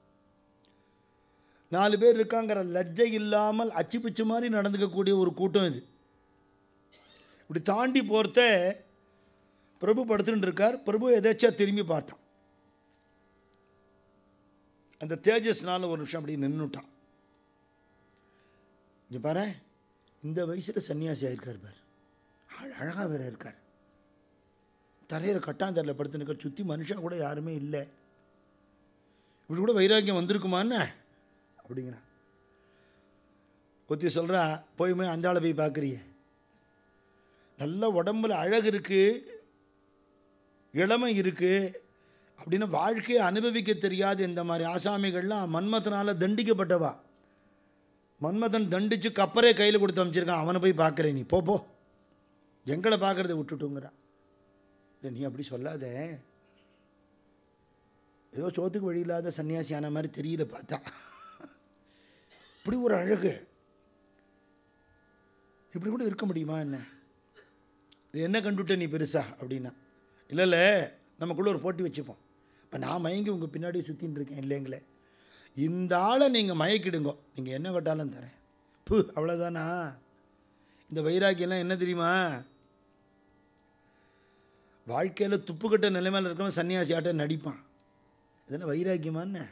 நாலு பேர் இருக்காங்கிற லஜ்ஜை இல்லாமல் அச்சு பிச்சு மாதிரி நடந்துக்கக்கூடிய ஒரு கூட்டம் இது இப்படி தாண்டி போகிறத பிரபு படுத்துட்டு இருக்கார் பிரபு எதாச்சும் திரும்பி பார்த்தான் அந்த தேஜஸ்னால ஒரு நிமிஷம் அப்படி நின்றுட்டான் இங்கே பாரு இந்த வயசில் சன்னியாசி ஆயிருக்கார் பார் ஆள் அழகாக வேற இருக்கார் தரையில் கட்டாந்தரில் படுத்து நிற்க சுற்றி மனுஷா கூட யாருமே இல்லை இப்படி கூட வைராக்கியம் வந்திருக்குமான்னு அப்படிங்கிறான் ஒத்தி சொல்கிறா போய் போய் அந்த ஆளை போய் பார்க்குறிய நல்ல உடம்புல அழகு இருக்குது இளமை இருக்குது அப்படின்னு வாழ்க்கையை அனுபவிக்க தெரியாத இந்த மாதிரி ஆசாமிகள்லாம் மன்மதனால் தண்டிக்கப்பட்டவா மன்மதன் தண்டித்து கப்பரே கையில் கொடுத்து அமைச்சிருக்கான் அவனை போய் பார்க்குறேன் நீ போ போ எங்களை பார்க்குறத விட்டுட்டுங்கிறா இல்லை நீ அப்படி சொல்லாத ஏதோ சோத்துக்கு வழி இல்லாத சன்னியாசியான மாதிரி தெரியல பார்த்தா இப்படி ஒரு அழகு இப்படி கூட இருக்க முடியுமா என்ன இது என்ன கண்டுட்ட நீ பெருசா அப்படின்னா இல்லை இல்லை நமக்குள்ளே ஒரு போட்டி வச்சுப்போம் இப்போ நான் மயங்கி உங்கள் பின்னாடி சுற்றின்னு இருக்கேன் இல்லைங்களே இந்த ஆளை நீங்கள் மயக்கிடுங்கோ நீங்கள் என்ன கேட்டாலும் தரேன் பு அவ்வளோதானா இந்த வைராக்கியெல்லாம் என்ன தெரியுமா வாழ்க்கையில் துப்புக்கட்ட நிலைமையில் இருக்கவன் சன்னியாசியாட்ட நடிப்பான் இதெல்லாம் வைராக்கியமான்னு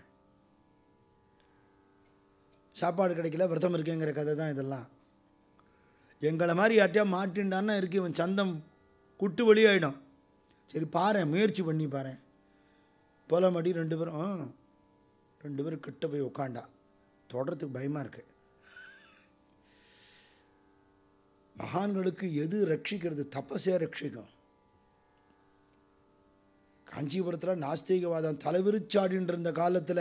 சாப்பாடு கிடைக்கல விரதம் இருக்கேங்கிற கதை தான் இதெல்லாம் எங்களை மாதிரி யார்ட்டையா மாட்டின்டான்னா இருக்கு இவன் சந்தம் குட்டு வழியாயிடும் சரி பாரு முயற்சி பண்ணி பாரு போல மாட்டி ரெண்டு பேரும் ரெண்டு பேரும் கிட்ட போய் உட்காண்டா தொடறதுக்கு பயமாக இருக்கு மகான்களுக்கு எது ரட்சிக்கிறது தப்பசே ரட்சிக்கும் காஞ்சிபுரத்தில் நாஸ்திகவாதம் தலைவிரிச்சாடின்னு இருந்த காலத்தில்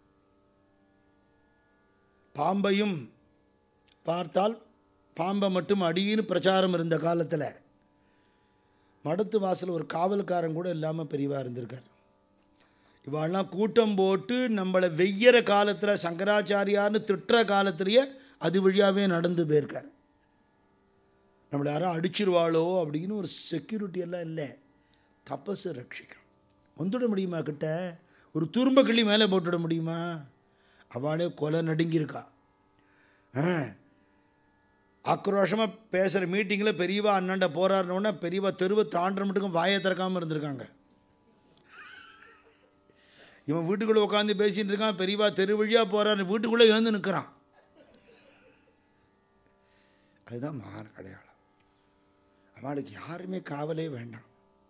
பாம்பையும் பார்த்தால் பாம்பை மட்டும் அடியின்னு பிரச்சாரம் இருந்த காலத்தில் மடத்து வாசல் ஒரு காவல்காரன் கூட இல்லாமல் பெரியவா இருந்திருக்கார் இவாள்லாம் கூட்டம் போட்டு நம்மளை வெய்யற காலத்தில் சங்கராச்சாரியார்னு திட்டுற காலத்திலேயே அது வழியாகவே நடந்து போயிருக்கார் நம்மளை யாரும் அடிச்சிருவாளோ அப்படின்னு ஒரு செக்யூரிட்டி எல்லாம் இல்லை தபஸை ரட்சிக்கும் வந்துட முடியுமா கிட்ட ஒரு துரும்ப கிள்ளி மேலே போட்டுட முடியுமா அவளே கொலை நடுங்கியிருக்கா ஆ ஆக்ரோஷமாக பேசுகிற மீட்டிங்கில் பெரியவா அண்ணாண்ட போராடினோடனே பெரியவா தெருவை தாண்டுற மட்டுக்கும் வாயை திறக்காமல் இருந்திருக்காங்க இவன் வீட்டுக்குள்ளே உட்காந்து பேசிட்டு இருக்கான் பெரியவா தெரு வழியாக போகிறான் வீட்டுக்குள்ளே எழுந்து நிற்கிறான் அதுதான் மாற அடையாளம் அவளுக்கு யாருமே காவலே வேண்டாம்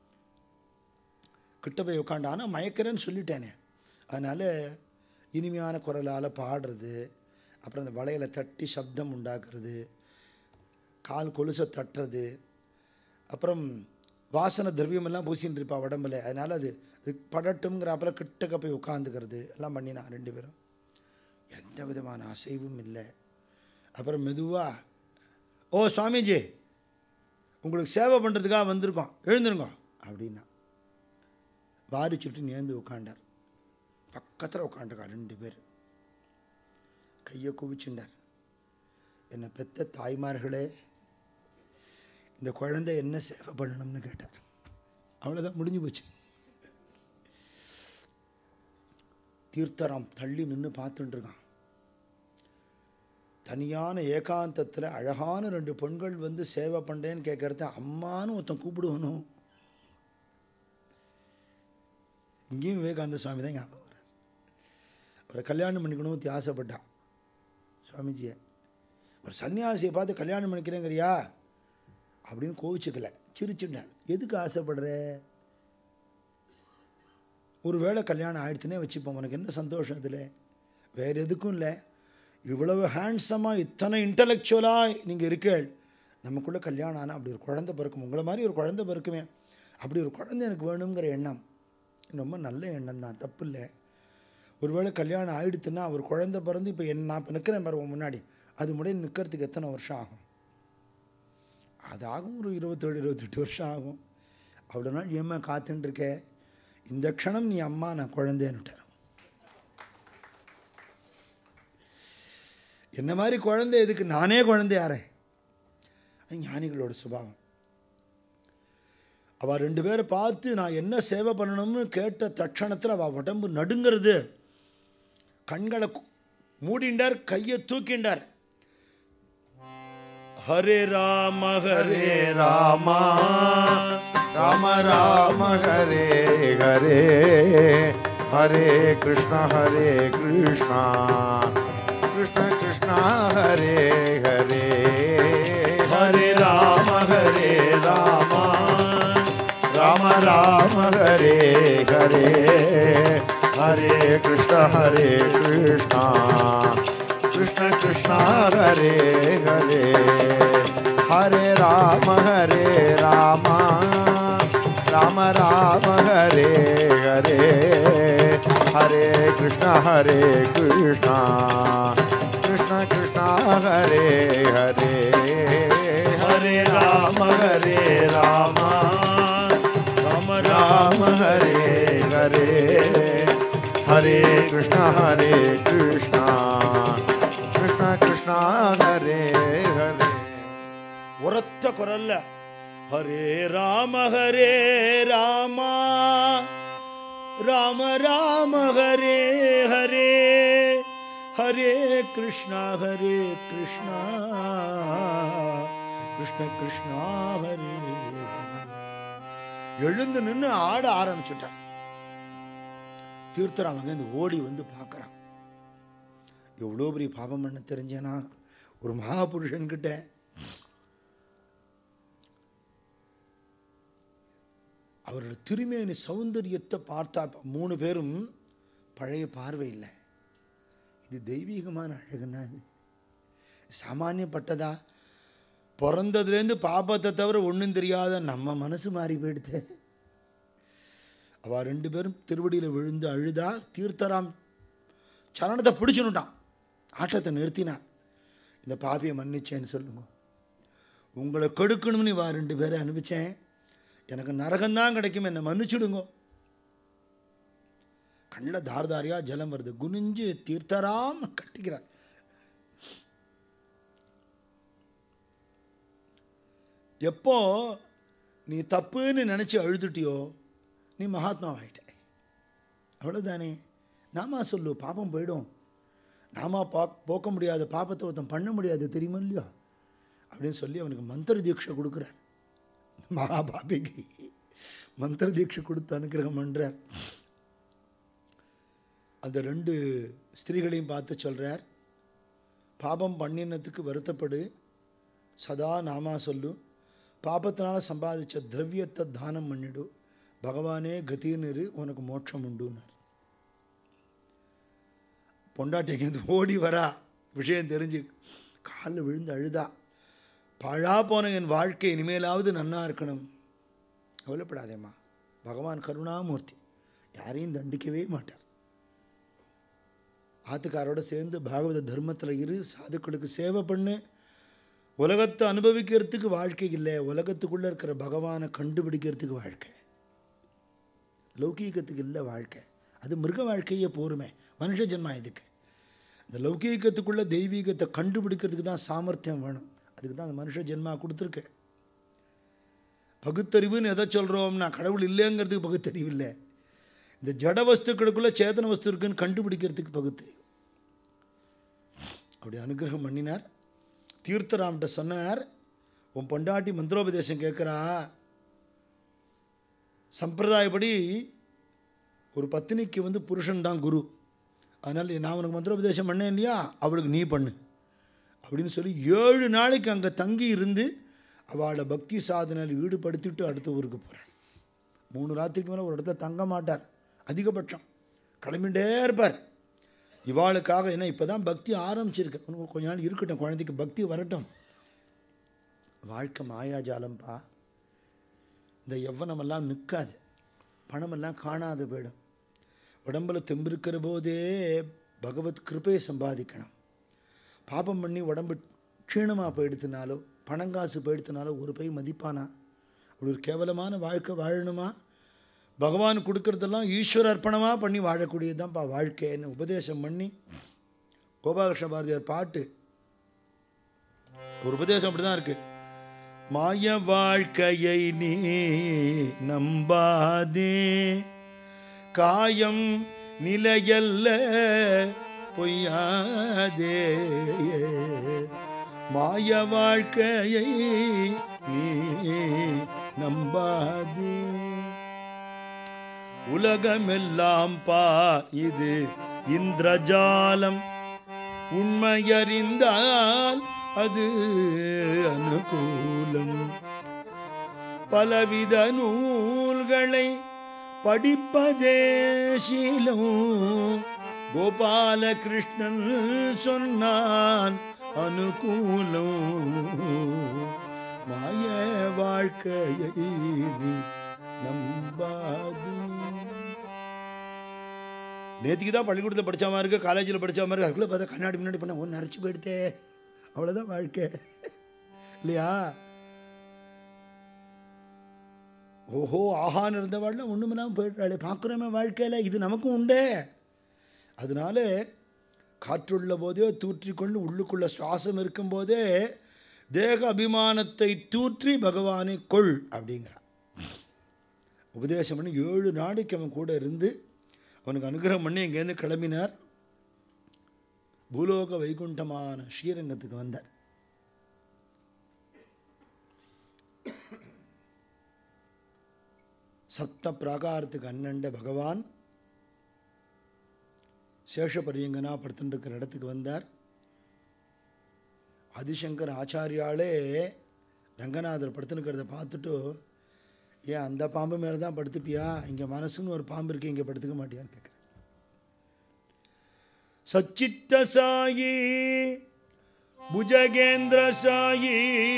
கிட்ட போய் உட்காந்து ஆனால் மயக்கிறேன்னு சொல்லிட்டேனே அதனால் இனிமையான குரலால் பாடுறது அப்புறம் அந்த வளையலை தட்டி சப்தம் உண்டாக்குறது கால் கொலுசை தட்டுறது அப்புறம் வாசனை திரவியமெல்லாம் பூசின்னு இருப்பா உடம்புல அதனால் அது அது படட்டும்ங்கிறாப்புல கிட்டக்க போய் உட்காந்துக்கிறது எல்லாம் பண்ணினா ரெண்டு பேரும் எந்த விதமான அசைவும் இல்லை அப்புறம் மெதுவாக ஓ சுவாமிஜி உங்களுக்கு சேவை பண்ணுறதுக்காக வந்திருக்கோம் எழுந்துருங்க அப்படின்னா வாரி சுட்டு நேர்ந்து உட்காண்டார் பக்கத்தில் உட்காந்துருக்கா ரெண்டு பேர் கையை குவிச்சுண்டார் என்னை பெத்த தாய்மார்களே இந்த குழந்தை என்ன சேவை பண்ணணும்னு கேட்டார் அவ்வளோதான் முடிஞ்சு போச்சு தீர்த்தராம் தள்ளி நின்று பார்த்துட்டு இருக்கான் தனியான ஏகாந்தத்தில் அழகான ரெண்டு பெண்கள் வந்து சேவை பண்ணுறேன்னு கேட்குறத அம்மான்னு ஒருத்தன் கூப்பிடுவனும் இங்கேயும் விவேகானந்த சுவாமி தான் ஞாபகம் வர்றார் அவரை கல்யாணம் பண்ணிக்கணும் ஊற்றி ஆசைப்பட்டான் சுவாமிஜியை ஒரு சன்னியாசியை பார்த்து கல்யாணம் பண்ணிக்கிறேங்கிறியா அப்படின்னு கோவிச்சுக்கல சிரிச்சுட்டேன் எதுக்கு ஆசைப்படுற ஒரு வேளை கல்யாணம் ஆயிடுத்துனே வச்சுப்போம் உனக்கு என்ன சந்தோஷம் இதில் வேறு எதுக்கும் இல்லை இவ்வளவு ஹேண்ட்ஸமாக இத்தனை இன்டலெக்சுவலாக நீங்கள் இருக்கீள் நமக்குள்ளே கல்யாணம் ஆனால் அப்படி ஒரு குழந்தை பிறக்கும் உங்களை மாதிரி ஒரு குழந்தை பிறக்குமே அப்படி ஒரு குழந்தை எனக்கு வேணுங்கிற எண்ணம் ரொம்ப நல்ல எண்ணம் தான் தப்பு இல்லை ஒருவேளை கல்யாணம் ஆயிடுத்துன்னா அவர் குழந்தை பிறந்து இப்போ என்ன நான் இப்போ நிற்கிறேன் பாருங்க முன்னாடி அது முடிய நிற்கிறதுக்கு எத்தனை வருஷம் ஆகும் அது ஆகும் ஒரு இருபத்தேழு இருபத்தெட்டு வருஷம் ஆகும் அவ்வளோ நாள் ஏம்மா காத்துன்னு இருக்க இந்த க்ஷணம் நீ அம்மா நான் குழந்தைன்னுட்டார் என்ன மாதிரி குழந்தை எதுக்கு நானே குழந்தையாரேன் அது ஞானிகளோட சுபாவம் அவள் ரெண்டு பேரை பார்த்து நான் என்ன சேவை பண்ணணும்னு கேட்ட தட்சணத்தில் அவள் உடம்பு நடுங்கிறது கண்களை கு- மூடிண்டார் கையை தூக்கிண்டார் ஹரே ராம ஹரே ஹரே ராமா ராம ராம ஹரே ஹரே ஹரே கிருஷ்ண ஹரே கிருஷ்ண கிருஷ்ண கிருஷ்ண ஹரே ஹரே ஹரே ராம ஹரே ராமா ராம ராம ஹரே ஹரே ஹரே கிருஷ்ண ஹரே கிருஷ்ண कृष्ण कृष्ण हरे हरे हरे राम हरे राम राम राम हरे हरे हरे कृष्ण हरे कृष्ण कृष्ण कृष्ण हरे हरे हरे राम हरे राम राम राम हरे हरे हरे कृष्ण हरे कृष्ण कृष्ण कृष्ण हरे हरे உரத்த குரல்ல ஹரே ராம ஹரே ராமா ராம ராம ஹரே ஹரே ஹரே கிருஷ்ணா ஹரே கிருஷ்ணா கிருஷ்ண கிருஷ்ணா ஹரே எழுந்து நின்று ஆட ஆரம்பிச்சுட்டார் தீர்த்தராம் அங்கேருந்து ஓடி வந்து பார்க்கறான் எவ்வளோ பெரிய பாபம் பண்ண தெரிஞ்சேனா ஒரு மகாபுருஷன்கிட்ட அவரோட திருமேனி சௌந்தரியத்தை பார்த்தா இப்ப மூணு பேரும் பழைய பார்வை இல்லை இது தெய்வீகமான அழகுன்னா இது சாமானியப்பட்டதா பிறந்ததுலேருந்து பாப்பத்தை தவிர ஒன்றும் தெரியாத நம்ம மனசு மாறி போயிடுது அவள் ரெண்டு பேரும் திருவடியில் விழுந்து அழுதா தீர்த்தராம் சரணத்தை பிடிச்சுனுட்டான் ஆட்டத்தை நிறுத்தினான் இந்த பாபியை மன்னிச்சேன்னு சொல்லுங்க உங்களை கெடுக்கணும்னு வா ரெண்டு பேரை அனுப்பிச்சேன் எனக்கு நரகம்தான் கிடைக்கும் என்னை மன்னிச்சுடுங்க கண்ணில் தார்தாரியா ஜலம் வருது குனிஞ்சு தீர்த்தராம் கட்டிக்கிறார் எப்போ நீ தப்புன்னு நினச்சி அழுதுட்டியோ நீ மகாத்மாவாயிட்ட அவ்வளோதானே நாமா சொல்லு பாப்பம் போயிடும் நாமா பா போக்க முடியாத பாப்பத்தை ஒருத்தன் பண்ண முடியாது தெரியுமா இல்லையா அப்படின்னு சொல்லி அவனுக்கு மந்திர தீட்சை கொடுக்குறார் மகாபாபிக்கு மந்திர தீட்சை கொடுத்து அனுகிரகம் பண்ணுறார் அந்த ரெண்டு ஸ்திரீகளையும் பார்த்து சொல்கிறார் பாபம் பண்ணினத்துக்கு வருத்தப்படு சதா நாமா சொல்லு பாபத்தினால சம்பாதிச்ச திரவியத்தை தானம் பண்ணிடு பகவானே கத்தின்னு உனக்கு மோட்சம் உண்டுன்னார் பொண்டாட்டிக்கு ஓடி வரா விஷயம் தெரிஞ்சு காலில் விழுந்து அழுதா பாழா போன என் வாழ்க்கை இனிமேலாவது நன்னா இருக்கணும் கவலைப்படாதேம்மா பகவான் கருணாமூர்த்தி யாரையும் தண்டிக்கவே மாட்டார் ஆத்துக்காரோட சேர்ந்து பாகவத தர்மத்தில் இரு சாதுக்களுக்கு சேவை பண்ணு உலகத்தை அனுபவிக்கிறதுக்கு வாழ்க்கை இல்லை உலகத்துக்குள்ளே இருக்கிற பகவானை கண்டுபிடிக்கிறதுக்கு வாழ்க்கை லௌகீகத்துக்கு இல்லை வாழ்க்கை அது மிருக வாழ்க்கையே போருமே மனுஷ ஜென்மா இதுக்கு இந்த லௌகீகத்துக்குள்ள தெய்வீகத்தை கண்டுபிடிக்கிறதுக்கு தான் சாமர்த்தியம் வேணும் அதுக்கு தான் அந்த மனுஷ ஜென்மா கொடுத்துருக்கு பகுத்தறிவுன்னு எதை சொல்கிறோம்னா கடவுள் இல்லைங்கிறதுக்கு பகுத்தறிவு இல்லை இந்த ஜட வஸ்துக்களுக்குள்ள சேதன வஸ்து இருக்குன்னு கண்டுபிடிக்கிறதுக்கு பகுத்தறிவு அப்படி அனுகிரகம் பண்ணினார் தீர்த்தராம்கிட்ட சொன்னார் உன் பொண்டாட்டி மந்திரோபதேசம் கேட்குறா சம்பிரதாயப்படி ஒரு பத்தினிக்கு வந்து புருஷன் தான் குரு அதனால் நான் உனக்கு மந்திரோபதேசம் பண்ணேன் இல்லையா அவளுக்கு நீ பண்ணு அப்படின்னு சொல்லி ஏழு நாளைக்கு அங்கே தங்கி இருந்து அவளை பக்தி சாதனையில் ஈடுபடுத்திட்டு அடுத்த ஊருக்கு போகிறார் மூணு ராத்திரிக்கு மேலே ஒரு இடத்துல தங்க மாட்டார் அதிகபட்சம் கிளம்பிட்டே இருப்பார் இவாளுக்காக என்ன இப்போ தான் பக்தி ஆரம்பிச்சிருக்கு இன்னும் கொஞ்ச நாள் இருக்கட்டும் குழந்தைக்கு பக்தி வரட்டும் வாழ்க்கை மாயாஜாலம்பா இந்த யவ்வனமெல்லாம் நிற்காது பணமெல்லாம் காணாது போயிடும் உடம்புல தெம்பு இருக்கிற போதே பகவத் கிருபையை சம்பாதிக்கணும் பாபம் பண்ணி உடம்பு க்ஷீணமாக போயிடுத்துனாலோ பணங்காசு போயிடுத்துனாலோ ஒரு பை மதிப்பானா அப்படி ஒரு கேவலமான வாழ்க்கை வாழணுமா பகவான் கொடுக்கறதெல்லாம் ஈஸ்வர அர்ப்பணமாக பண்ணி வாழக்கூடியதுதான்ப்பா வாழ்க்கைன்னு உபதேசம் பண்ணி கோபாலகிருஷ்ண பாரதியார் பாட்டு ஒரு உபதேசம் அப்படிதான் இருக்கு மாய வாழ்க்கையை நீ நம்பாதே காயம் நிலையல்ல பொய்யாதே மாய வாழ்க்கையை நீ நம்பாதே உலகமெல்லாம் பார் இது இந்திரஜாலம் உண்மையறிந்தால் அது அனுகூலம் பலவித நூல்களை படிப்பதே சீலம் கோபாலகிருஷ்ணன் சொன்னான் அனுகூலம் மாய வாழ்க்கையை நீ நம்பாது நேற்றுக்கு தான் பள்ளிக்கூடத்தில் படித்த மாதிரி இருக்கு காலேஜில் படித்த மாதிரி இருக்கு அதுக்குள்ளே பார்த்தா கண்ணாடி முன்னாடி பண்ண ஒன்று நரைச்சி போயிடுத்தே அவ்வளோதான் வாழ்க்கை இல்லையா ஓஹோ ஆஹான்னு இருந்தவாழ்ல ஒன்றும் இல்லாமல் போயிட்டாளே பார்க்குறோமே வாழ்க்கையில் இது நமக்கும் உண்டே அதனால காற்றுள்ள போதே தூற்றிக்கொண்டு உள்ளுக்குள்ள சுவாசம் இருக்கும்போதே தேக அபிமானத்தை தூற்றி பகவானை கொள் அப்படிங்கிறான் உபதேசம் பண்ணி ஏழு நாளைக்கு அவன் கூட இருந்து அவனுக்கு அனுகிரகம் பண்ணி இங்கேருந்து கிளம்பினார் பூலோக வைகுண்டமான ஸ்ரீரங்கத்துக்கு வந்தார் சப்த பிராகாரத்துக்கு அண்ணண்ட பகவான் சேஷபரியங்கனா படுத்துட்டு இருக்கிற இடத்துக்கு வந்தார் ஆதிசங்கர் ஆச்சாரியாலே ரங்கநாதர் படுத்துனுக்கிறத பார்த்துட்டு ஏன் அந்த பாம்பு மேலே தான் படுத்துப்பியா இங்கே மனசுன்னு ஒரு பாம்பு இருக்கு இங்கே படுத்துக்க மாட்டியான்னு கேட்குறேன் சச்சித்த சாயி புஜகேந்திர சாயி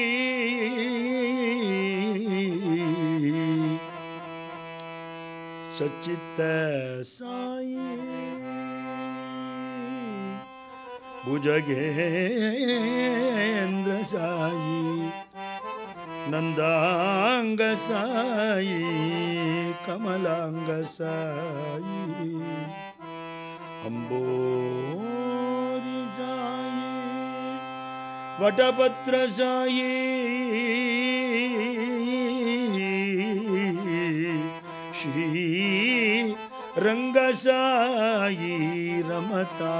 சச்சித்த சாயி புஜகேந்திர சாயி நந்தாங்க சாயி கமலாங்க சாயி அம்போதி சாயி வடபத்ர சாயி ஸ்ரீ ரங்கசாயி ரமதா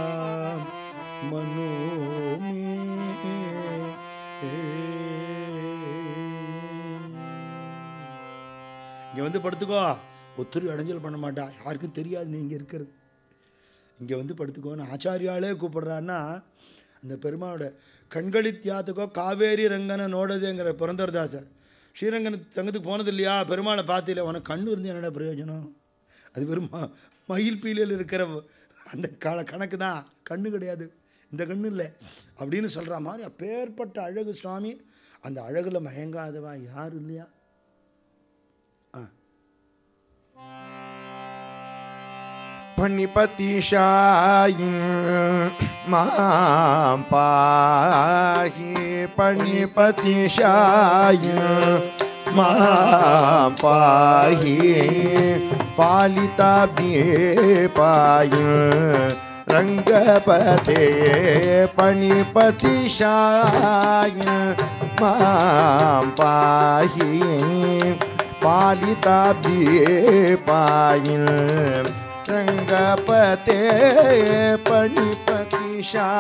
மனோமே இங்கே வந்து படுத்துக்கோ ஒத்துரு இடைஞ்சல் பண்ண மாட்டா யாருக்கும் தெரியாது நீ இங்கே இருக்கிறது இங்கே வந்து படுத்துக்கோன்னு ஆச்சாரியாலே கூப்பிடுறான்னா அந்த பெருமாவோட கண்களித்தியாத்துக்கோ காவேரி ரங்கனை நோடதுங்கிற புரந்தரதாசர் ஸ்ரீரங்கன் தங்கத்துக்கு போனது இல்லையா பெருமாளை பார்த்தில உனக்கு கண்ணு இருந்து என்னடா பிரயோஜனம் அது வெறும் ம- மயில் பீலியில் இருக்கிற அந்த க கணக்கு தான் கண்ணு கிடையாது இந்த கண்ணு இல்லை அப்படின்னு சொல்கிற மாதிரி அப்பேற்பட்ட அழகு சுவாமி அந்த அழகில் மயங்காதவா யார் இல்லையா ஆ பணிபதிஷாயின் மாம் பாஹி பணிபதிஷாயின் மாம் பாஹி பாலிதாபியே பாயின் ரங்கபதே பணிபதிஷாயின் மாம் பாஹி பாலிதாபியே பாயின் ரங்கபதே பணிபதி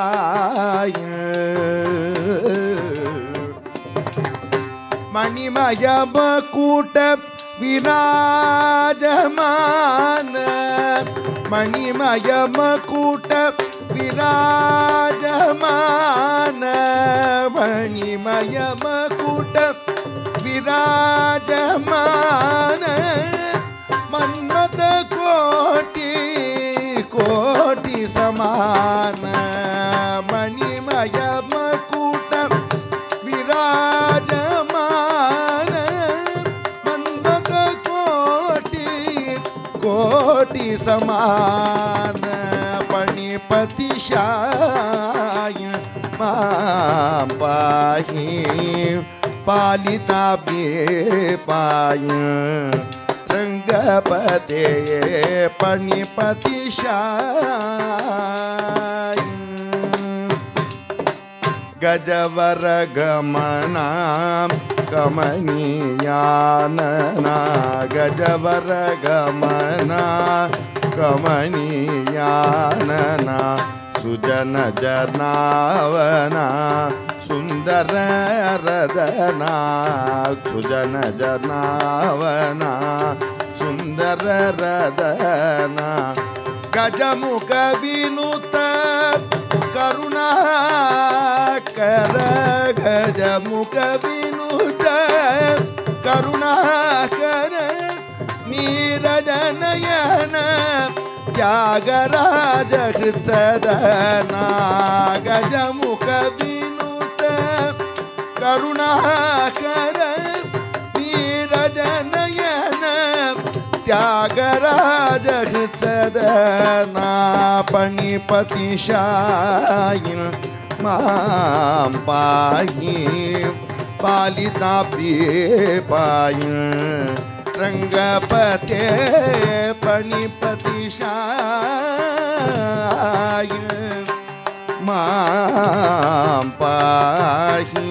மணிமயம கூட்ட விராஜமான மணிமயம கூட்ட விராஜமான மணிமயம கூட்ட விராஜமான மன்மத கோட்டி கோட்டி சமான மணிமயம கூட்டம் விராஜமான மன்மத கோட்டி கோட்டி कोटि समान पणिपति शाय मां पाहि पालिता पाय रङ्गपते पणिपति शाय गजवरगमना कमनीयानना गजवरगमना कमनीयानना सुजन जनावना सुन्दर रदना सुजन जनावना सुन्दर रदना गजमुख विनुत करुणाकर गजमुख विनुत करुणाकर नीरजनयन त्यागराज सदना गजमुख विनुत करुणाकर नीरजनयन त्यागराज सदना पणिपतिशाय मां पाहि पालिताब्दे पाय रङ्गपते पणिपतिशाय मां पाहि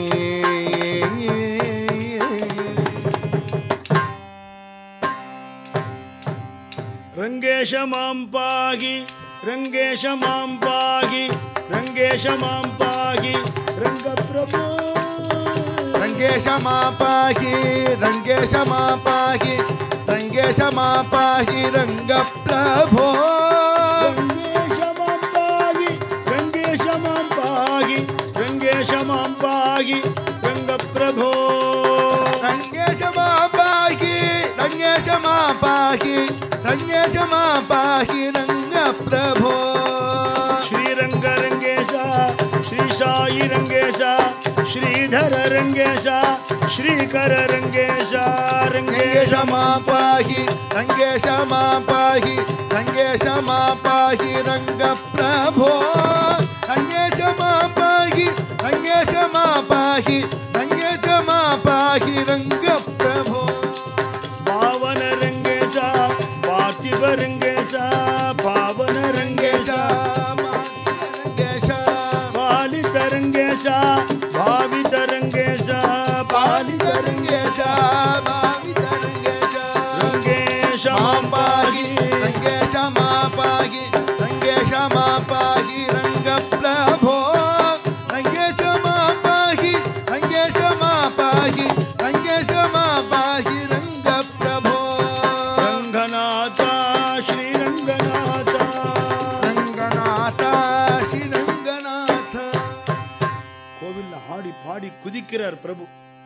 ರಂಗೇಶ ಮಾಂ ಪಾಹಿ ರಂಗೇಶ ಮಾಂ ಪಾಹಿ ರಂಗೇಶ ಮಾಂ ಪಾಹಿ ರಂಗಪ್ರಭೋ रङ्गेश मा पाहि रङ्गेश मा पाहि रङ्गेश मा पाहि रङ्गप्रभो ರಂಗೇಶ ಮಾಂ ಪಾಹಿ ರಂಗೇಶ ಮಾಂ ಪಾಹಿ ರಂಗೇಶ ಮಾಂ ಪಾಹಿ ರಂಗಪ್ರಭೋ रङ्गेश मा पाहि रङ्गेश मा पाहि रङ्गेश मा पाहि रङ्गप्रभो ಶ್ರೀರಂಗ ರಂಗೇಶ ಶ್ರೀ ಸಾಯಿ ರಂಗೇಶ ಶ್ರೀಧರ ರಂಗೇಶ ಶ್ರೀಕರ ರಂಗೇಶ ರಂಗೇಶ रङ्गेश मा पाहि रङ्गेश मा पाहि रङ्गेश मा पाहि रङ्गप्रभो रङ्गेश मा पाहि रङ्गेश मा पाहि रङ्गेश मा पाहि रङ्गप्रभो ಪಾವನ ರಂಗೇಶ ಪಾರ್ಥಿವ ರಂಗೇಶ ಪಾವನ ರಂಗೇಶ रङ्गेश ಪಾಲಿತ ರಂಗೇಶ ಭಾವಿತ ರಂಗೇಶ ಪಾಲಿತ पालित रङ्गेश भावित रङ्गेश ರಂಗೇಶ मां पाहि रङ्गेश मा पाहि रङ्गेश मा पाहि रङ्गप्रभो रङ्गेश मा पाहि रङ्गेश मा पाहि रङ्गेश मा पाहि रङ्गप्रभो ರಂಗನಾಥ ಶ್ರೀರಂಗನಾಥ रङ्गनाथ श्रीरङ्गनाथ கோவில்ல ஆடி பாடி குதிக்கிறார் பிரபு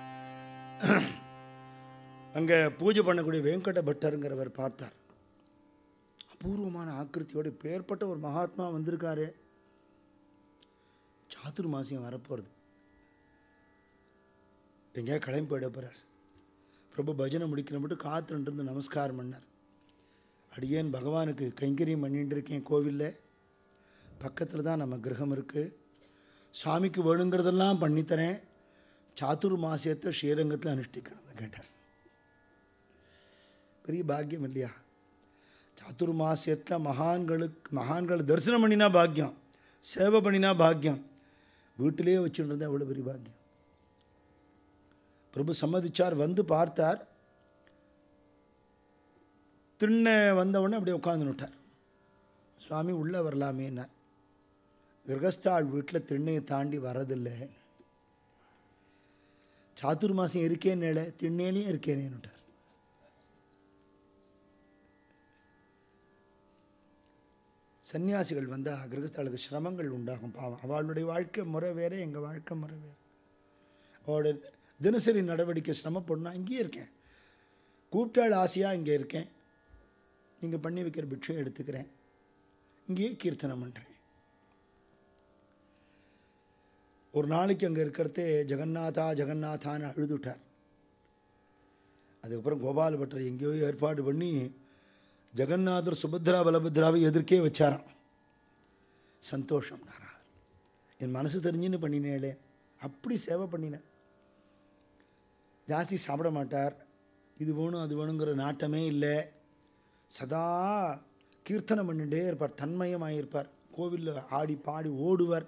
அங்க பூஜை பண்ணக்கூடிய வெங்கட பட்டருங்கிறவர் பார்த்தார் அபூர்வமான ஆக்கிருத்தியோட பேர்பட்ட ஒரு மகாத்மா வந்திருக்காரே சாதுர்மாசியம் வரப்போகிறது எங்கேயா கிளம்பி போயிட போகிறார் பிரபு பஜனை முடிக்கிற மட்டும் காத்துட்டு இருந்து நமஸ்காரம் பண்ணார் அடியேன் பகவானுக்கு கைங்கரியம் பண்ணிட்டு இருக்கேன் கோவிலில் பக்கத்தில் தான் நம்ம கிரகம் இருக்குது சாமிக்கு வேணுங்கிறதெல்லாம் பண்ணித்தரேன் சாத்துர் மாசியத்தை ஸ்ரீரங்கத்தில் அனுஷ்டிக்கணும்னு கேட்டார் பெரிய பாக்கியம் இல்லையா சாத்துர் மாசியத்தில் மகான்களுக்கு மகான்களை தரிசனம் பண்ணினா பாக்கியம் சேவை பண்ணினா பாக்கியம் வீட்டிலேயே வச்சுட்டு இருந்தா அவ்வளோ பெரிய பாக்கியம் பிரபு சம்மதிச்சார் வந்து பார்த்தார் திண்ண வந்த உடனே அப்படியே உட்காந்து விட்டார் சுவாமி உள்ளே வரலாமேன்னார் கிரகஸ்தாள் வீட்டில் திண்ணையை தாண்டி வரதில்லை சாத்துர் மாதம் இருக்கேன்னு திண்ணேனே இருக்கேனேன்னுட்டார் சன்னியாசிகள் வந்தால் கிரகஸ்தாளுக்கு சிரமங்கள் உண்டாகும் பாவம் அவளுடைய வாழ்க்கை முறை வேறு எங்கள் வாழ்க்கை முறை வேறு அவளோட தினசரி நடவடிக்கை சிரமப்படணும் இங்கேயே இருக்கேன் கூப்பிட்டாள் ஆசையாக இங்கே இருக்கேன் நீங்கள் பண்ணி வைக்கிற பிக்ஷை எடுத்துக்கிறேன் இங்கேயே கீர்த்தனம் பண்ணுறேன் ஒரு நாளைக்கு அங்கே இருக்கிறதே ஜெகநாதா ஜெகநாதான்னு அழுதுட்டார் அதுக்கப்புறம் கோபால பட்டர் எங்கேயோ ஏற்பாடு பண்ணி ஜெகநாதர் சுபத்ரா பலபத்ராவை எதிர்க்கே வச்சாராம் சந்தோஷம் என் மனசு தெரிஞ்சுன்னு பண்ணினேளே அப்படி சேவை பண்ணினேன் ஜாஸ்தி சாப்பிட மாட்டார் இது வேணும் அது வேணுங்கிற நாட்டமே இல்லை சதா கீர்த்தனம் பண்ணிட்டே இருப்பார் தன்மயமாக இருப்பார் கோவிலில் ஆடி பாடி ஓடுவார்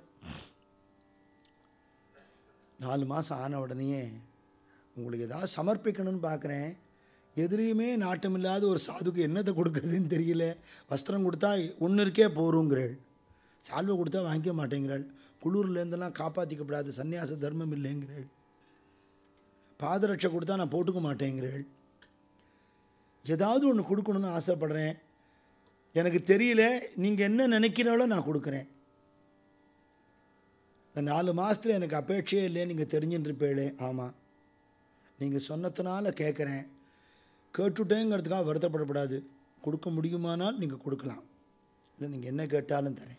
நாலு மாதம் ஆன உடனேயே உங்களுக்கு ஏதாவது சமர்ப்பிக்கணும்னு பார்க்குறேன் எதுலேயுமே நாட்டமில்லாத ஒரு சாதுக்கு என்னத்தை கொடுக்குறதுன்னு தெரியல வஸ்திரம் கொடுத்தா ஒன்று இருக்கே போருங்கிறாள் சால்வை கொடுத்தா வாங்கிக்க மாட்டேங்கிறாள் குளிர்லேருந்தெல்லாம் காப்பாற்றிக்கப்படாது சந்நியாச தர்மம் இல்லைங்கிறாள் பாதரட்சை கொடுத்தா நான் போட்டுக்க மாட்டேங்கிறாள் ஏதாவது ஒன்று கொடுக்கணும்னு ஆசைப்படுறேன் எனக்கு தெரியல நீங்கள் என்ன நினைக்கிறாலோ நான் கொடுக்குறேன் இந்த நாலு மாதத்தில் எனக்கு அபேட்சையே இல்லையே நீங்கள் தெரிஞ்சுட்டு இருப்பேளே ஆமாம் நீங்கள் சொன்னதுனால கேட்குறேன் கேட்டுட்டேங்கிறதுக்காக வருத்தப்படக்கூடாது கொடுக்க முடியுமானால் நீங்கள் கொடுக்கலாம் இல்லை நீங்கள் என்ன கேட்டாலும் தரேன்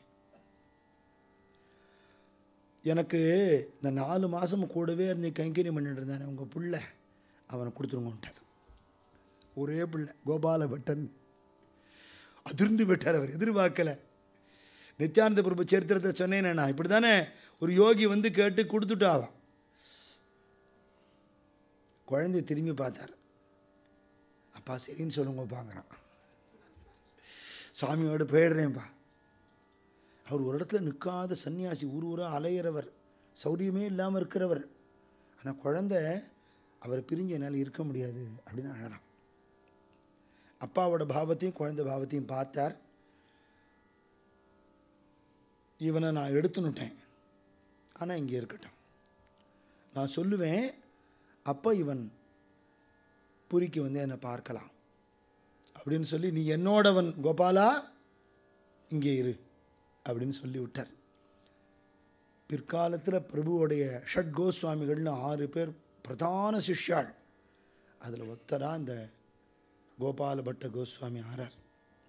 எனக்கு இந்த நாலு மாதம் கூடவே இருந்து கைங்கரியம் பண்ணிட்டு இருந்தானே உங்கள் பிள்ளை அவனை கொடுத்துருங்கன்ட்டார் ஒரே பிள்ளை கோபால பட்டன் அதிர்ந்து விட்டார் அவர் எதிர்பார்க்கலை நித்யானந்த பிரபு சரித்திரத்தை சொன்னேனே நான் இப்படி தானே ஒரு யோகி வந்து கேட்டு கொடுத்துட்டாவா குழந்தைய திரும்பி பார்த்தார் அப்பா சரின்னு சொல்லுங்க பார்க்குறான் சாமியோட போயிடுறேன்ப்பா அவர் ஒரு இடத்துல நிற்காத சன்னியாசி ஊர் ஊராக அலையிறவர் சௌரியமே இல்லாமல் இருக்கிறவர் ஆனால் குழந்தை அவரை பிரிஞ்சு என்னால் இருக்க முடியாது அப்படின்னு அழறான் அப்பாவோட பாவத்தையும் குழந்தை பாவத்தையும் பார்த்தார் இவனை நான் எடுத்துனுட்டேன் ஆனால் இங்கே இருக்கட்டும் நான் சொல்லுவேன் அப்போ இவன் புரிக்கு வந்து என்னை பார்க்கலாம் அப்படின்னு சொல்லி நீ என்னோடவன் கோபாலா இங்கே இரு அப்படின்னு சொல்லி விட்டார் பிற்காலத்தில் பிரபுவோடைய ஷட் கோஸ்வாமிகள்னு ஆறு பேர் பிரதான சிஷ்யாள் அதில் ஒத்தரா இந்த கோபால பட்ட கோஸ்வாமி ஆறார்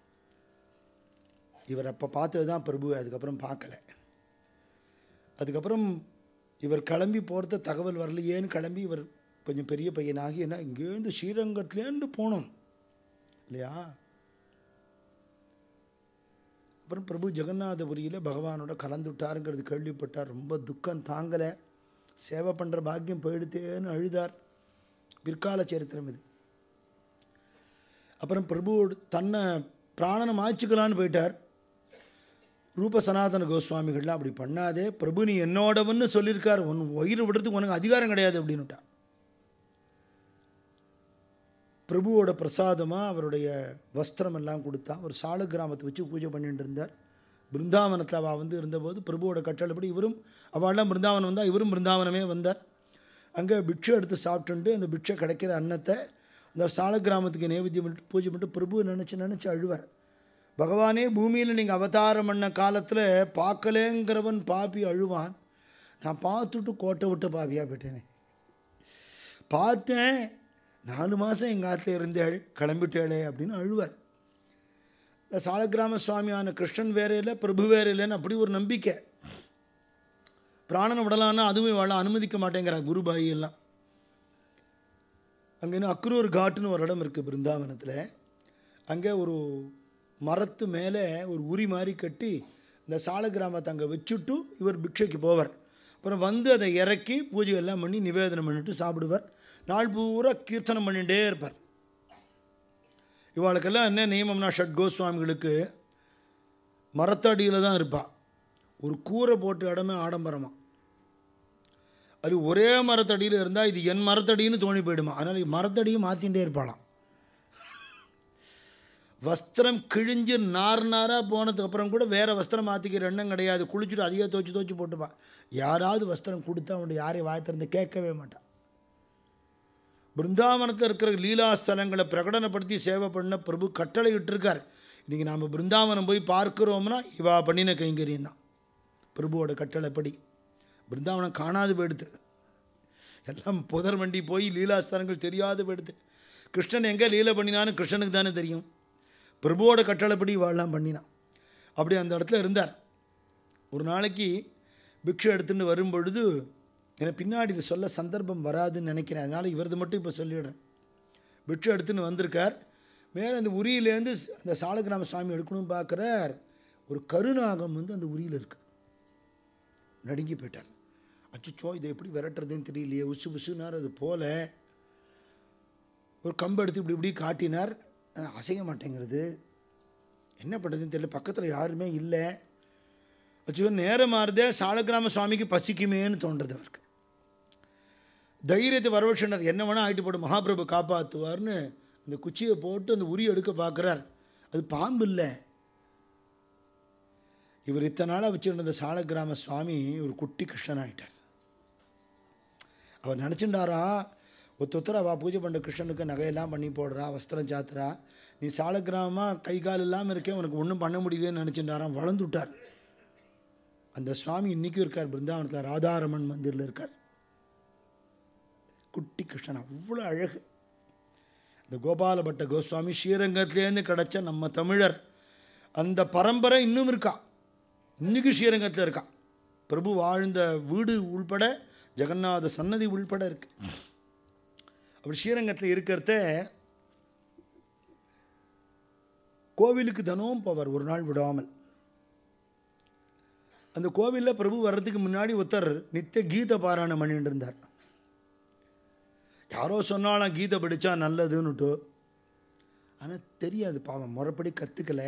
இவர் அப்போ பார்த்தது தான் பிரபு அதுக்கப்புறம் பார்க்கல அதுக்கப்புறம் இவர் கிளம்பி போகிறத தகவல் வரலையேன்னு கிளம்பி இவர் கொஞ்சம் பெரிய பையனாகி என்ன இங்கேருந்து ஸ்ரீரங்கத்துலேருந்து போனோம் இல்லையா அப்புறம் பிரபு ஜெகநாதபுரியில் பகவானோட கலந்துட்டாருங்கிறது கேள்விப்பட்டார் ரொம்ப துக்கம் தாங்கலை சேவை பண்ணுற பாக்கியம் போயிடுத்தேன்னு அழுதார் பிற்கால சரித்திரம் இது அப்புறம் பிரபு தன்னை பிராணனை மாய்ச்சிக்கலான்னு போயிட்டார் ரூப சனாதன கோஸ்வாமிகள்லாம் அப்படி பண்ணாதே பிரபு நீ என்னோடவன்னு சொல்லியிருக்கார் உன் உயிரை விடுறதுக்கு உனக்கு அதிகாரம் கிடையாது அப்படின்னுட்டான் பிரபுவோட பிரசாதமாக அவருடைய வஸ்திரம் எல்லாம் கொடுத்தா ஒரு சால கிராமத்தை வச்சு பூஜை பண்ணிட்டு இருந்தார் பிருந்தாவனத்தில் அவள் வந்து இருந்தபோது பிரபுவோட கட்டளைப்படி இவரும் அவள்லாம் பிருந்தாவனம் வந்தால் இவரும் பிருந்தாவனமே வந்தார் அங்கே பிட்சை எடுத்து சாப்பிட்டுண்டு அந்த பிட்சை கிடைக்கிற அன்னத்தை அந்த சால கிராமத்துக்கு நைவேத்தியம் பண்ணிட்டு பூஜை பண்ணிட்டு பிரபு நினச்சி நினச்சி அழுவார் பகவானே பூமியில் நீங்கள் அவதாரம் பண்ண காலத்தில் பார்க்கலேங்கிறவன் பாப்பி அழுவான் நான் பார்த்துட்டு கோட்டை விட்டு பாப்பியாக போயிட்டேனே பார்த்தேன் நாலு மாதம் எங்கள் ஆற்றுல இருந்தேள் கிளம்பிட்டேளே அப்படின்னு அழுவார் இந்த சாலக்கிராம சுவாமியான கிருஷ்ணன் வேற இல்லை பிரபு வேற இல்லைன்னு அப்படி ஒரு நம்பிக்கை பிராணனை விடலான்னா அதுவும் வாழ அனுமதிக்க மாட்டேங்கிறா குருபாயி எல்லாம் அங்கே இன்னும் அக்ரூர் காட்டுன்னு ஒரு இடம் இருக்குது பிருந்தாவனத்தில் அங்கே ஒரு மரத்து மேலே ஒரு உரி மாதிரி கட்டி இந்த சால கிராமத்தை அங்கே வச்சுட்டு இவர் பிக்ஷைக்கு போவார் அப்புறம் வந்து அதை இறக்கி பூஜை எல்லாம் பண்ணி நிவேதனம் பண்ணிட்டு சாப்பிடுவார் நாள் பூரா கீர்த்தனம் பண்ணிகிட்டே இருப்பார் இவாளுக்கெல்லாம் என்ன நியமம்னா ஷட் கோஸ்வாமிகளுக்கு மரத்தடியில் தான் இருப்பாள் ஒரு கூரை போட்டு இடமே ஆடம்பரமா அது ஒரே மரத்தடியில் இருந்தால் இது என் மரத்தடின்னு தோணி போயிடுமா அதனால் மரத்தடியும் மாற்றிகிட்டே இருப்பாளாம் வஸ்திரம் கிழிஞ்சு நார் நாராக போனதுக்கு அப்புறம் கூட வேறு வஸ்திரம் மாற்றிக்கிற எண்ணம் கிடையாது குளிச்சுட்டு அதிக தோச்சு தோச்சு போட்டுப்பான் யாராவது வஸ்திரம் கொடுத்தா அவனுடைய யாரையும் வாய் திறந்து கேட்கவே மாட்டான் பிருந்தாவனத்தில் இருக்கிற லீலா ஸ்தலங்களை பிரகடனப்படுத்தி சேவை பண்ண பிரபு கட்டளை இட்டிருக்கார் இன்றைக்கி நாம் பிருந்தாவனம் போய் பார்க்குறோம்னா இவா பண்ணின கைங்கரியம் தான் பிரபுவோட கட்டளைப்படி பிருந்தாவனம் காணாது போயிடுது எல்லாம் புதர் வண்டி போய் லீலாஸ்தலங்கள் தெரியாது போயிடுது கிருஷ்ணன் எங்கே லீலை பண்ணினான்னு கிருஷ்ணனுக்கு தானே தெரியும் பிரபுவோட கட்டளைப்படி வாழலாம் பண்ணினான் அப்படி அந்த இடத்துல இருந்தார் ஒரு நாளைக்கு பிக்ஷை எடுத்துட்டு வரும் பொழுது எனக்கு பின்னாடி இது சொல்ல சந்தர்ப்பம் வராதுன்னு நினைக்கிறேன் அதனால் இவரது மட்டும் இப்போ சொல்லிடுறேன் பிக்ஷை எடுத்துன்னு வந்திருக்கார் மேலே அந்த உரியிலேருந்து அந்த சாலகிராம சுவாமி எடுக்கணும்னு பார்க்குறார் ஒரு கருநாகம் வந்து அந்த உரியில் இருக்கு நடுங்கி போயிட்டார் அச்சோ இதை எப்படி விரட்டுறதுன்னு தெரியலையே உசு உசுனார் அது போல ஒரு கம்பு எடுத்து இப்படி இப்படி காட்டினார் அஹ், அசைய மாட்டேங்கிறது என்ன பண்ணுறதுன்னு தெரியல பக்கத்தில் யாருமே இல்லை அச்சோ நேரம் மாறுதே சாலகிராம சுவாமிக்கு பசிக்குமேன்னு தோன்றது அவருக்கு தைரியத்தை வரவழைச்சினார் என்ன வேணால் ஆகிட்டு போட்டு மகாபிரபு காப்பாற்றுவார்னு அந்த குச்சியை போட்டு அந்த உரி எடுக்க பார்க்குறார் அது பாம்பு இல்லை இவர் இத்தனை நாளாக வச்சுருந்த சாலக்கிராம சுவாமி ஒரு குட்டி கிருஷ்ணன் ஆயிட்டார் அவர் நினச்சிண்டாரா ஒத்த ஒத்தரா வா பூஜை பண்ணுற கிருஷ்ணனுக்கு நகையெல்லாம் பண்ணி போடுறா வஸ்திரம் சாத்துறா நீ சாலக்கிராமமாக கை கால் இல்லாமல் இருக்கே உனக்கு ஒன்றும் பண்ண முடியலன்னு நினச்சிண்டாராம் வளர்ந்து விட்டார் அந்த சுவாமி இன்றைக்கும் இருக்கார் பிருந்தாவனத்தில் ராதாரமன் மந்திரில் இருக்கார் குட்டி கிருஷ்ணன் அவ்வளோ அழகு இந்த கோபாலபட்ட கோஸ்வாமி ஸ்ரீரங்கத்துலேருந்து கிடச்ச நம்ம தமிழர் அந்த பரம்பரை இன்னும் இருக்கா இன்னைக்கு ஸ்ரீரங்கத்தில் இருக்கா பிரபு வாழ்ந்த வீடு உள்பட ஜெகநாத சன்னதி உள்பட இருக்கு அப்படி ஸ்ரீரங்கத்தில் இருக்கிறத கோவிலுக்கு தினமும் போவார் ஒரு நாள் விடாமல் அந்த கோவிலில் பிரபு வர்றதுக்கு முன்னாடி ஒருத்தர் நித்திய கீத பாராயணம் பண்ணிட்டு இருந்தார் யாரோ சொன்னாலும் கீதை படித்தா நல்லதுன்னுட்டு ஆனால் தெரியாது பாவம் முறைப்படி கற்றுக்கல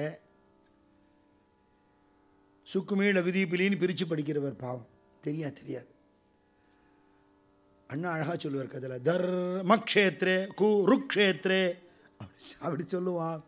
சுக்குமே லகுதி பிலின்னு பிரித்து படிக்கிறவர் பாவம் தெரியாது தெரியாது அண்ணா அழகாக சொல்லுவார் கதில் தர்மக்ஷேத்ரே கு ருக்ஷேத்ரே அப்படி அப்படி சொல்லுவான்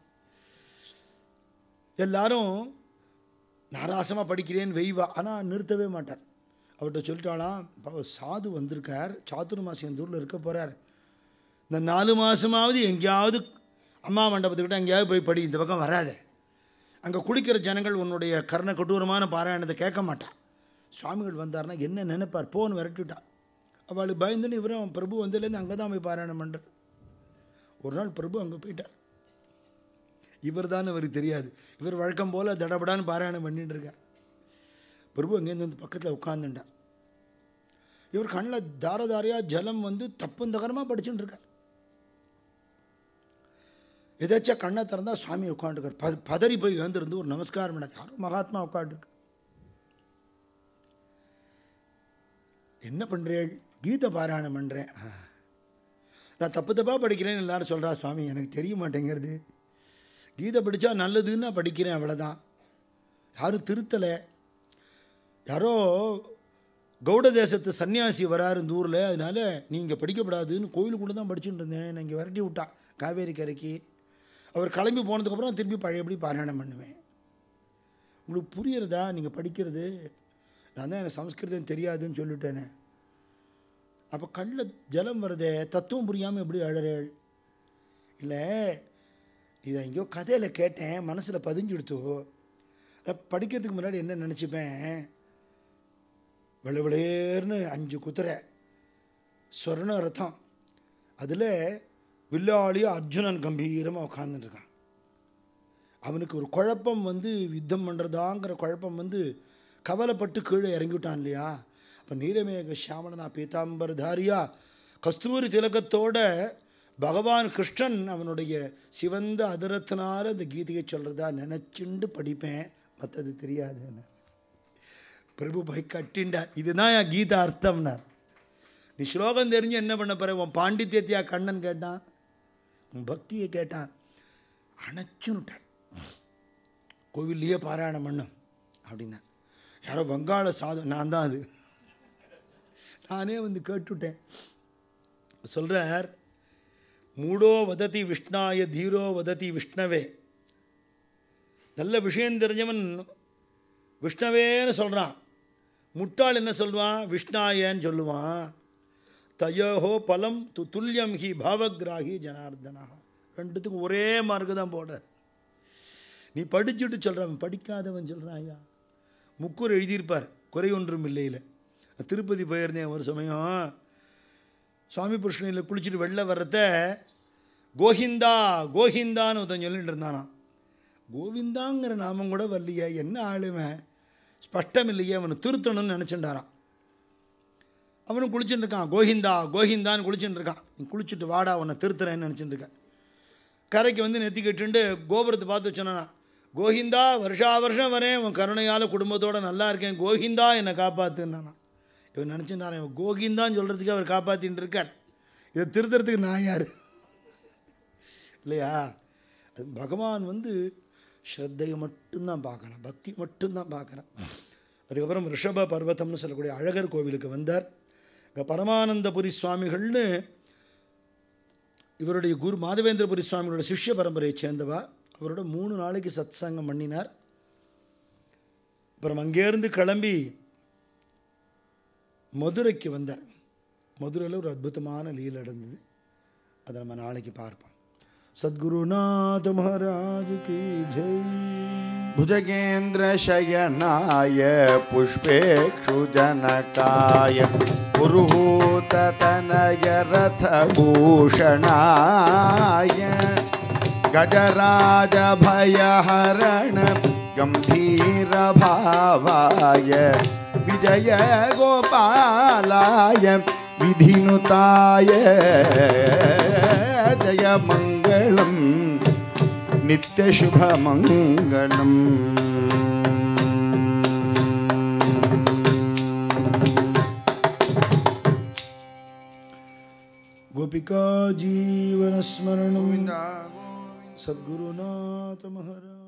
எல்லாரும் நாராசமாக படிக்கிறேன்னு வெய்வா ஆனால் நிறுத்தவே மாட்டார் அவர்கிட்ட சொல்லிட்டாலாம் பாவம் சாது வந்திருக்கார் சாத்துர்மாசி அந்த ஊரில் இருக்க போகிறார் இந்த நாலு மாதமாவது எங்கேயாவது அம்மா மண்டபத்துக்கிட்ட எங்கேயாவது போய் படி இந்த பக்கம் வராதே அங்கே குளிக்கிற ஜனங்கள் உன்னுடைய கர்ண கொடூரமான பாராயணத்தை கேட்க மாட்டான் சுவாமிகள் வந்தார்னா என்ன நினைப்பார் போன்னு விரட்டிவிட்டா அவளுக்கு பயந்துன்னு இவரும் பிரபு வந்ததுலேருந்து அங்கே தான் போய் பாராயணம் பண்ணுறார் ஒரு நாள் பிரபு அங்கே போயிட்டார் இவர் தான் இவருக்கு தெரியாது இவர் வழக்கம் போல் தடபடான்னு பாராயணம் பண்ணிட்டு இருக்கார் பிரபு அங்கேருந்து வந்து பக்கத்தில் உட்காந்துட்டார் இவர் கண்ணில் தாரதாரியாக ஜலம் வந்து தப்புந்தகரமாக படிச்சுட்டு இருக்கார் எதாச்சும் கண்ணை திறந்தா சுவாமி உட்காந்துருக்கார் ப பதறி போய் எழுந்திருந்து ஒரு நமஸ்காரம் பண்ணார் யாரும் மகாத்மா உட்காந்துருக்கு என்ன பண்ணுறேன் கீதை பாராயணம் பண்ணுறேன் நான் தப்பு தப்பாக படிக்கிறேன்னு எல்லாரும் சொல்கிறா சுவாமி எனக்கு தெரிய மாட்டேங்கிறது கீதை படித்தா நல்லதுன்னு நான் படிக்கிறேன் அவ்வளோதான் யாரும் திருத்தலை யாரோ கௌட தேசத்து சன்னியாசி வராரு இந்த ஊரில் அதனால நீங்கள் படிக்கப்படாதுன்னு கோயிலுக்குள்ளே தான் படிச்சுட்டு இருந்தேன் நான் இங்கே விரட்டி விட்டான் காவேரி கரைக்கு அவர் கிளம்பி போனதுக்கப்புறம் திருப்பி பழையபடி பாராயணம் பண்ணுவேன் உங்களுக்கு புரியறதா நீங்கள் படிக்கிறது நான் தான் எனக்கு சம்ஸ்கிருதம் தெரியாதுன்னு சொல்லிட்டேனே அப்போ கண்ணில் ஜலம் வருதே தத்துவம் புரியாமல் எப்படி அழறேள் இல்லை இதை எங்கேயோ கதையில் கேட்டேன் மனசில் பதிஞ்சுடுத்தோ நான் படிக்கிறதுக்கு முன்னாடி என்ன நினச்சிப்பேன் விளவிளேர்னு அஞ்சு குதிரை சொர்ண ரதம் அதில் வில்லாளி அர்ஜுனன் கம்பீரமாக உட்காந்துருக்கான் அவனுக்கு ஒரு குழப்பம் வந்து யுத்தம் பண்ணுறதாங்கிற குழப்பம் வந்து கவலைப்பட்டு கீழே இறங்கிவிட்டான் இல்லையா அப்போ நீலமேக சியாமலனா பீதாம்பரதாரியா கஸ்தூரி திலகத்தோட பகவான் கிருஷ்ணன் அவனுடைய சிவந்த அதிரத்தினால இந்த கீதையை சொல்கிறதா நினச்சிண்டு படிப்பேன் மற்றது தெரியாதுன்னு பிரபு போய் கட்டிண்டார் இதுதான் என் கீதா அர்த்தம்னார் நீ ஸ்லோகம் தெரிஞ்சு என்ன பண்ண போற உன் பாண்டித்யத்தையா கண்ணன் கேட்டான் உன் பக்தியை கேட்டான் அணைச்சுன்னுட்டான் கோவில்லையே பாராயணம் பண்ணும் அப்படின்னா யாரோ வங்காள சாதம் நான் தான் அது நானே வந்து கேட்டுவிட்டேன் சொல்கிறார் மூடோ வததி விஷ்ணாய தீரோ வததி விஷ்ணவே நல்ல விஷயம் தெரிஞ்சவன் விஷ்ணவேன்னு சொல்கிறான் முட்டாள் என்ன சொல்லுவான் விஷ்ணாயன்னு சொல்லுவான் தயோஹோ பலம் து துல்லியம் ஹி பாவகிராகி ஜனார்தனா ரெண்டுத்துக்கும் ஒரே மார்க்கு தான் போட நீ படிச்சுட்டு சொல்கிறவன் படிக்காதவன் சொல்கிறான் ஐயா முக்கூர் எழுதியிருப்பார் குறை ஒன்றும் இல்லையில் திருப்பதி போயிருந்தேன் ஒரு சமயம் சுவாமி புருஷனில் குளிச்சுட்டு வெளில வர்றத கோஹிந்தா கோஹிந்தான்னு ஒருத்தன் சொல்லிட்டு இருந்தானான் கோவிந்தாங்கிற நாமம் கூட வரலையே என்ன ஆளுவன் ஸ்பஷ்டம் இல்லையே அவனை திருத்தணும்னு நினச்சிட்டாரான் அவனும் குளிச்சுட்டு இருக்கான் கோஹிந்தா கோஹிந்தான்னு குளிச்சுட்டு இருக்கான் நீ குளிச்சுட்டு வாடா உன்னை திருத்துறேன்னு நினச்சிட்டு இருக்கான் கரைக்கு வந்து நெத்தி கட்டுண்டு கோபுரத்தை பார்த்து சொன்னானா கோஹிந்தா வருஷா வருஷம் வரேன் உன் கருணையால் குடும்பத்தோட நல்லா இருக்கேன் கோஹிந்தா என்னை காப்பாத்துனானா இவன் நினச்சிருந்தாரன் இவன் கோகிந்தான்னு சொல்கிறதுக்கு அவர் காப்பாற்றின்னு இருக்கார் இதை திருத்துறதுக்கு நான் யார் இல்லையா அது பகவான் வந்து ஸ்ரத்தையை மட்டும்தான் பார்க்குறேன் பக்தி மட்டும்தான் பார்க்குறேன் அதுக்கப்புறம் ரிஷப பர்வதம்னு சொல்லக்கூடிய அழகர் கோவிலுக்கு வந்தார் இங்கே பரமானந்தபுரி சுவாமிகள்னு இவருடைய குரு மாதவேந்திரபுரி சுவாமிகளோட சிஷ்ய பரம்பரையை சேர்ந்தவா அவரோட மூணு நாளைக்கு சத்சங்கம் பண்ணினார் அப்புறம் அங்கேருந்து கிளம்பி மதுரைக்கு வந்தார் மதுரையில் ஒரு அற்புதமான லீல் நடந்தது அதை நம்ம நாளைக்கு பார்ப்போம் சத்குருநாத மகாராஜ் கி ஜெய் भुजगेन्द्रशयनाय पुष्पेक्षुजनकाय पुरुहूततनय रथभूषणाय गजराजभयहरण गम्भीरभावाय विजयगोपालाय विधिनुताय जयमङ्गलम् नित्यशुभमङ्गलम् गोपिका जीवनस्मरणं सद्गुरुनाथ महाराज